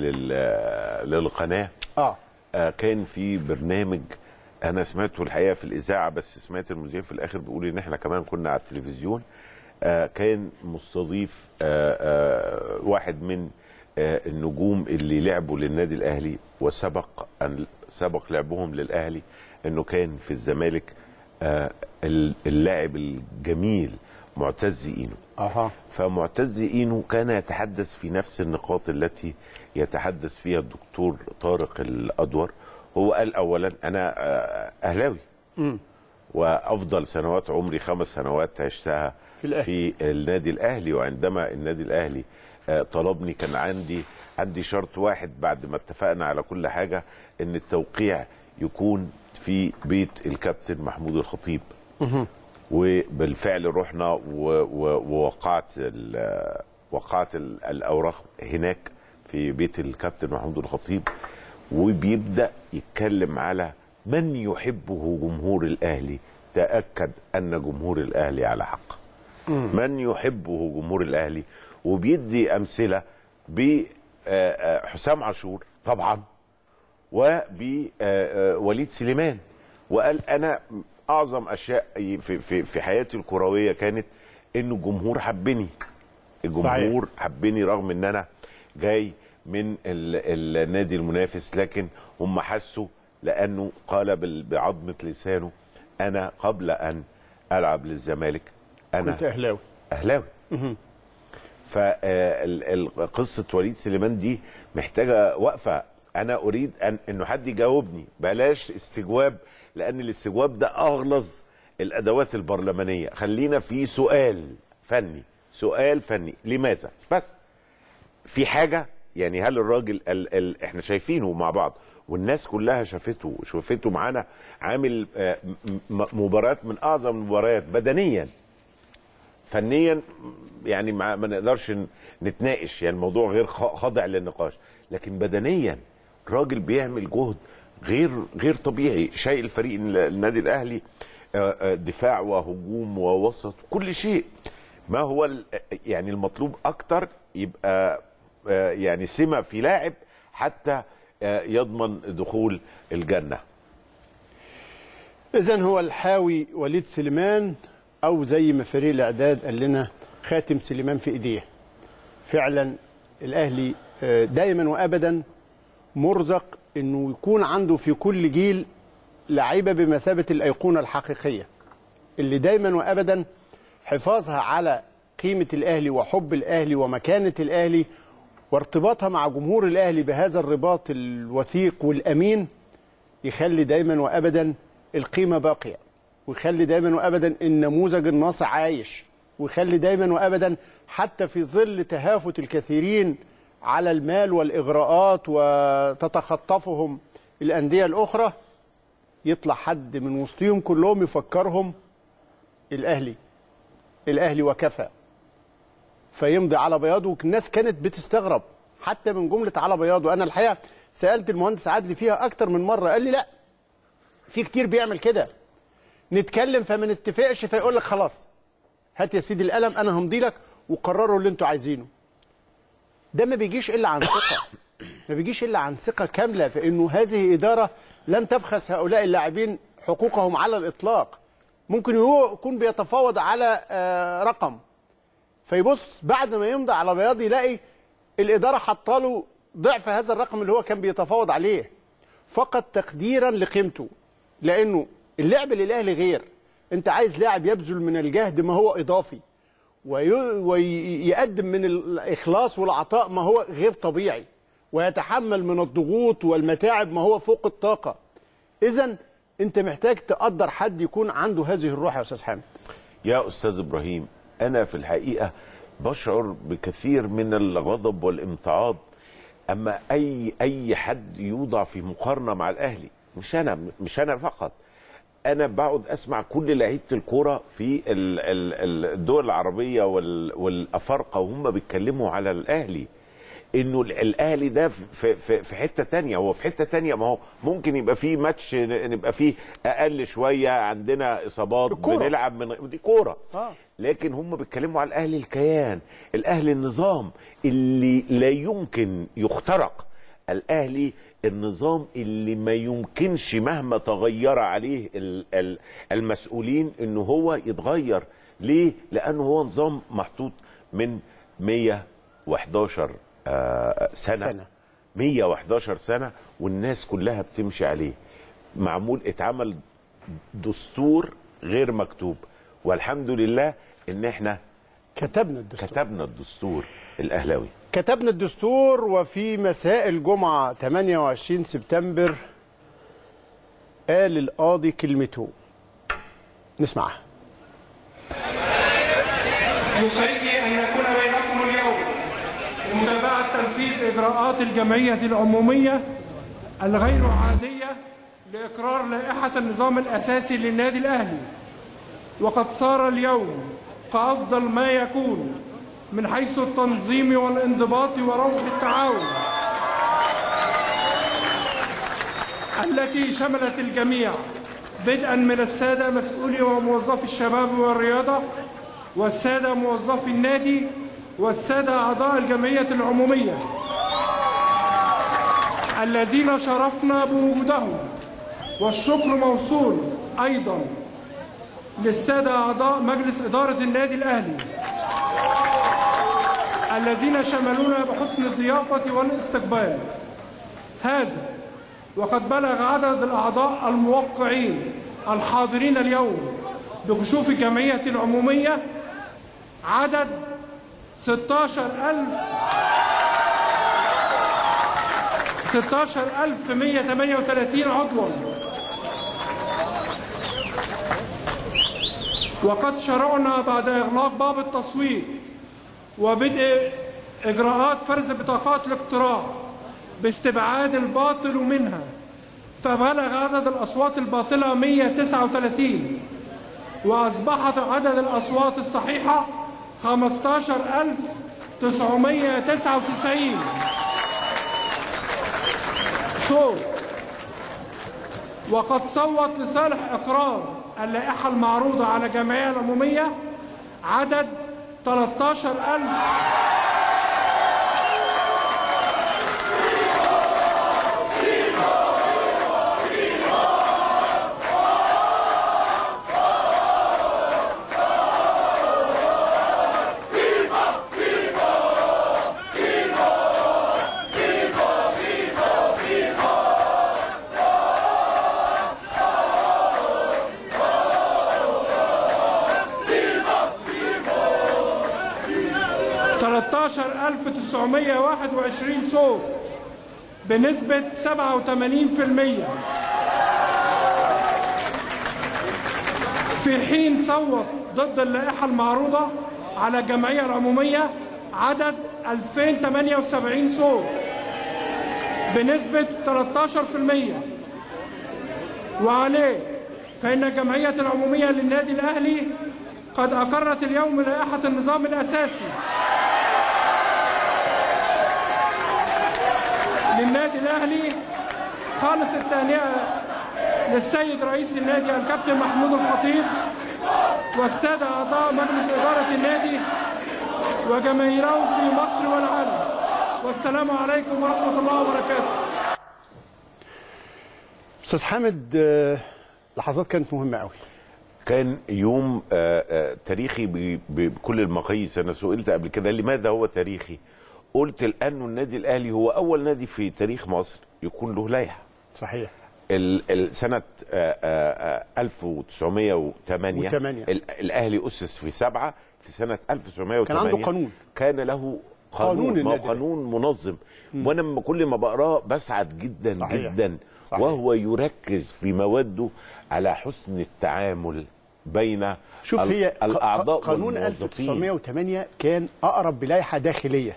لل- للقناه اه آه، كان في برنامج انا سمعته الحقيقه في الاذاعه بس سمعت المذيع في الاخر بيقول ان احنا كمان كنا على التلفزيون آه، كان مستضيف آه، آه، واحد من آه، النجوم اللي لعبوا للنادي الاهلي وسبق ان سبق لعبهم للاهلي انه كان في الزمالك آه، اللاعب الجميل معتز اينو اها فمعتز اينو كان يتحدث في نفس النقاط التي يتحدث فيها الدكتور طارق الادور هو قال اولا انا آه، اهلاوي وافضل سنوات عمري خمس سنوات عشتها في الأهلي. في النادي الاهلي وعندما النادي الاهلي آه، طلبني كان عندي عندي شرط واحد بعد ما اتفقنا على كل حاجه ان التوقيع يكون في بيت الكابتن محمود الخطيب وبالفعل رحنا و- و- ووقعت ال- وقعت ال- الاوراق هناك في بيت الكابتن محمود الخطيب وبيبدا يتكلم على من يحبه جمهور الاهلي تاكد ان جمهور الاهلي على حق من يحبه جمهور الاهلي وبيدي امثله بحسام عاشور طبعا وبوليد سليمان وقال انا اعظم اشياء في في في حياتي الكرويه كانت انه الجمهور حبني الجمهور حبني رغم ان انا جاي من ال- النادي المنافس لكن هم حسوا لانه قال بال- بعظمه لسانه انا قبل ان العب للزمالك انا كنت اهلاوي اهلاوي فقصه وليد سليمان دي محتاجه وقفه انا اريد ان انه حد يجاوبني بلاش استجواب لان الاستجواب ده اغلظ الادوات البرلمانيه خلينا في سؤال فني سؤال فني لماذا بس في حاجه يعني هل الراجل ال ال احنا شايفينه مع بعض والناس كلها شافته شافته معانا عامل آه، م- م- مباريات من اعظم المباريات بدنيا فنيا يعني ما, ما نقدرش ن- نتناقش يعني الموضوع غير خ- خاضع للنقاش لكن بدنيا راجل بيعمل جهد غير غير طبيعي شايل فريق ال- النادي الاهلي آه، آه، دفاع وهجوم ووسط كل شيء ما هو ال- يعني المطلوب اكتر يبقى آه، يعني سمه في لاعب حتى آه، يضمن دخول الجنه اذا هو الحاوي وليد سليمان او زي ما فريق الاعداد قال لنا خاتم سليمان في ايديه فعلا الاهلي آه، دايما وابدا مرزق انه يكون عنده في كل جيل لعيبه بمثابه الايقونه الحقيقيه اللي دايما وابدا حفاظها على قيمه الاهلي وحب الاهلي ومكانه الاهلي وارتباطها مع جمهور الاهلي بهذا الرباط الوثيق والامين يخلي دايما وابدا القيمه باقيه ويخلي دايما وابدا النموذج الناصع عايش ويخلي دايما وابدا حتى في ظل تهافت الكثيرين على المال والاغراءات وتتخطفهم الانديه الاخرى يطلع حد من وسطهم كلهم يفكرهم الاهلي الاهلي وكفى فيمضي على بياضه والناس كانت بتستغرب حتى من جمله على بياضه انا الحقيقه سالت المهندس عدلي فيها اكتر من مره قال لي لا في كتير بيعمل كده نتكلم فما نتفقش فيقول لك خلاص هات يا سيدي القلم انا همضي لك وقرروا اللي انتوا عايزينه ده ما بيجيش الا عن ثقه ما بيجيش الا عن ثقه كامله في انه هذه اداره لن تبخس هؤلاء اللاعبين حقوقهم على الاطلاق ممكن هو يكون بيتفاوض على آه، رقم فيبص بعد ما يمضي على بياض يلاقي الاداره حاطه ضعف هذا الرقم اللي هو كان بيتفاوض عليه فقط تقديرا لقيمته لانه اللعب للاهلي غير انت عايز لاعب يبذل من الجهد ما هو اضافي وي- ويقدم من الاخلاص والعطاء ما هو غير طبيعي ويتحمل من الضغوط والمتاعب ما هو فوق الطاقه اذا انت محتاج تقدر حد يكون عنده هذه الروح يا استاذ حامد يا استاذ ابراهيم انا في الحقيقه بشعر بكثير من الغضب والامتعاض اما اي اي حد يوضع في مقارنه مع الاهلي مش انا مش انا فقط انا بقعد اسمع كل لعيبه الكوره في ال- ال- الدول العربيه وال- والافارقه وهم بيتكلموا على الاهلي انه ال- الاهلي ده في في في حته تانية هو في حته تانية ما هو ممكن يبقى فيه ماتش ن- نبقى فيه اقل شويه عندنا اصابات الكورة. بنلعب من دي كوره آه. لكن هم بيتكلموا على الاهلي الكيان الاهلي النظام اللي لا يمكن يخترق الاهلي النظام اللي ما يمكنش مهما تغير عليه ال- ال- المسؤولين انه هو يتغير ليه لانه هو نظام محطوط من 111 آه، سنه, سنة. سنة. 111 سنه والناس كلها بتمشي عليه معمول اتعمل دستور غير مكتوب والحمد لله ان احنا كتبنا الدستور كتبنا الدستور الاهلاوي كتبنا الدستور وفي مساء الجمعة 28 سبتمبر قال القاضي كلمته نسمعها يسعدني أن أكون بينكم اليوم لمتابعة تنفيذ إجراءات الجمعية العمومية الغير عادية لإقرار لائحة النظام الأساسي للنادي الأهلي وقد صار اليوم كأفضل ما يكون من حيث التنظيم والانضباط وروح التعاون التي شملت الجميع بدءا من السادة مسؤولي وموظفي الشباب والرياضة والسادة موظفي النادي والسادة أعضاء الجمعية العمومية الذين شرفنا بوجودهم والشكر موصول أيضا للسادة أعضاء مجلس إدارة النادي الأهلي الذين شملونا بحسن الضيافة والاستقبال هذا وقد بلغ عدد الأعضاء الموقعين الحاضرين اليوم بكشوف الجمعية العمومية عدد 16000 16138 عضوا وقد شرعنا بعد إغلاق باب التصويت وبدء إجراءات فرز بطاقات الاقتراع باستبعاد الباطل منها فبلغ عدد الأصوات الباطلة 139 وأصبحت عدد الأصوات الصحيحة 15999 صوت وقد صوت لصالح إقرار اللائحة المعروضة على الجمعية العمومية عدد 13000 13921 صوت بنسبة 87% في حين صوت ضد اللائحة المعروضة على الجمعية العمومية عدد 2078 صوت بنسبة 13% وعليه فإن الجمعية العمومية للنادي الأهلي قد أقرت اليوم لائحة النظام الأساسي للنادي الاهلي خالص التهنئه للسيد رئيس النادي الكابتن محمود الخطيب والساده اعضاء مجلس اداره النادي وجماهيره في مصر والعالم والسلام عليكم ورحمه الله وبركاته استاذ حامد آه، لحظات كانت مهمه قوي كان يوم آه، آه، تاريخي ب- ب- بكل المقاييس انا سئلت قبل كده لماذا هو تاريخي قلت لانه النادي الاهلي هو اول نادي في تاريخ مصر يكون له لائحه صحيح ال- ال- سنة آه، آه، آه، 1908 وتمانية. ال- الأهلي أسس في سبعة في سنة 1908 كان عنده قانون. كان له قانون قانون ما هو النادي قانون منظم وانا لما كل ما بقراه بسعد جدا صحيح. جدا صحيح. وهو يركز في مواده على حسن التعامل بين شوف ال- هي الاعضاء قانون والموظفين 1908 كان اقرب بلائحه داخليه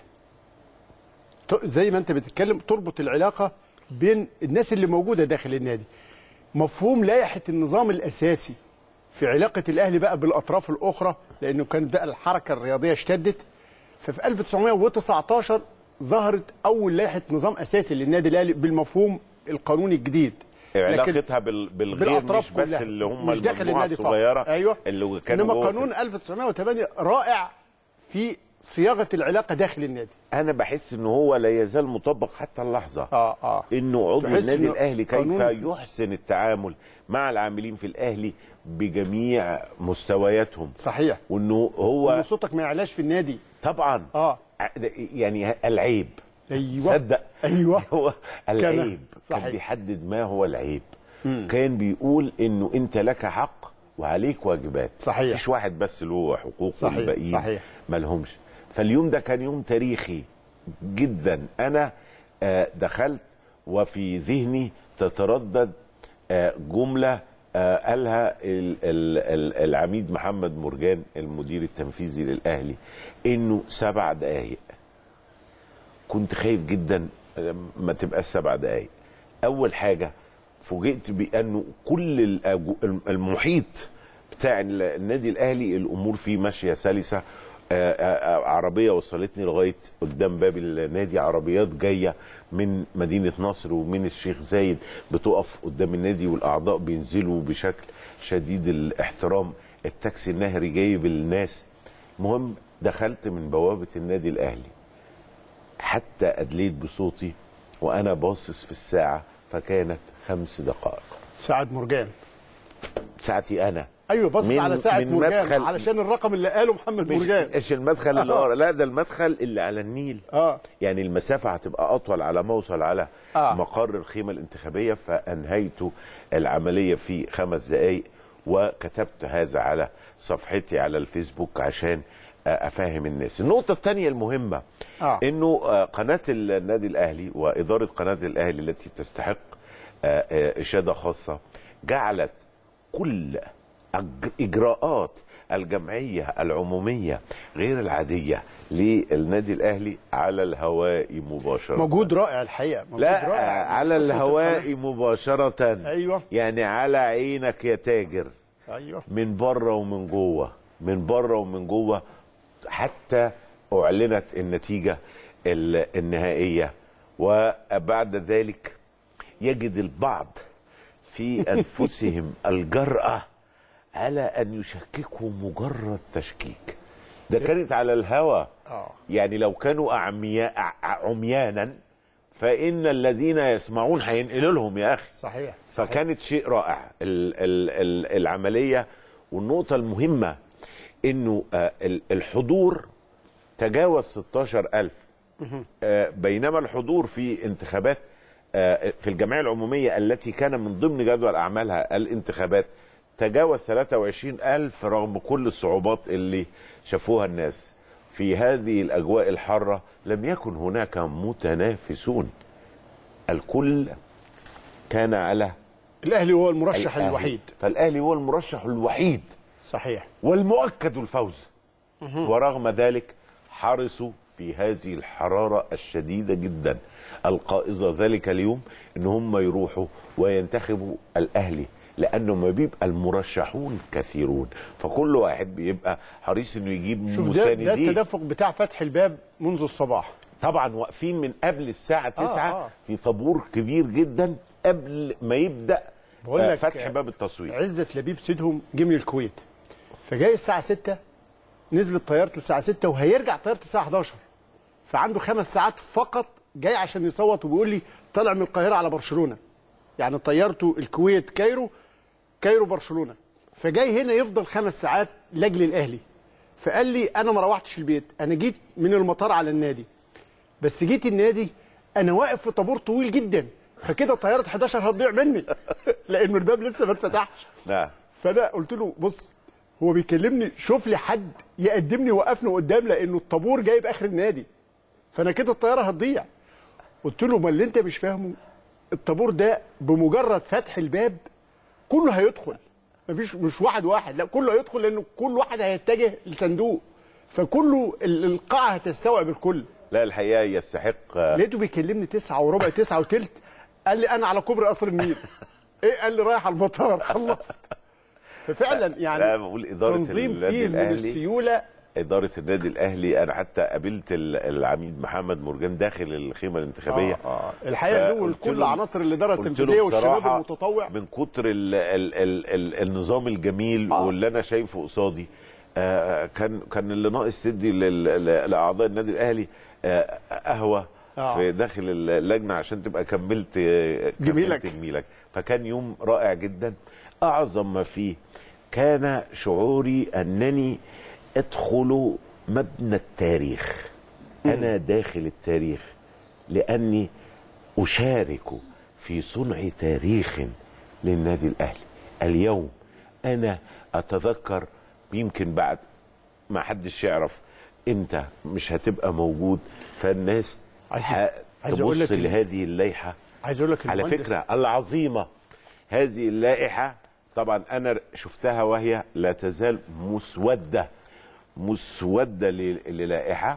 ت- زي ما انت بتتكلم تربط العلاقه بين الناس اللي موجوده داخل النادي مفهوم لائحه النظام الاساسي في علاقه الاهلي بقى بالاطراف الاخرى لانه كانت بقى الحركه الرياضيه اشتدت ففي 1919 ظهرت اول لائحه نظام اساسي للنادي الاهلي بالمفهوم القانوني الجديد لكن- علاقتها بال- بالغير بالأطراف مش بس كلها. اللي هم مش داخل المجموعة النادي فقط. الصغيرة أيوة. اللي كانوا انما جوه في قانون 1908 رائع في صياغه العلاقه داخل النادي انا بحس ان هو لا يزال مطبق حتى اللحظه اه اه انه عضو تحس النادي إنه الاهلي كيف قانون- يحسن التعامل مع العاملين في الاهلي بجميع مستوياتهم صحيح وانه هو وإن صوتك ما يعلاش في النادي طبعا اه يعني العيب ايوه صدق ايوه هو العيب صحيح. كان بيحدد ما هو العيب مم. كان بيقول انه انت لك حق وعليك واجبات صحيح. مفيش واحد بس له حقوق صحيح، والباقيين صحيح. مالهمش فاليوم ده كان يوم تاريخي جدا انا آه، دخلت وفي ذهني تتردد آه، جمله آه، قالها ال- ال- ال- العميد محمد مرجان المدير التنفيذي للاهلي انه سبع دقائق كنت خايف جدا ما تبقى سبع دقائق اول حاجه فوجئت بانه كل الأجو- المحيط بتاع النادي الاهلي الامور فيه ماشيه سلسه آه، آه، عربيه وصلتني لغايه قدام باب النادي عربيات جايه من مدينه نصر ومن الشيخ زايد بتقف قدام النادي والاعضاء بينزلوا بشكل شديد الاحترام التاكسي النهري جايب الناس المهم دخلت من بوابه النادي الاهلي حتى ادليت بصوتي وانا باصص في الساعه فكانت خمس دقائق سعد مرجان ساعتي انا ايوه بص من- على ساعه من مرجان مدخل- علشان الرقم اللي قاله محمد مش, مرجان مش المدخل اللي ورا لا ده المدخل اللي على النيل اه يعني المسافه هتبقى اطول على ما اوصل على آه. آه. مقر الخيمه الانتخابيه فانهيت العمليه في خمس دقائق وكتبت هذا على صفحتي على الفيسبوك عشان آه، افهم الناس النقطه الثانيه المهمه آه. انه آه، قناه النادي الاهلي واداره قناه الاهلي التي تستحق آه، آه، اشاده خاصه جعلت كل أج- اجراءات الجمعيه العموميه غير العاديه للنادي الاهلي على الهواء مباشره مجهود رائع الحقيقه مجهود لا رائع على قصة الهواء مباشره ايوه يعني على عينك يا تاجر ايوه من بره ومن جوه من بره ومن جوه حتى اعلنت النتيجه ال- النهائيه وبعد ذلك يجد البعض في انفسهم الجراه على ان يشككوا مجرد تشكيك ده كانت على الهوى اه يعني لو كانوا أعمياء ع- عميانا فإن الذين يسمعون هينقلوا لهم يا أخي صحيح فكانت شيء رائع ال ال ال العملية والنقطة المهمة إنه آه، ال- الحضور تجاوز 16000 آه، بينما الحضور في انتخابات آه، في الجمعية العمومية التي كان من ضمن جدول أعمالها الانتخابات تجاوز 23000 رغم كل الصعوبات اللي شافوها الناس في هذه الأجواء الحارة لم يكن هناك متنافسون الكل كان على الاهلي هو المرشح الأهلي. الوحيد فالأهلي هو المرشح الوحيد صحيح والمؤكد الفوز مهم. ورغم ذلك حرصوا في هذه الحرارة الشديدة جدا القائزة ذلك اليوم ان هم يروحوا وينتخبوا الاهلي لانه ما بيبقى المرشحون كثيرون فكل واحد بيبقى حريص انه يجيب شوف ده ده مساندين التدفق بتاع فتح الباب منذ الصباح طبعا واقفين من قبل الساعه 9 آه. في طابور كبير جدا قبل ما يبدا بقول آه، لك فتح باب التصوير عزت لبيب سيدهم جه من الكويت فجاي الساعه 6 نزلت طيارته الساعه 6 وهيرجع طيارته الساعه 11 فعنده خمس ساعات فقط جاي عشان يصوت وبيقول لي طالع من القاهره على برشلونه يعني طيارته الكويت كايرو كايرو برشلونه فجاي هنا يفضل خمس ساعات لاجل الاهلي فقال لي انا ما روحتش البيت انا جيت من المطار على النادي بس جيت النادي انا واقف في طابور طويل جدا فكده طياره 11 هتضيع مني لانه الباب لسه ما اتفتحش نعم فانا قلت له بص هو بيكلمني شوف لي حد يقدمني وقفني قدام لانه الطابور جايب اخر النادي فانا كده الطياره هتضيع قلت له ما اللي انت مش فاهمه الطابور ده بمجرد فتح الباب كله هيدخل مفيش مش واحد واحد لا كله هيدخل لانه كل واحد هيتجه لصندوق فكله ال- القاعه هتستوعب الكل لا الحقيقه يستحق آه، لقيته بيكلمني تسعة وربع تسعة وتلت قال لي انا على كوبري قصر النيل ايه قال لي رايح على المطار خلصت ففعلا يعني لا بقول اداره تنظيم النادي فيه من الاهلي السيوله اداره النادي الاهلي انا حتى قابلت ال- العميد محمد مرجان داخل الخيمه الانتخابيه آه، آه. الحقيقة له فقلت كل له- عناصر الإدارة قلت له التنفيذية والشباب بصراحة المتطوع. من كتر ال ال ال ال النظام الجميل آه. واللي انا شايفه قصادي آه كان كان اللي ناقص تدي لل- ل- لاعضاء النادي الاهلي آه قهوه آه. في داخل اللجنه عشان تبقى كملت آه، جميلك. كملت جميلك فكان يوم رائع جدا اعظم ما فيه كان شعوري انني ادخل مبنى التاريخ انا داخل التاريخ لاني اشارك في صنع تاريخ للنادي الاهلي اليوم انا اتذكر يمكن بعد ما حدش يعرف انت مش هتبقى موجود فالناس عايز- ه- عايز أقول تبص لك إن- لهذه اللائحه عايز اقول لك على المهندس- فكره العظيمه هذه اللائحه طبعا انا شفتها وهي لا تزال مسوده مسوده ل- للائحه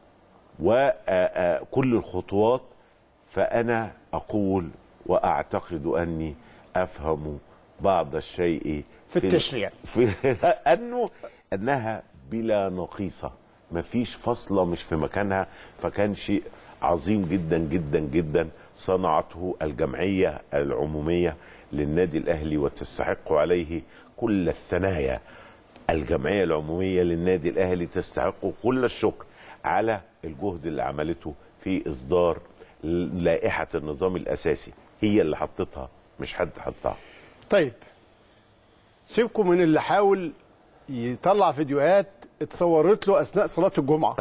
وكل الخطوات فانا اقول واعتقد اني افهم بعض الشيء في التشريع. في انه انها بلا نقيصه مفيش فصله مش في مكانها فكان شيء عظيم جدا جدا جدا صنعته الجمعيه العموميه للنادي الاهلي وتستحق عليه كل الثنايا الجمعيه العموميه للنادي الاهلي تستحق كل الشكر على الجهد اللي عملته في اصدار لائحه النظام الاساسي هي اللي حطتها مش حد حطها طيب سيبكم من اللي حاول يطلع فيديوهات اتصورت له اثناء صلاه الجمعه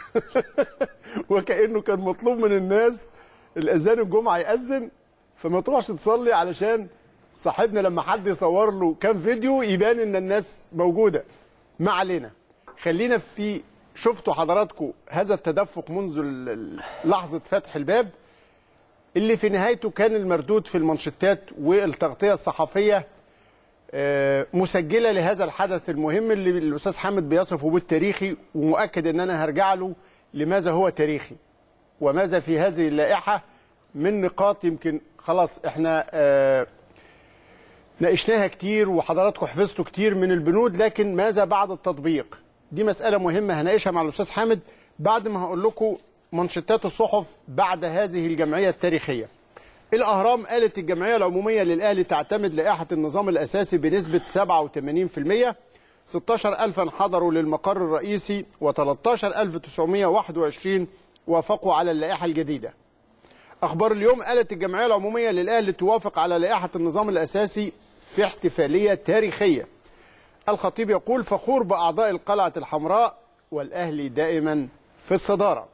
وكانه كان مطلوب من الناس الاذان الجمعه ياذن فما تروحش تصلي علشان صاحبنا لما حد يصور له كام فيديو يبان ان الناس موجوده ما علينا خلينا في شفتوا حضراتكم هذا التدفق منذ ال- ال- لحظه فتح الباب اللي في نهايته كان المردود في المانشيتات والتغطيه الصحفيه آه، مسجله لهذا الحدث المهم اللي الاستاذ حامد بيصفه بالتاريخي ومؤكد ان انا هرجع له لماذا هو تاريخي وماذا في هذه اللائحه من نقاط يمكن خلاص احنا آه، ناقشناها كتير وحضراتكم حفظتوا كتير من البنود لكن ماذا بعد التطبيق دي مسألة مهمة هناقشها مع الأستاذ حامد بعد ما هقول لكم منشطات الصحف بعد هذه الجمعية التاريخية الأهرام قالت الجمعية العمومية للأهلي تعتمد لائحة النظام الأساسي بنسبة 87% 16000 انحدروا للمقر الرئيسي و13921 وافقوا على اللائحة الجديدة أخبار اليوم قالت الجمعية العمومية للأهلي توافق على لائحة النظام الأساسي في احتفالية تاريخية الخطيب يقول فخور بأعضاء القلعة الحمراء والأهلي دائما في الصدارة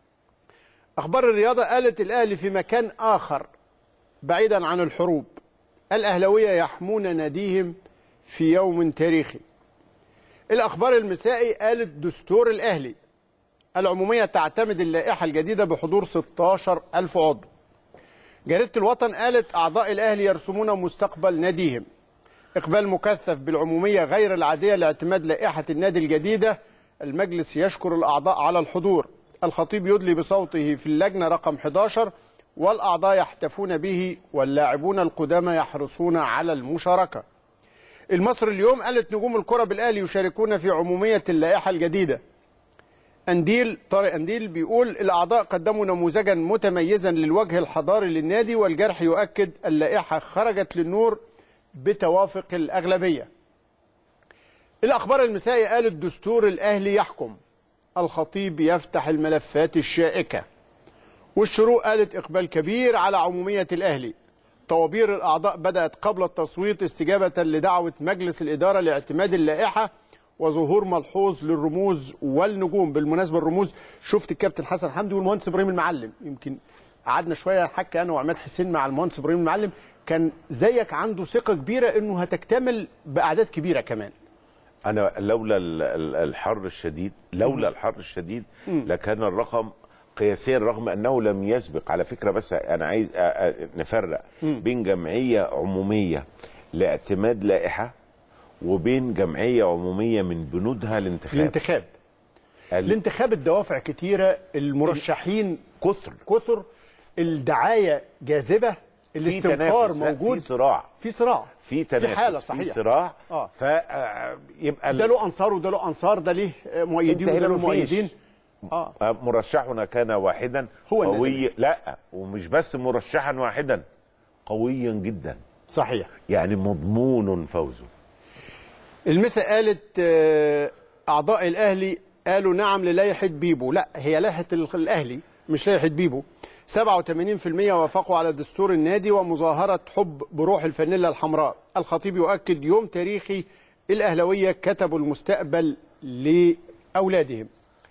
أخبار الرياضة قالت الأهلي في مكان آخر بعيدا عن الحروب الأهلوية يحمون ناديهم في يوم تاريخي الأخبار المسائي قالت دستور الأهلي العمومية تعتمد اللائحة الجديدة بحضور 16 ألف عضو جريدة الوطن قالت أعضاء الأهلي يرسمون مستقبل ناديهم إقبال مكثف بالعمومية غير العادية لاعتماد لائحة النادي الجديدة المجلس يشكر الأعضاء على الحضور الخطيب يدلي بصوته في اللجنة رقم 11 والأعضاء يحتفون به واللاعبون القدامى يحرصون على المشاركة المصري اليوم قالت نجوم الكرة بالأهلي يشاركون في عمومية اللائحة الجديدة أنديل طارق أنديل بيقول الأعضاء قدموا نموذجا متميزا للوجه الحضاري للنادي والجرح يؤكد اللائحة خرجت للنور بتوافق الأغلبية الأخبار المسائي قال الدستور الأهلي يحكم الخطيب يفتح الملفات الشائكة والشروق قالت إقبال كبير على عمومية الأهلي طوابير الأعضاء بدأت قبل التصويت استجابة لدعوة مجلس الإدارة لاعتماد اللائحة وظهور ملحوظ للرموز والنجوم بالمناسبة الرموز شفت الكابتن حسن حمدي والمهندس إبراهيم المعلم يمكن قعدنا شوية نحكي أنا وعماد حسين مع المهندس إبراهيم المعلم كان زيك عنده ثقة كبيرة إنه هتكتمل بأعداد كبيرة كمان انا لولا ال- ال- الحر الشديد لولا الحر الشديد مم. لكان الرقم قياسيا رغم انه لم يسبق على فكره بس انا عايز أ- أ- نفرق مم. بين جمعيه عموميه لاعتماد لائحه وبين جمعيه عموميه من بنودها الانتخاب الانتخاب الانتخاب الدوافع كتيرة المرشحين كثر كثر الدعاية جاذبة الاستنفار تنافس، لا، موجود في صراع في صراع في تنافس في حالة في صحيح صراع اه فيبقى ده له انصار وده له انصار ده ليه مؤيدين انت وده هنا له مفيش. مؤيدين اه مرشحنا كان واحدا هو قوي لا ومش بس مرشحا واحدا قويا جدا صحيح يعني مضمون فوزه المسا قالت آه، اعضاء الاهلي قالوا نعم للائحه بيبو لا هي لائحه ال- الاهلي مش لائحه بيبو 87% وافقوا على دستور النادي ومظاهره حب بروح الفانيلا الحمراء الخطيب يؤكد يوم تاريخي الاهلاويه كتبوا المستقبل لاولادهم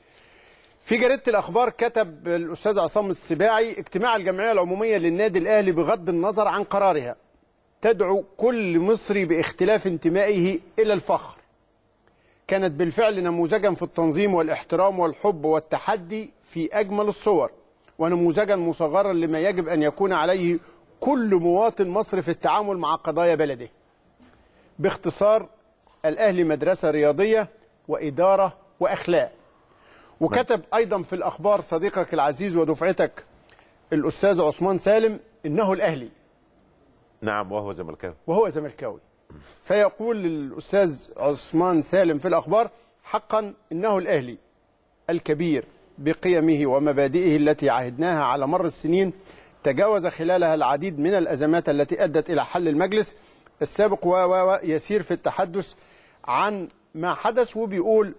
في جريده الاخبار كتب الاستاذ عصام السباعي اجتماع الجمعيه العموميه للنادي الاهلي بغض النظر عن قرارها تدعو كل مصري باختلاف انتمائه الى الفخر كانت بالفعل نموذجا في التنظيم والاحترام والحب والتحدي في اجمل الصور ونموذجا مصغرا لما يجب ان يكون عليه كل مواطن مصري في التعامل مع قضايا بلده باختصار الاهلي مدرسه رياضيه واداره واخلاق وكتب ايضا في الاخبار صديقك العزيز ودفعتك الاستاذ عثمان سالم انه الاهلي نعم وهو زملكاوي وهو زملكاوي فيقول الاستاذ عثمان سالم في الاخبار حقا انه الاهلي الكبير بقيمه ومبادئه التي عهدناها على مر السنين تجاوز خلالها العديد من الازمات التي ادت الى حل المجلس السابق و و و يسير في التحدث عن ما حدث وبيقول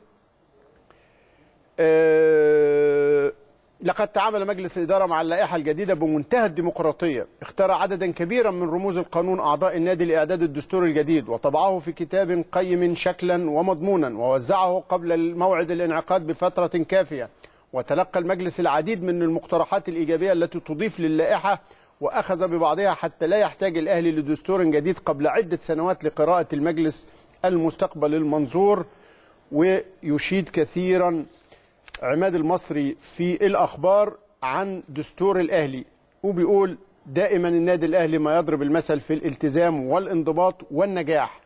آه، لقد تعامل مجلس الإدارة مع اللائحة الجديدة بمنتهى الديمقراطية اختار عددا كبيرا من رموز القانون أعضاء النادي لإعداد الدستور الجديد وطبعه في كتاب قيم شكلا ومضمونا ووزعه قبل موعد الانعقاد بفترة كافية وتلقى المجلس العديد من المقترحات الإيجابية التي تضيف للائحة وأخذ ببعضها حتى لا يحتاج الأهلي لدستور جديد قبل عدة سنوات لقراءة المجلس المستقبل المنظور ويشيد كثيرا عماد المصري في الأخبار عن دستور الأهلي وبيقول دائما النادي الأهلي ما يضرب المثل في الالتزام والانضباط والنجاح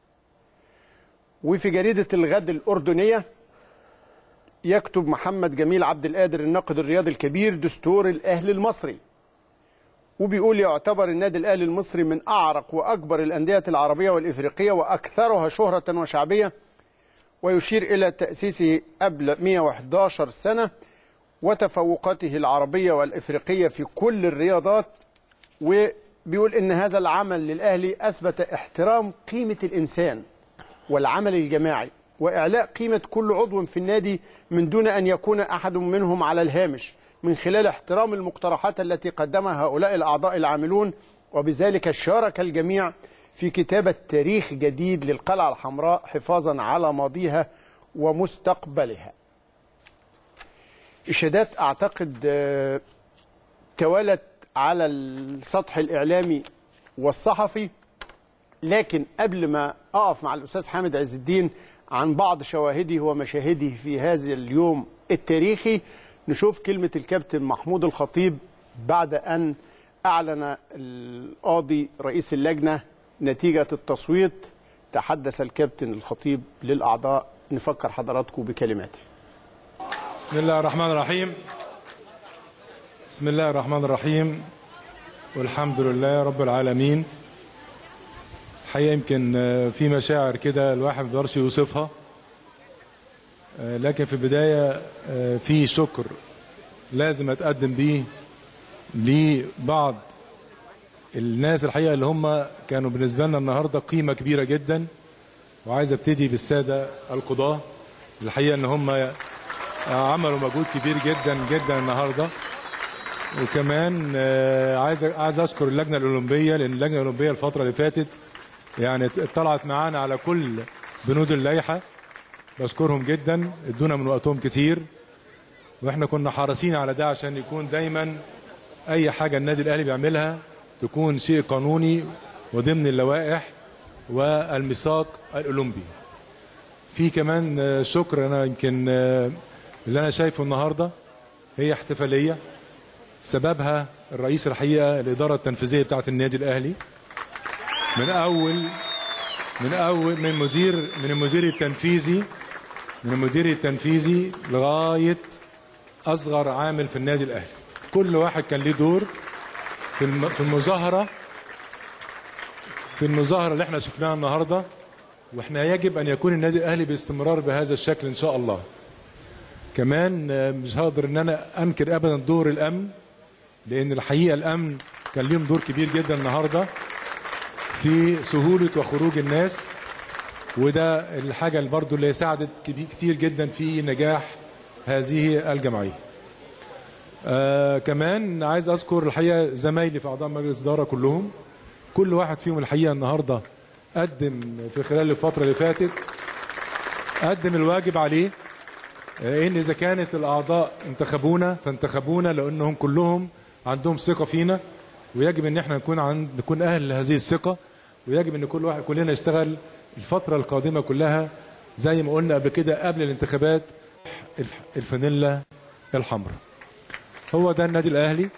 وفي جريدة الغد الأردنية يكتب محمد جميل عبد القادر الناقد الرياضي الكبير دستور الأهلي المصري وبيقول يعتبر النادي الأهلي المصري من أعرق وأكبر الأندية العربية والإفريقية وأكثرها شهرة وشعبية ويشير إلى تأسيسه قبل 111 سنة وتفوقاته العربية والإفريقية في كل الرياضات وبيقول إن هذا العمل للأهلي أثبت احترام قيمة الإنسان والعمل الجماعي وإعلاء قيمة كل عضو في النادي من دون أن يكون أحد منهم على الهامش من خلال احترام المقترحات التي قدمها هؤلاء الأعضاء العاملون وبذلك شارك الجميع في كتابة تاريخ جديد للقلعة الحمراء حفاظا على ماضيها ومستقبلها إشادات أعتقد آه، توالت على السطح الإعلامي والصحفي لكن قبل ما أقف مع الأستاذ حامد عز الدين عن بعض شواهده ومشاهده في هذا اليوم التاريخي نشوف كلمة الكابتن محمود الخطيب بعد أن أعلن القاضي رئيس اللجنة نتيجة التصويت تحدث الكابتن الخطيب للأعضاء نفكر حضراتكم بكلماته بسم الله الرحمن الرحيم بسم الله الرحمن الرحيم والحمد لله رب العالمين الحقيقة يمكن آه، في مشاعر كده الواحد ما بيقدرش يوصفها آه، لكن في البداية آه، في شكر لازم أتقدم بيه لبعض الناس الحقيقة اللي هم كانوا بالنسبة لنا النهاردة قيمة كبيرة جدا وعايز ابتدي بالسادة القضاة الحقيقة ان هم عملوا مجهود كبير جدا جدا النهارده وكمان آه، عايز عايز اشكر اللجنه الاولمبيه لان اللجنه الاولمبيه الفتره اللي فاتت يعني اطلعت معانا على كل بنود اللائحه بشكرهم جدا ادونا من وقتهم كتير واحنا كنا حريصين على ده عشان يكون دايما اي حاجه النادي الاهلي بيعملها تكون شيء قانوني وضمن اللوائح والميثاق الاولمبي في كمان آه، شكر انا يمكن آه، اللي انا شايفه النهارده هي احتفاليه سببها الرئيس الحقيقه الاداره التنفيذيه بتاعه النادي الاهلي من اول من اول من مدير من المدير التنفيذي من المدير التنفيذي لغايه اصغر عامل في النادي الاهلي كل واحد كان ليه دور في الم- في المظاهره في المظاهره اللي احنا شفناها النهارده واحنا يجب ان يكون النادي الاهلي باستمرار بهذا الشكل ان شاء الله كمان آه، مش هقدر ان انا انكر ابدا دور الامن لان الحقيقه الامن كان ليهم دور كبير جدا النهارده في سهوله وخروج الناس وده الحاجه اللي برضو اللي ساعدت كبي- كتير جدا في نجاح هذه الجمعيه آه كمان عايز اذكر الحقيقه زمايلي في اعضاء مجلس الاداره كلهم كل واحد فيهم الحقيقه النهارده قدم في خلال الفتره اللي فاتت قدم الواجب عليه آه، ان اذا كانت الاعضاء انتخبونا فانتخبونا لانهم كلهم عندهم ثقه فينا ويجب ان احنا نكون عند نكون اهل لهذه الثقه ويجب ان كل واحد كلنا يشتغل الفتره القادمه كلها زي ما قلنا قبل كده قبل الانتخابات الف- الفانيلا الحمراء هو ده النادي الاهلي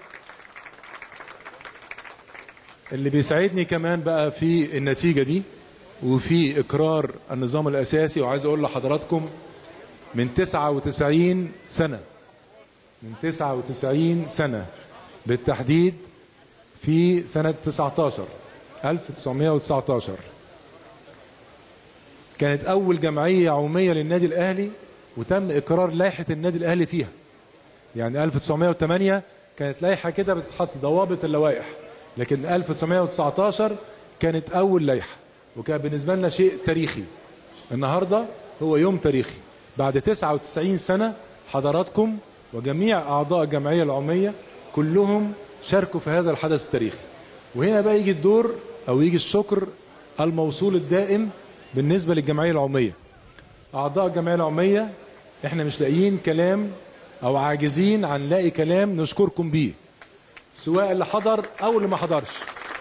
اللي بيساعدني كمان بقى في النتيجه دي وفي اقرار النظام الاساسي وعايز اقول لحضراتكم من 99 سنه من 99 سنه بالتحديد في سنه 19 1919 كانت اول جمعيه عموميه للنادي الاهلي وتم اقرار لائحه النادي الاهلي فيها يعني 1908 كانت لائحه كده بتتحط ضوابط اللوائح لكن 1919 كانت اول لائحه وكان بالنسبه لنا شيء تاريخي النهارده هو يوم تاريخي بعد 99 سنه حضراتكم وجميع اعضاء الجمعيه العموميه كلهم شاركوا في هذا الحدث التاريخي وهنا بقى يجي الدور او يجي الشكر الموصول الدائم بالنسبه للجمعيه العموميه اعضاء الجمعيه العموميه احنا مش لاقيين كلام او عاجزين عن نلاقي كلام نشكركم بيه سواء اللي حضر او اللي ما حضرش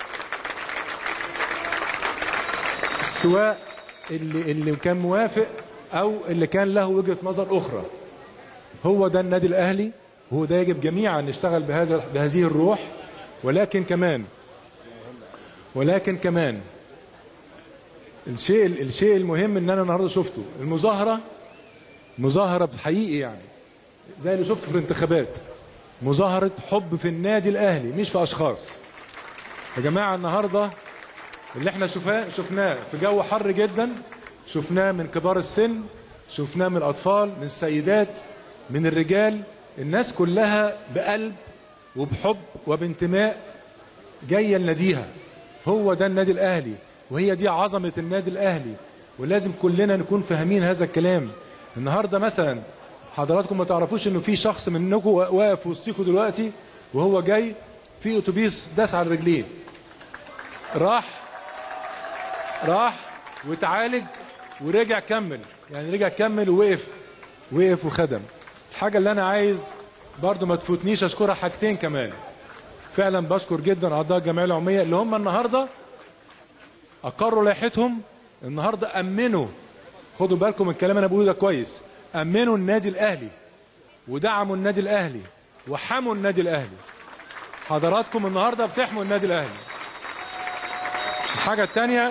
سواء اللي اللي كان موافق او اللي كان له وجهه نظر اخرى هو ده النادي الاهلي وهو ده يجب جميعا نشتغل بهذا بهذه الروح ولكن كمان ولكن كمان الشيء الشيء المهم ان انا النهارده شفته المظاهره مظاهره حقيقي يعني زي اللي شفته في الانتخابات مظاهره حب في النادي الاهلي مش في اشخاص يا جماعه النهارده اللي احنا شفاه شفناه في جو حر جدا شفناه من كبار السن شفناه من الاطفال من السيدات من الرجال الناس كلها بقلب وبحب وبانتماء جايه لناديها هو ده النادي الاهلي وهي دي عظمه النادي الاهلي ولازم كلنا نكون فاهمين هذا الكلام النهارده مثلا حضراتكم ما تعرفوش انه في شخص منكم واقف وسطيكم دلوقتي وهو جاي في اتوبيس داس على الرجلين راح راح وتعالج ورجع كمل يعني رجع كمل ووقف وقف وخدم الحاجة اللي أنا عايز برضو ما تفوتنيش أشكرها حاجتين كمان فعلا بشكر جدا أعضاء الجمعية العمومية اللي هم النهاردة أقروا لائحتهم النهاردة أمنوا خدوا بالكم من الكلام أنا بقوله ده كويس أمنوا النادي الأهلي ودعموا النادي الأهلي وحموا النادي الأهلي حضراتكم النهاردة بتحموا النادي الأهلي الحاجة التانية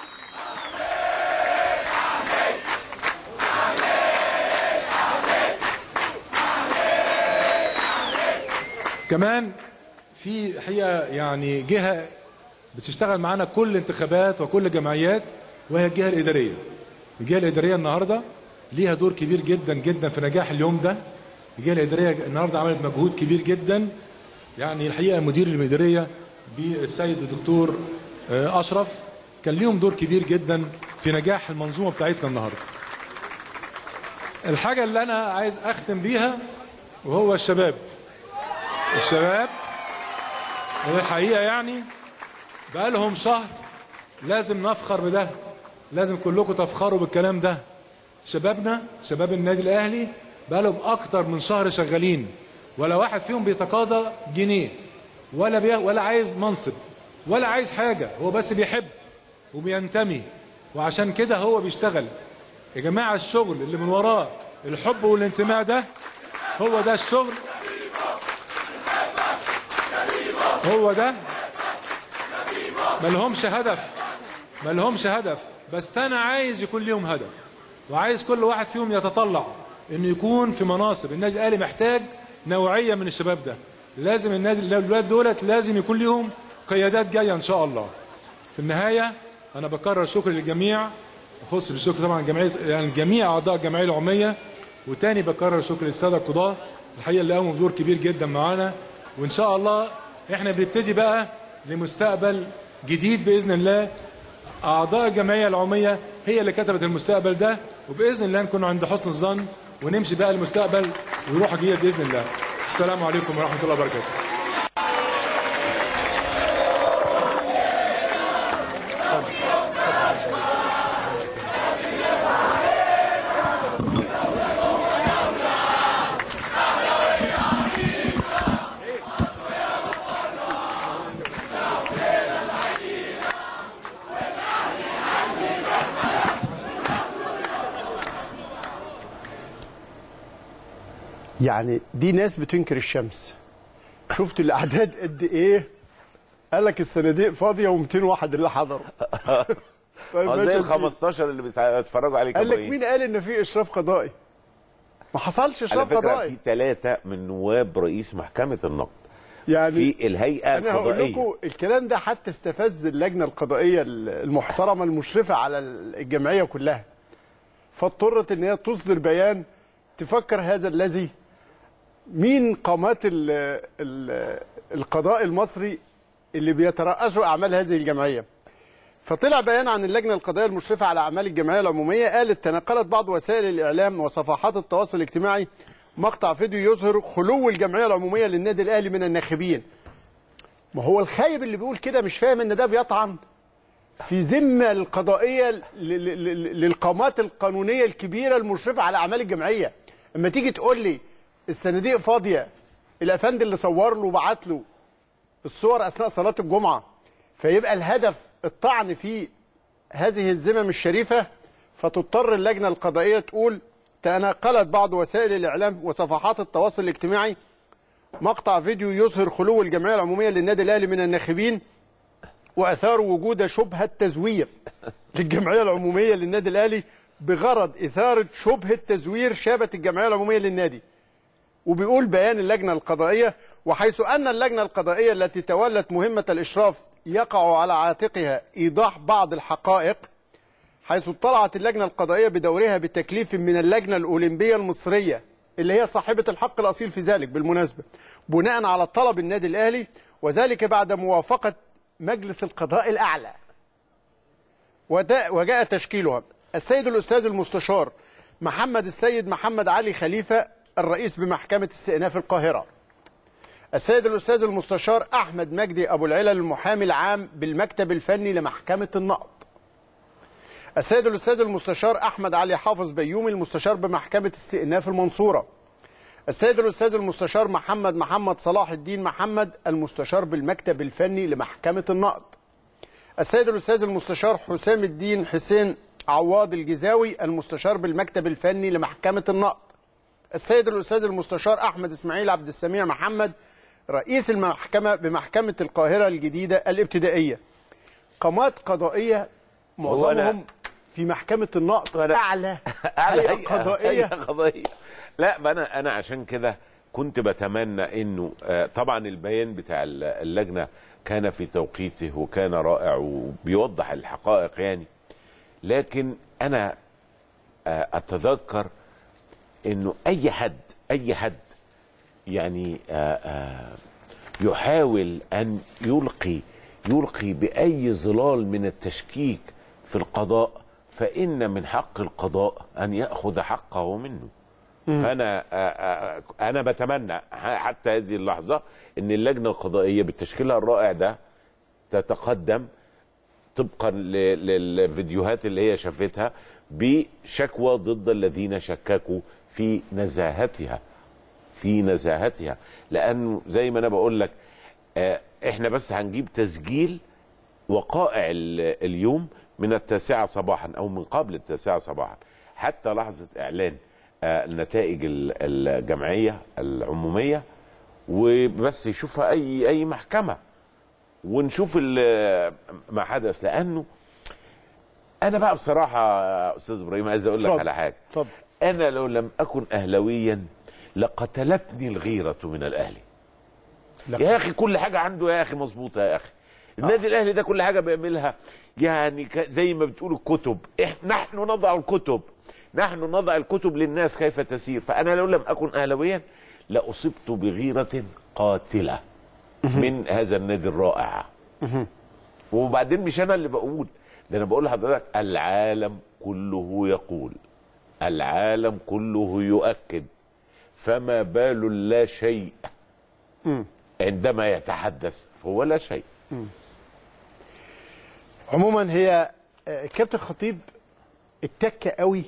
كمان في حقيقة يعني جهة بتشتغل معانا كل انتخابات وكل جمعيات وهي الجهة الإدارية الجهة الإدارية النهاردة ليها دور كبير جدا جدا في نجاح اليوم ده الجهه الاداريه النهارده عملت مجهود كبير جدا يعني الحقيقه مدير المديريه بالسيد الدكتور آه، اشرف كان ليهم دور كبير جدا في نجاح المنظومه بتاعتنا النهارده الحاجه اللي انا عايز اختم بيها وهو الشباب الشباب الحقيقه يعني بقالهم شهر لازم نفخر بده لازم كلكم تفخروا بالكلام ده شبابنا شباب النادي الاهلي بقالهم اكتر من شهر شغالين ولا واحد فيهم بيتقاضى جنيه ولا بي ولا عايز منصب ولا عايز حاجه هو بس بيحب وبينتمي وعشان كده هو بيشتغل يا جماعه الشغل اللي من وراه الحب والانتماء ده هو ده الشغل هو ده ملهمش هدف ملهمش هدف بس انا عايز يكون ليهم هدف وعايز كل واحد فيهم يتطلع انه يكون في مناصب النادي الاهلي محتاج نوعيه من الشباب ده لازم النادي الولاد دولت لازم يكون ليهم قيادات جايه ان شاء الله في النهايه انا بكرر شكري للجميع اخص بالشكر طبعا جمعيه يعني جميع اعضاء الجمعيه العموميه وتاني بكرر شكر للساده القضاه الحقيقه اللي قاموا بدور كبير جدا معانا وان شاء الله احنا بنبتدي بقى لمستقبل جديد باذن الله اعضاء الجمعيه العموميه هي اللي كتبت المستقبل ده وباذن الله نكون عند حسن الظن ونمشي بقى المستقبل ويروح جديد باذن الله السلام عليكم ورحمه الله وبركاته يعني دي ناس بتنكر الشمس شفت الاعداد قد ايه قال لك الصناديق فاضيه و200 واحد اللي حضروا طيب آه، ماشي زي يا ال سيدي. 15 اللي بيتع- بيتفرجوا عليك يا قال لك إبراهيم. مين قال ان في اشراف قضائي ما حصلش على اشراف فكره قضائي في ثلاثه من نواب رئيس محكمه النقد يعني في الهيئه انا هقول القضائيه لكم الكلام ده حتى استفز اللجنه القضائيه المحترمه المشرفه على الجمعيه كلها فاضطرت ان هي تصدر بيان تفكر هذا الذي مين قامات ال ال القضاء المصري اللي بيترأسوا اعمال هذه الجمعيه فطلع بيان عن اللجنه القضائيه المشرفه على اعمال الجمعيه العموميه قالت تناقلت بعض وسائل الاعلام وصفحات التواصل الاجتماعي مقطع فيديو يظهر خلو الجمعيه العموميه للنادي الاهلي من الناخبين ما هو الخايب اللي بيقول كده مش فاهم ان ده بيطعن في ذمه القضائيه ل- ل- ل- للقامات القانونيه الكبيره المشرفه على اعمال الجمعيه اما تيجي تقول لي الصناديق فاضيه الافندي اللي صور له وبعت له الصور اثناء صلاه الجمعه فيبقى الهدف الطعن في هذه الذمم الشريفه فتضطر اللجنه القضائيه تقول تناقلت بعض وسائل الاعلام وصفحات التواصل الاجتماعي مقطع فيديو يظهر خلو الجمعيه العموميه للنادي الاهلي من الناخبين واثار وجود شبهه تزوير للجمعيه العموميه للنادي الاهلي بغرض اثاره شبهه تزوير شابه الجمعيه العموميه للنادي وبيقول بيان اللجنه القضائيه وحيث ان اللجنه القضائيه التي تولت مهمه الاشراف يقع على عاتقها ايضاح بعض الحقائق حيث اطلعت اللجنه القضائيه بدورها بتكليف من اللجنه الاولمبيه المصريه اللي هي صاحبه الحق الاصيل في ذلك بالمناسبه بناء على طلب النادي الاهلي وذلك بعد موافقه مجلس القضاء الاعلى ودا- وجاء تشكيلها السيد الأستاذ المستشار محمد السيد محمد علي خليفة الرئيس بمحكمة استئناف القاهرة السيد الأستاذ المستشار أحمد مجدي أبو العلا المحامي العام بالمكتب الفني لمحكمة النقض السيد الأستاذ المستشار أحمد علي حافظ بيومي المستشار بمحكمة استئناف المنصورة السيد الأستاذ المستشار محمد محمد صلاح الدين محمد المستشار بالمكتب الفني لمحكمة النقض السيد الأستاذ المستشار حسام الدين حسين عواض الجزاوي المستشار بالمكتب الفني لمحكمة النقض السيد الأستاذ المستشار أحمد إسماعيل عبد السميع محمد رئيس المحكمة بمحكمة القاهرة الجديدة الابتدائية قامات قضائية معظمهم في محكمة النقض أعلى على هيئة قضائية هيئة قضائيه لا ما انا انا عشان كده كنت بتمنى انه آه، طبعا البيان بتاع ال- اللجنه كان في توقيته وكان رائع وبيوضح الحقائق يعني لكن انا آه، اتذكر انه اي حد اي حد يعني آه، آه، يحاول ان يلقي يلقي باي ظلال من التشكيك في القضاء فان من حق القضاء ان ياخذ حقه منه مم. فانا آه، آه، انا بتمنى ح- حتى هذه اللحظه ان اللجنه القضائيه بتشكيلها الرائع ده تتقدم طبقا ل- للفيديوهات اللي هي شافتها بشكوى ضد الذين شككوا في نزاهتها في نزاهتها لانه زي ما انا بقول لك آه، احنا بس هنجيب تسجيل وقائع ال- اليوم من التاسعة صباحا أو من قبل التاسعة صباحا حتى لحظة إعلان آه، نتائج ال- الجمعية العمومية وبس يشوفها أي أي محكمة ونشوف ال- ما حدث لأنه أنا بقى بصراحة يا أستاذ إبراهيم عايز أقول لك اتفضل. على حاجة اتفضل أنا لو لم أكن أهلويا لقتلتني الغيرة من الأهلي يا اخي كل حاجه عنده يا اخي مظبوطه يا اخي النادي الاهلي ده كل حاجه بيعملها يعني ك- زي ما بتقول الكتب إح- نحن نضع الكتب نحن نضع الكتب للناس كيف تسير فانا لو لم اكن اهلاويا لاصبت بغيره قاتله من هذا النادي الرائع وبعدين مش انا اللي بقول ده انا بقول لحضرتك العالم كله يقول العالم كله يؤكد فما بال لا شيء عندما يتحدث فهو لا شيء عموما هي آه، كابتن خطيب اتك قوي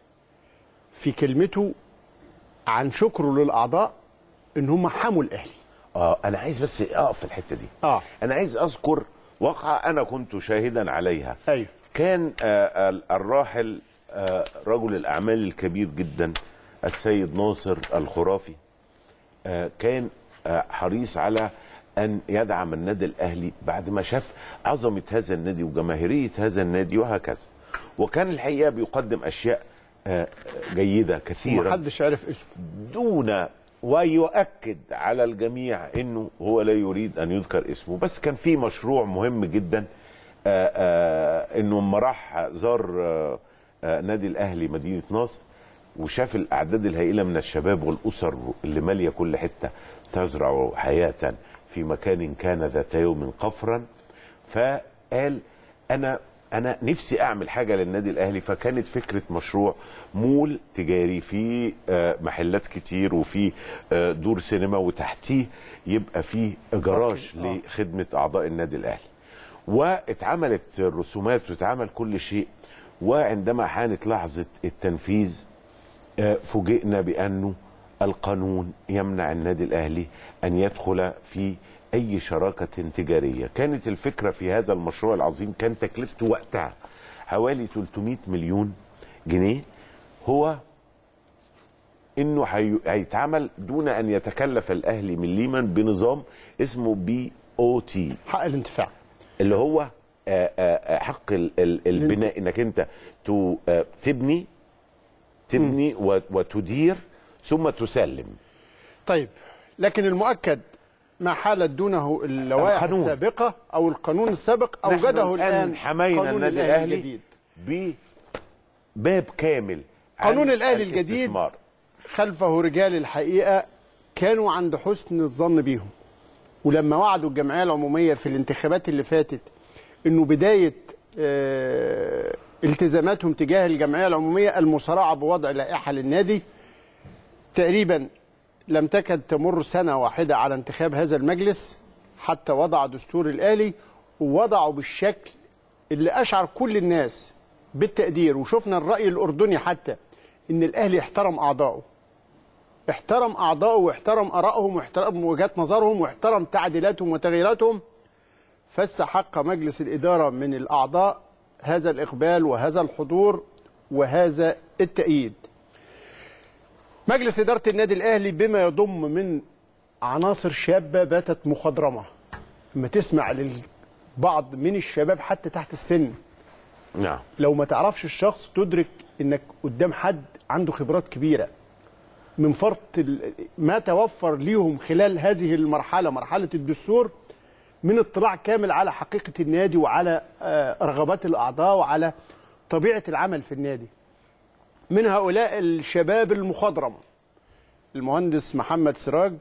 في كلمته عن شكره للاعضاء ان هم حموا الاهلي اه انا عايز بس اقف في الحته دي اه انا عايز اذكر واقعه انا كنت شاهدا عليها ايوه كان آه ال- الراحل آه رجل الاعمال الكبير جدا السيد ناصر الخرافي آه كان آه حريص على ان يدعم النادي الاهلي بعد ما شاف عظمه هذا النادي وجماهيريه هذا النادي وهكذا وكان الحقيقه بيقدم اشياء آه جيده كثيره محدش عرف اسمه دون ويؤكد على الجميع انه هو لا يريد ان يذكر اسمه بس كان في مشروع مهم جدا آآ آآ انه لما راح زار آآ آآ نادي الاهلي مدينه نصر وشاف الاعداد الهائله من الشباب والاسر اللي ماليه كل حته تزرع حياه في مكان كان ذات يوم قفرا فقال انا انا نفسي اعمل حاجه للنادي الاهلي فكانت فكره مشروع مول تجاري فيه آه، محلات كتير وفيه آه، دور سينما وتحتيه يبقى فيه جراج لخدمه اعضاء النادي الاهلي واتعملت الرسومات واتعمل كل شيء وعندما حانت لحظه التنفيذ آه، فوجئنا بانه القانون يمنع النادي الاهلي ان يدخل في اي شراكه تجاريه كانت الفكره في هذا المشروع العظيم كان تكلفته وقتها حوالي 300 مليون جنيه هو انه هي- هيتعمل دون ان يتكلف الاهلي مليما بنظام اسمه بي او تي حق الانتفاع اللي هو آه، آه، آه، حق ال- ال- البناء انك انت تو- آه، تبني تبني و- وتدير ثم تسلم طيب لكن المؤكد ما حالت دونه اللوائح القانون. السابقه او القانون السابق اوجده نحن الان حمينا قانون النادي الاهلي بباب كامل عن قانون الاهلي الجديد الاستثمار. خلفه رجال الحقيقه كانوا عند حسن الظن بيهم ولما وعدوا الجمعيه العموميه في الانتخابات اللي فاتت انه بدايه آه، التزاماتهم تجاه الجمعيه العموميه المصارعه بوضع لائحه للنادي تقريبا لم تكد تمر سنه واحده على انتخاب هذا المجلس حتى وضع دستور الاهلي ووضعه بالشكل اللي اشعر كل الناس بالتقدير وشفنا الراي الاردني حتى ان الاهلي احترم اعضائه احترم اعضائه واحترم ارائهم واحترم وجهات نظرهم واحترم تعديلاتهم وتغييراتهم فاستحق مجلس الاداره من الاعضاء هذا الاقبال وهذا الحضور وهذا التأييد مجلس إدارة النادي الأهلي بما يضم من عناصر شابة باتت مخضرمة لما تسمع للبعض من الشباب حتى تحت السن نعم لو ما تعرفش الشخص تدرك انك قدام حد عنده خبرات كبيره من فرط ال- ما توفر ليهم خلال هذه المرحله مرحله الدستور من اطلاع كامل على حقيقه النادي وعلى آه، رغبات الاعضاء وعلى طبيعه العمل في النادي من هؤلاء الشباب المخضرم المهندس محمد سراج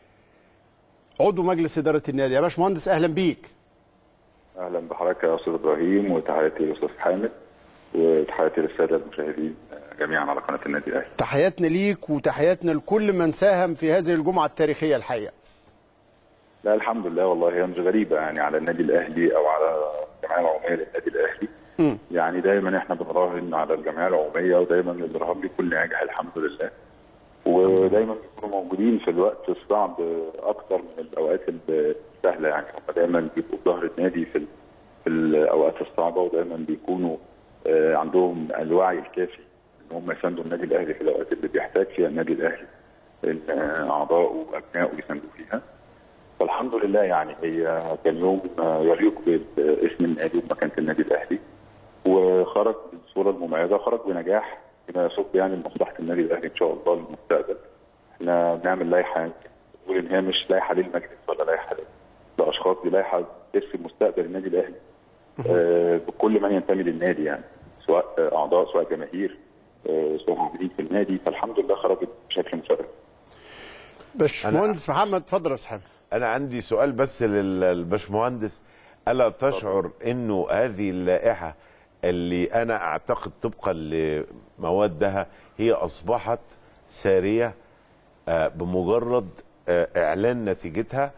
عضو مجلس اداره النادي يا باشمهندس اهلا بيك اهلا بحضرتك يا استاذ ابراهيم وتحياتي للاستاذ حامد وتحياتي للساده المشاهدين جميعا على قناه النادي الاهلي تحياتنا ليك وتحياتنا لكل من ساهم في هذه الجمعه التاريخيه الحقيقه لا الحمد لله والله هي مش غريبه يعني على النادي الاهلي او على الجمعيه العموميه للنادي الاهلي م. يعني دايما احنا بنراهن على الجمعيه العموميه ودايما الرهان بيكون ناجح الحمد لله ودايما بيكونوا موجودين في الوقت الصعب اكتر من الاوقات السهله يعني هم دايما بيبقوا في ظهر النادي في ال- في الاوقات الصعبه ودايما بيكونوا آه، عندهم الوعي الكافي ان هم يساندوا النادي الاهلي في الاوقات اللي بيحتاج فيها النادي الاهلي ان آه، اعضائه وابنائه يساندوا فيها فالحمد لله يعني هي كان يوم آه، يليق باسم النادي ومكانه النادي الاهلي وخرج بالصوره المميزه خرج بنجاح بما يصب يعني لمصلحه النادي الاهلي ان شاء الله للمستقبل احنا بنعمل لائحه نقول ان هي مش لائحه للمجلس ولا لائحه لاشخاص دي لائحه ترسم مستقبل النادي الاهلي آه، بكل من ينتمي للنادي يعني سواء آه، اعضاء سواء جماهير آه، سواء موجودين في النادي فالحمد لله خرجت بشكل مشرف باشمهندس محمد اتفضل يا صاحبي انا عندي سؤال بس لل- للباشمهندس الا تشعر انه هذه اللائحه اللي انا اعتقد طبقا لموادها هي اصبحت ساريه آه، بمجرد آه، اعلان نتيجتها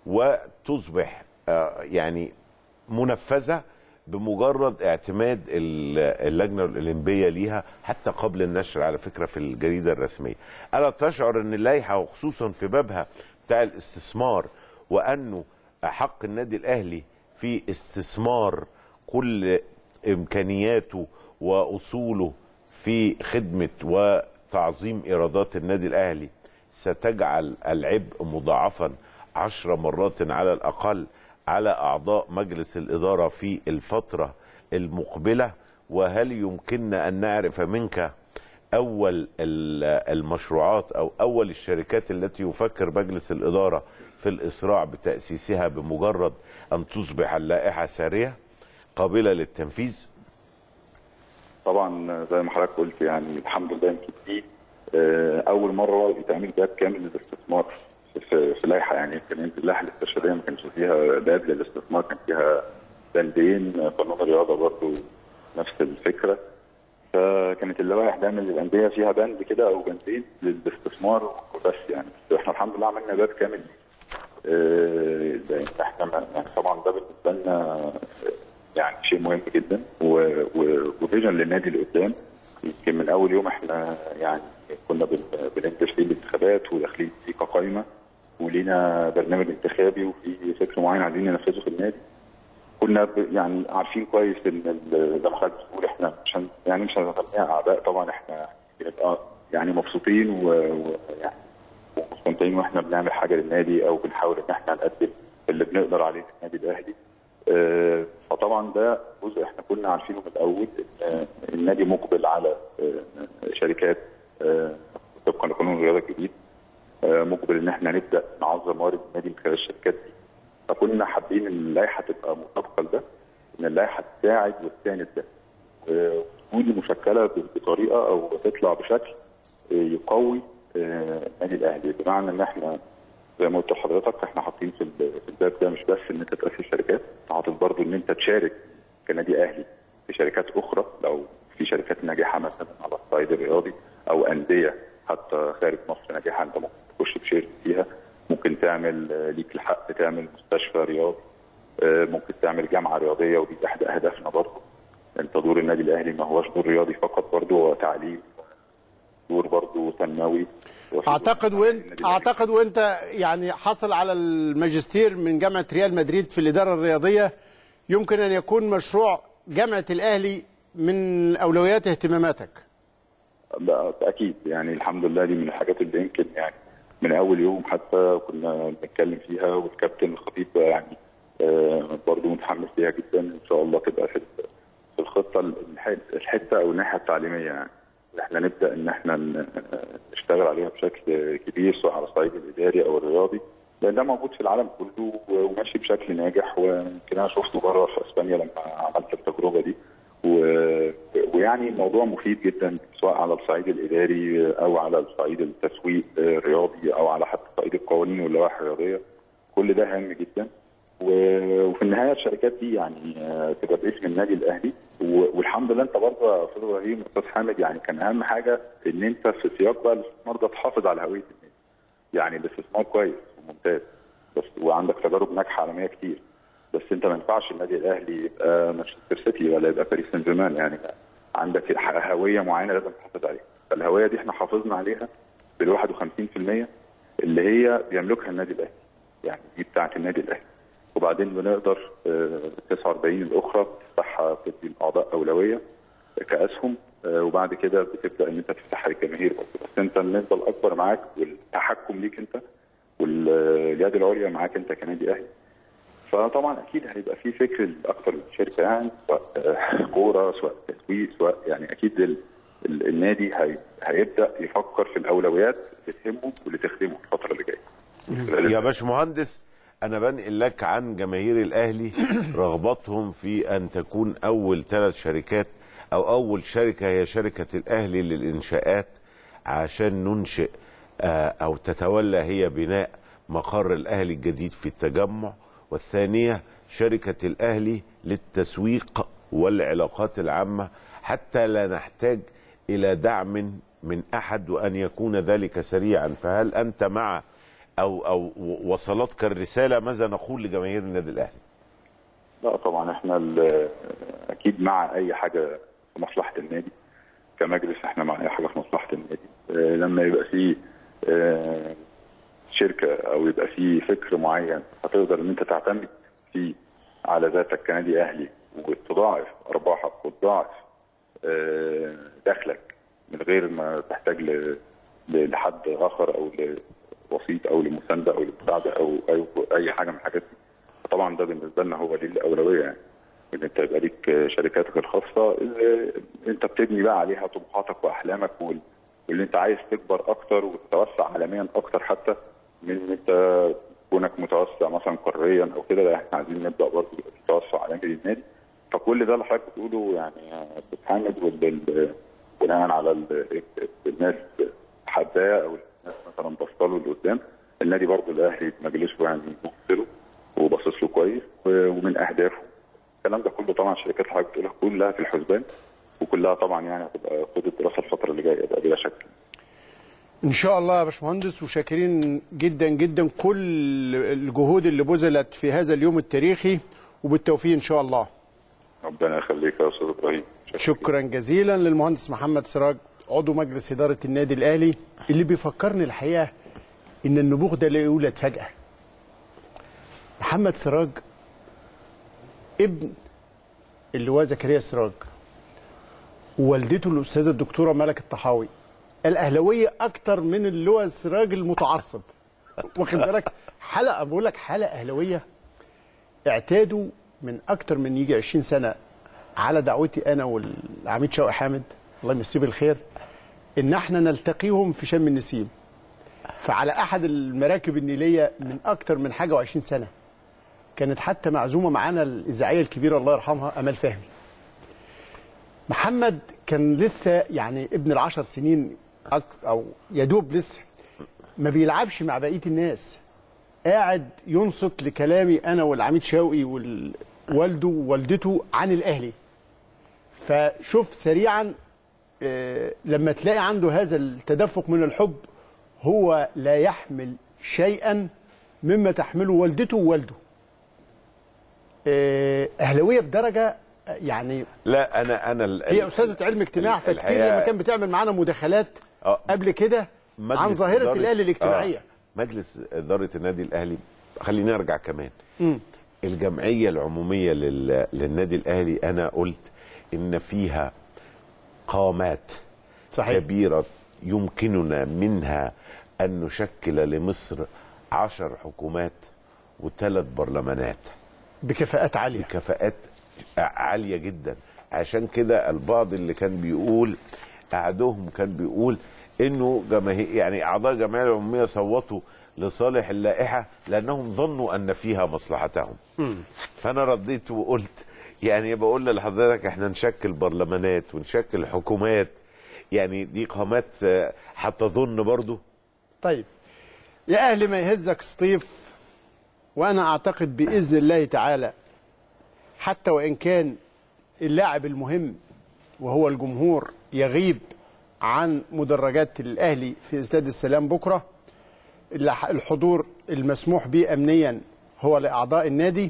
وتصبح آه، يعني منفذه بمجرد اعتماد ال- اللجنه الاولمبيه ليها حتى قبل النشر على فكره في الجريده الرسميه. الا تشعر ان اللائحه وخصوصا في بابها بتاع الاستثمار وانه حق النادي الاهلي في استثمار كل امكانياته واصوله في خدمه وتعظيم ايرادات النادي الاهلي ستجعل العبء مضاعفا عشر مرات على الاقل على اعضاء مجلس الاداره في الفتره المقبله وهل يمكننا ان نعرف منك اول ال- المشروعات او اول الشركات التي يفكر مجلس الاداره في الاسراع بتاسيسها بمجرد ان تصبح اللائحه ساريه قابله للتنفيذ طبعا زي ما حضرتك قلت يعني الحمد لله يمكن دي آه، اول مره يتعمل باب كامل للاستثمار في- في في لائحه يعني يمكن يمكن اللائحه الاسترشاديه ما كانش فيها باب للاستثمار كان فيها بندين قانون الرياضه برضه نفس الفكره فكانت اللوائح دايما للانديه فيها بند كده او بندين للاستثمار وبس يعني بس احنا الحمد لله عملنا باب كامل آه، لان احنا ما- يعني طبعا ده بالنسبه لنا آه، يعني شيء مهم جدا و- و- وفيجن للنادي اللي قدام يمكن من اول يوم احنا يعني كنا بن- بننتج فيه الانتخابات وداخلين فيه كقايمه ولينا برنامج انتخابي وفي فكر معين عايزين ننفذه في النادي كنا ب- يعني عارفين كويس ان ال- زي ما حضرتك بتقول احنا مش هن- يعني مش هنسميها اعداء طبعا احنا بنبقى يعني مبسوطين و- ويعني ومستمتعين واحنا بنعمل حاجه للنادي او بنحاول ان احنا نقدم اللي بنقدر عليه للنادي الاهلي آه، فطبعا ده جزء احنا كنا عارفينه من الاول ان آه، النادي مقبل على آه، شركات آه، طبقا لقانون الرياضه الجديد آه، مقبل ان احنا نبدا نعظم موارد النادي من خلال الشركات دي فكنا حابين ان اللائحه تبقى مطابقه لده ان اللائحه تساعد وتساند ده وتكون مشكله بطريقه او تطلع بشكل آه، يقوي آه، النادي الاهلي بمعنى ان احنا زي ما قلت لحضرتك احنا حاطين في ال- في الباب ده مش بس ان انت تاسس شركات حاطط برضه ان انت تشارك كنادي اهلي في شركات اخرى لو في شركات ناجحه مثلا على الصعيد الرياضي او انديه حتى خارج مصر ناجحه انت ممكن تخش تشارك فيها ممكن تعمل آه، ليك الحق تعمل مستشفى رياضي آه، ممكن تعمل جامعه رياضيه ودي احد اهدافنا برضه انت دور النادي الاهلي ما هوش دور رياضي فقط برضه هو تعليم دور برضه تنموي اعتقد وانت اعتقد وانت يعني حصل على الماجستير من جامعه ريال مدريد في الاداره الرياضيه يمكن ان يكون مشروع جامعه الاهلي من اولويات اهتماماتك لا اكيد يعني الحمد لله دي من الحاجات اللي يمكن يعني من اول يوم حتى كنا بنتكلم فيها والكابتن الخطيب يعني آه، برضه متحمس ليها جدا ان شاء الله تبقى في في الخطه الح- الحته او الناحيه التعليميه يعني ان احنا نبدا ان احنا ن- نشتغل عليها بشكل كبير سواء على الصعيد الاداري او الرياضي لان ده موجود في العالم كله وماشي بشكل ناجح ويمكن انا شفته بره في اسبانيا لما عملت التجربه دي و- ويعني الموضوع مفيد جدا سواء على الصعيد الاداري او على الصعيد التسويق الرياضي او على حتى صعيد القوانين واللوائح الرياضيه كل ده هام جدا و- وفي النهايه الشركات دي يعني آه، تبقى باسم النادي الاهلي و- والحمد لله انت برضه يا استاذ ابراهيم استاذ حامد يعني كان اهم حاجه ان انت في سياق بقى الاستثمار ده تحافظ على هويه النادي يعني الاستثمار كويس وممتاز بس وعندك تجارب ناجحه عالميه كتير بس انت ما ينفعش النادي الاهلي يبقى مانشستر سيتي ولا يبقى باريس سان جيرمان يعني عندك هويه معينه لازم تحافظ عليها فالهويه دي احنا حافظنا عليها بال 51% اللي هي بيملكها النادي الاهلي يعني دي بتاعه النادي الاهلي وبعدين بنقدر آه، 49 الاخرى تفتحها تدي الاعضاء اولويه كاسهم آه، وبعد كده بتبدا ان انت تفتحها للجماهير برضه. بس انت النسبه الاكبر معاك والتحكم ليك انت واليد العليا معاك انت كنادي اهلي فطبعا اكيد هيبقى في فكر اكتر من شركه يعني سواء آه، كوره سواء تسويق سواء يعني اكيد ال- ال- النادي هي هيبدا يفكر في الاولويات اللي تهمه واللي تخدمه الفتره اللي جايه يا باشمهندس انا بنقل لك عن جماهير الاهلي رغبتهم في ان تكون اول ثلاث شركات او اول شركه هي شركه الاهلي للانشاءات عشان ننشئ آه، او تتولى هي بناء مقر الاهلي الجديد في التجمع والثانيه شركه الاهلي للتسويق والعلاقات العامه حتى لا نحتاج الى دعم من احد وان يكون ذلك سريعا فهل انت مع او او وصلتك الرساله ماذا نقول لجماهير النادي الاهلي؟ لا طبعا احنا ال- اكيد مع اي حاجه في مصلحه النادي كمجلس احنا مع اي حاجه في مصلحه النادي آه، لما يبقى في آه، شركه او يبقى في فكر معين هتقدر ان انت تعتمد فيه على ذاتك كنادي اهلي وتضاعف ارباحك وتضاعف آه، دخلك من غير ما تحتاج ل- ل- لحد اخر او لوسيط او لمسانده او لمساعده او اي اي حاجه من الحاجات دي طبعا ده بالنسبه لنا هو دي الاولويه يعني ان انت يبقى ليك شركاتك الخاصه اللي انت بتبني بقى عليها طموحاتك واحلامك وال- واللي انت عايز تكبر اكتر وتتوسع عالميا اكتر حتى من ان انت كونك متوسع مثلا قاريا او كده لا احنا عايزين نبدا برضه يبقى في توسع عالمي للنادي فكل ده اللي حضرتك بتقوله يعني يا استاذ حامد وال- بناء على ال- الناس حباه او الناس مثلا بصله لقدام النادي برضه الاهلي مجلسه يعني بص وباصص له كويس و- ومن اهدافه الكلام ده كله طبعا الشركات اللي حضرتك بتقولها كلها في الحسبان وكلها طبعا يعني هتبقى خد الدراسه الفتره اللي جايه ده بلا شك ان شاء الله يا باشمهندس وشاكرين جدا جدا كل الجهود اللي بذلت في هذا اليوم التاريخي وبالتوفيق ان شاء الله ربنا يخليك يا استاذ ابراهيم شكرا جزيلا للمهندس محمد سراج عضو مجلس اداره النادي الاهلي اللي بيفكرني الحقيقه ان النبوغ ده لا يولد فجاه محمد سراج ابن اللواء زكريا سراج ووالدته الاستاذه الدكتوره ملك الطحاوي الاهلاويه اكتر من اللواء سراج المتعصب واخد بالك حلقه بقول لك حلقه اهلاويه اعتادوا من اكتر من يجي 20 سنه على دعوتي انا والعميد شوقي حامد الله يمسيه بالخير ان احنا نلتقيهم في شم النسيم فعلى احد المراكب النيليه من اكتر من حاجه و20 سنه كانت حتى معزومه معانا الاذاعيه الكبيره الله يرحمها امال فهمي محمد كان لسه يعني ابن العشر سنين أك- او يدوب لسه ما بيلعبش مع بقيه الناس قاعد ينصت لكلامي انا والعميد شوقي ووالده ووالدته عن الاهلي فشوف سريعا آه، لما تلاقي عنده هذا التدفق من الحب هو لا يحمل شيئا مما تحمله والدته ووالده آه، اهلاويه بدرجه آه، يعني لا انا انا ال- هي استاذه علم اجتماع ال- فكتير الحقيقة لما كان بتعمل معانا مداخلات قبل كده مجلس عن ظاهره إدارة- الاهلي الاجتماعيه آه. مجلس اداره النادي الاهلي خليني ارجع كمان مم. الجمعيه العموميه لل... للنادي الاهلي انا قلت ان فيها قامات صحيح. كبيره يمكننا منها ان نشكل لمصر عشر حكومات وثلاث برلمانات بكفاءات عاليه بكفاءات عاليه جدا عشان كده البعض اللي كان بيقول احدهم كان بيقول انه جماهير يعني اعضاء الجمعيه العموميه صوتوا لصالح اللائحه لانهم ظنوا ان فيها مصلحتهم فانا رديت وقلت يعني بقول لحضرتك احنا نشكل برلمانات ونشكل حكومات يعني دي قامات آه، هتظن برضو طيب يا أهل ما يهزك سطيف وأنا أعتقد بإذن الله تعالى حتى وإن كان اللاعب المهم وهو الجمهور يغيب عن مدرجات الأهلي في استاد السلام بكرة الح- الحضور المسموح به أمنيا هو لأعضاء النادي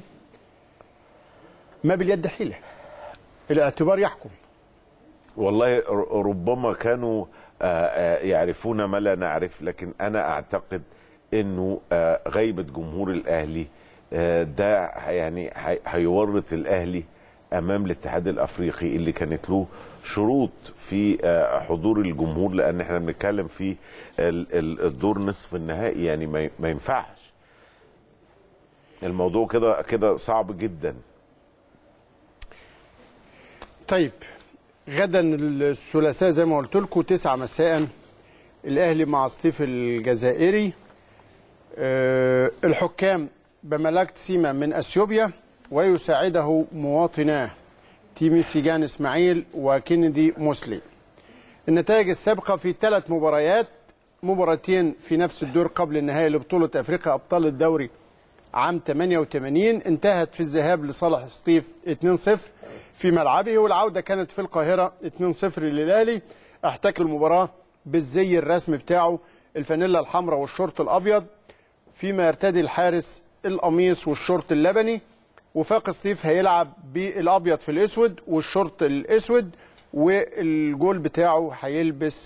ما باليد حيلة الاعتبار يحكم والله ر- ربما كانوا آه، آه، يعرفون ما لا نعرف لكن انا اعتقد انه آه، غيبه جمهور الاهلي آه، ده يعني هي- هيورط الاهلي امام الاتحاد الافريقي اللي كانت له شروط في آه، حضور الجمهور لان احنا بنتكلم في ال- ال- الدور نصف النهائي يعني ما ي- ما ينفعش الموضوع كده كده صعب جدا طيب غدا الثلاثاء زي ما قلت لكم 9 مساء الاهلي مع سطيف الجزائري آه، الحكام بملاك سيما من اثيوبيا ويساعده مواطناه تيميسيجان اسماعيل وكينيدي موسلي النتائج السابقه في ثلاث مباريات مباراتين في نفس الدور قبل النهائي لبطوله افريقيا ابطال الدوري عام 88 انتهت في الذهاب لصالح سطيف 2-0 في ملعبه والعوده كانت في القاهره 2-0 للاهلي احتك المباراه بالزي الرسمي بتاعه الفانيلا الحمراء والشورت الابيض فيما يرتدي الحارس القميص والشورت اللبني وفاق سطيف هيلعب بالابيض في الاسود والشورت الاسود والجول بتاعه هيلبس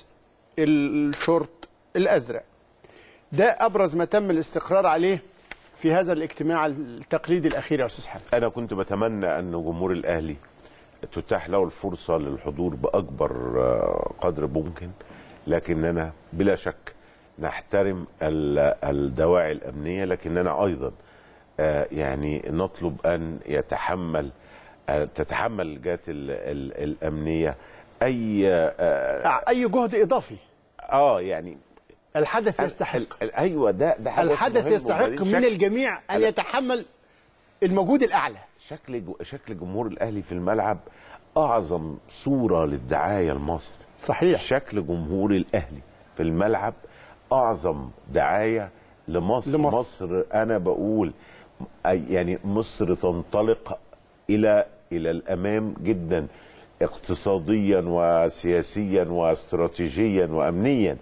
الشورت الازرق ده ابرز ما تم الاستقرار عليه في هذا الاجتماع التقليدي الاخير يا استاذ حمد انا كنت بتمنى ان جمهور الاهلي تتاح له الفرصه للحضور باكبر آه، قدر ممكن لكننا بلا شك نحترم ال- الدواعي الامنيه لكننا ايضا آه، يعني نطلب ان يتحمل آه، تتحمل الجهات ال- ال- الامنيه اي آه، اي جهد اضافي اه يعني الحدث يستحق ايوه ده ده حدث الحدث مهم يستحق وبعدين من شكل- الجميع ان أنا- يتحمل الموجود الاعلى شكل جو- شكل جمهور الاهلي في الملعب اعظم صوره للدعايه لمصر صحيح شكل جمهور الاهلي في الملعب اعظم دعايه لمصر لمصر. مصر انا بقول أي- يعني مصر تنطلق الى الى الامام جدا اقتصاديا وسياسيا واستراتيجيا وامنيا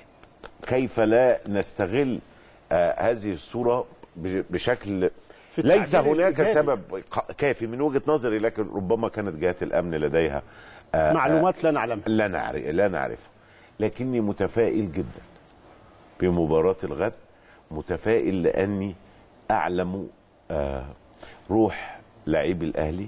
كيف لا نستغل آه هذه الصوره ب- بشكل في ليس التعبير هناك الإيجابي. سبب ق- كافي من وجهه نظري لكن ربما كانت جهات الامن لديها آه، معلومات لا نعلمها لا نعرف لا نعرفها لكني متفائل جدا بمباراة الغد متفائل لأني أعلم آه، روح لاعبي الأهلي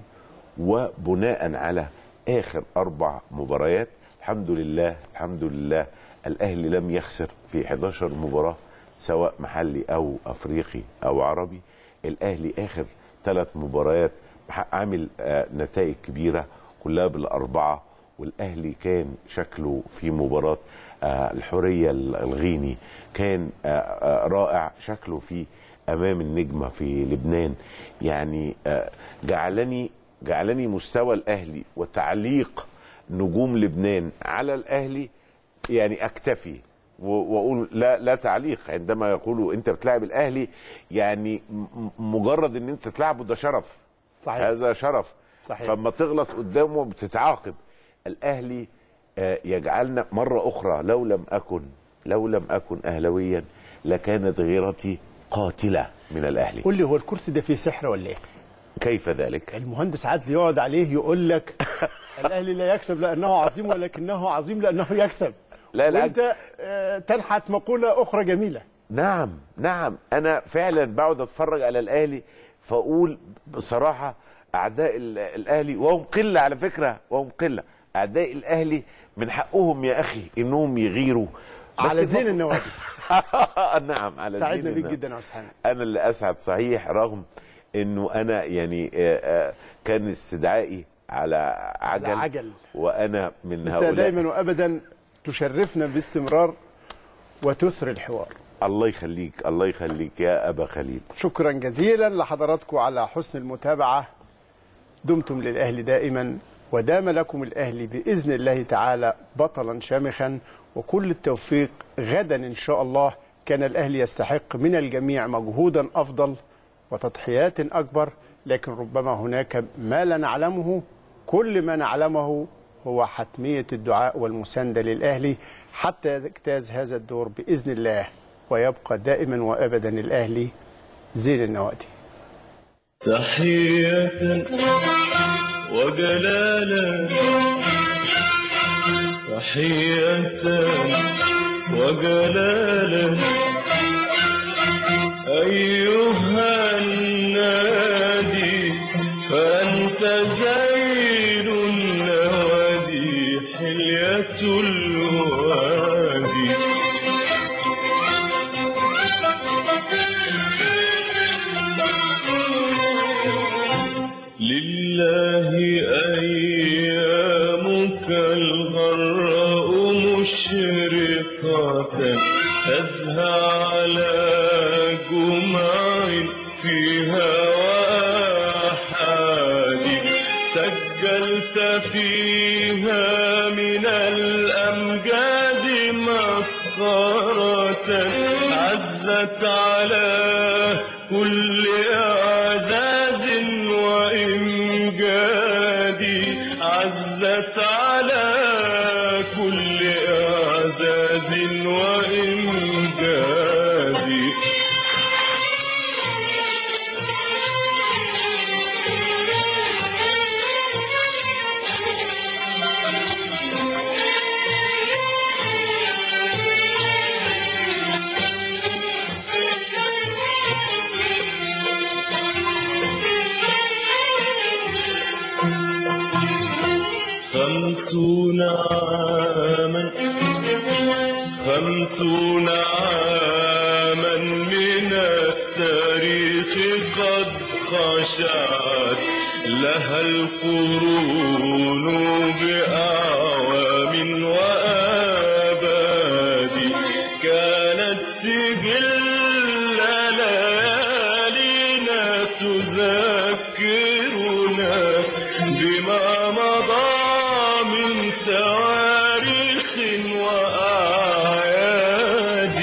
وبناء على آخر أربع مباريات الحمد لله الحمد لله الأهلي لم يخسر في 11 مباراة سواء محلي أو أفريقي أو عربي الأهلي آخر ثلاث مباريات محقق- عامل آه، نتائج كبيرة كلها بالأربعة والأهلي كان شكله في مباراة آه، الحرية الغيني كان آه، آه، رائع شكله في أمام النجمة في لبنان يعني آه، جعلني جعلني مستوى الأهلي وتعليق نجوم لبنان على الأهلي يعني أكتفي و- واقول لا لا تعليق عندما يقولوا انت بتلعب الاهلي يعني م- مجرد ان انت تلعبه ده شرف صحيح. هذا شرف صحيح. فلما تغلط قدامه بتتعاقب الاهلي آه، يجعلنا مره اخرى لو لم اكن لو لم اكن اهلاويا لكانت غيرتي قاتله من الاهلي قول لي هو الكرسي ده فيه سحر ولا ايه؟ كيف ذلك؟ المهندس عادل يقعد عليه يقول لك الاهلي لا يكسب لانه عظيم ولكنه عظيم لانه يكسب لا لا وانت آه، تنحت مقوله اخرى جميله نعم نعم انا فعلا بقعد اتفرج على الاهلي فاقول بصراحه اعداء ال- الاهلي وهم قله على فكره وهم قله اعداء الاهلي من حقهم يا اخي انهم يغيروا بس على زين المفروض- النوادي نعم على سعدنا زين بيك النوادي. جدا يا استاذ حامد انا اللي اسعد صحيح رغم انه انا يعني آه، آه، كان استدعائي على عجل, على عجل. وانا من انت هؤلاء دايما وابدا تشرفنا باستمرار وتثري الحوار الله يخليك الله يخليك يا ابا خليل شكرا جزيلا لحضراتكم على حسن المتابعه دمتم للأهلي دائما ودام لكم الأهلي بإذن الله تعالى بطلا شامخا وكل التوفيق غدا إن شاء الله كان الأهلي يستحق من الجميع مجهودا أفضل وتضحيات أكبر لكن ربما هناك ما لا نعلمه كل ما نعلمه هو حتمية الدعاء والمساندة للأهلي حتى يجتاز هذا الدور بإذن الله ويبقى دائما وأبدا الأهلي زين النوادي تحية وجلالا تحية وجلالا أيها النادي فأنت زين النوادي حلية الوادي لله أيامك الغراء مشرقة تزهى على جمع فيها وآحاد سجلت فيها من الأمجاد مسخرة عزت على كل أعزاز وإمجاد عزت على كل أعزاز وإمجاد خمسون عاما خمسون عاما من التاريخ قد خشعت لها القرون بأعوام وآباد كانت سجل ليالينا تذكرنا بما مضى من تواريخ وأعياد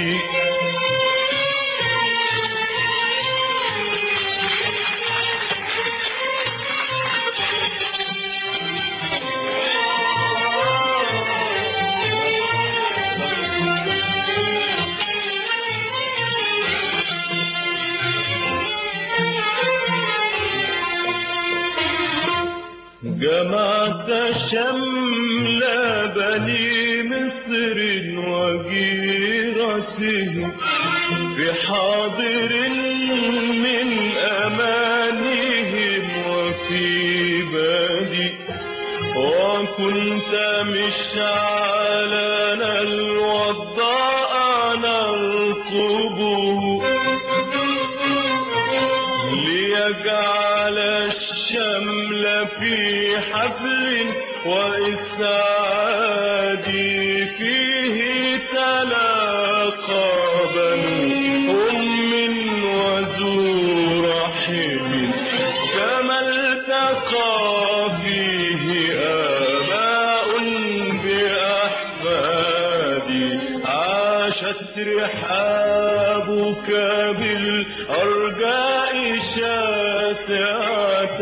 جمعت شمل بني مصر وجيرتهم بحاضر من أمانهم وفي بادي وكنت مشعلنا الوضاء نرقبه ليجعل الشمل في حفل وإسعاد فيه تلاقى بنو أم وذو رحم كما التقى فيه آباء بأحفاد عاشت رحابك بالأرجاء شاسعة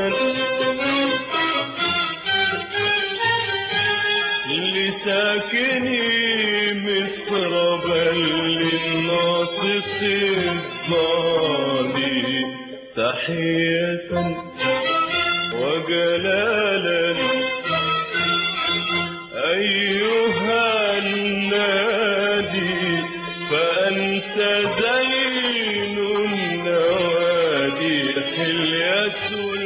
لساكني مصر بل للناطق الضالي تحية وجلالا أيها النادي فأنت زين النوادي حلية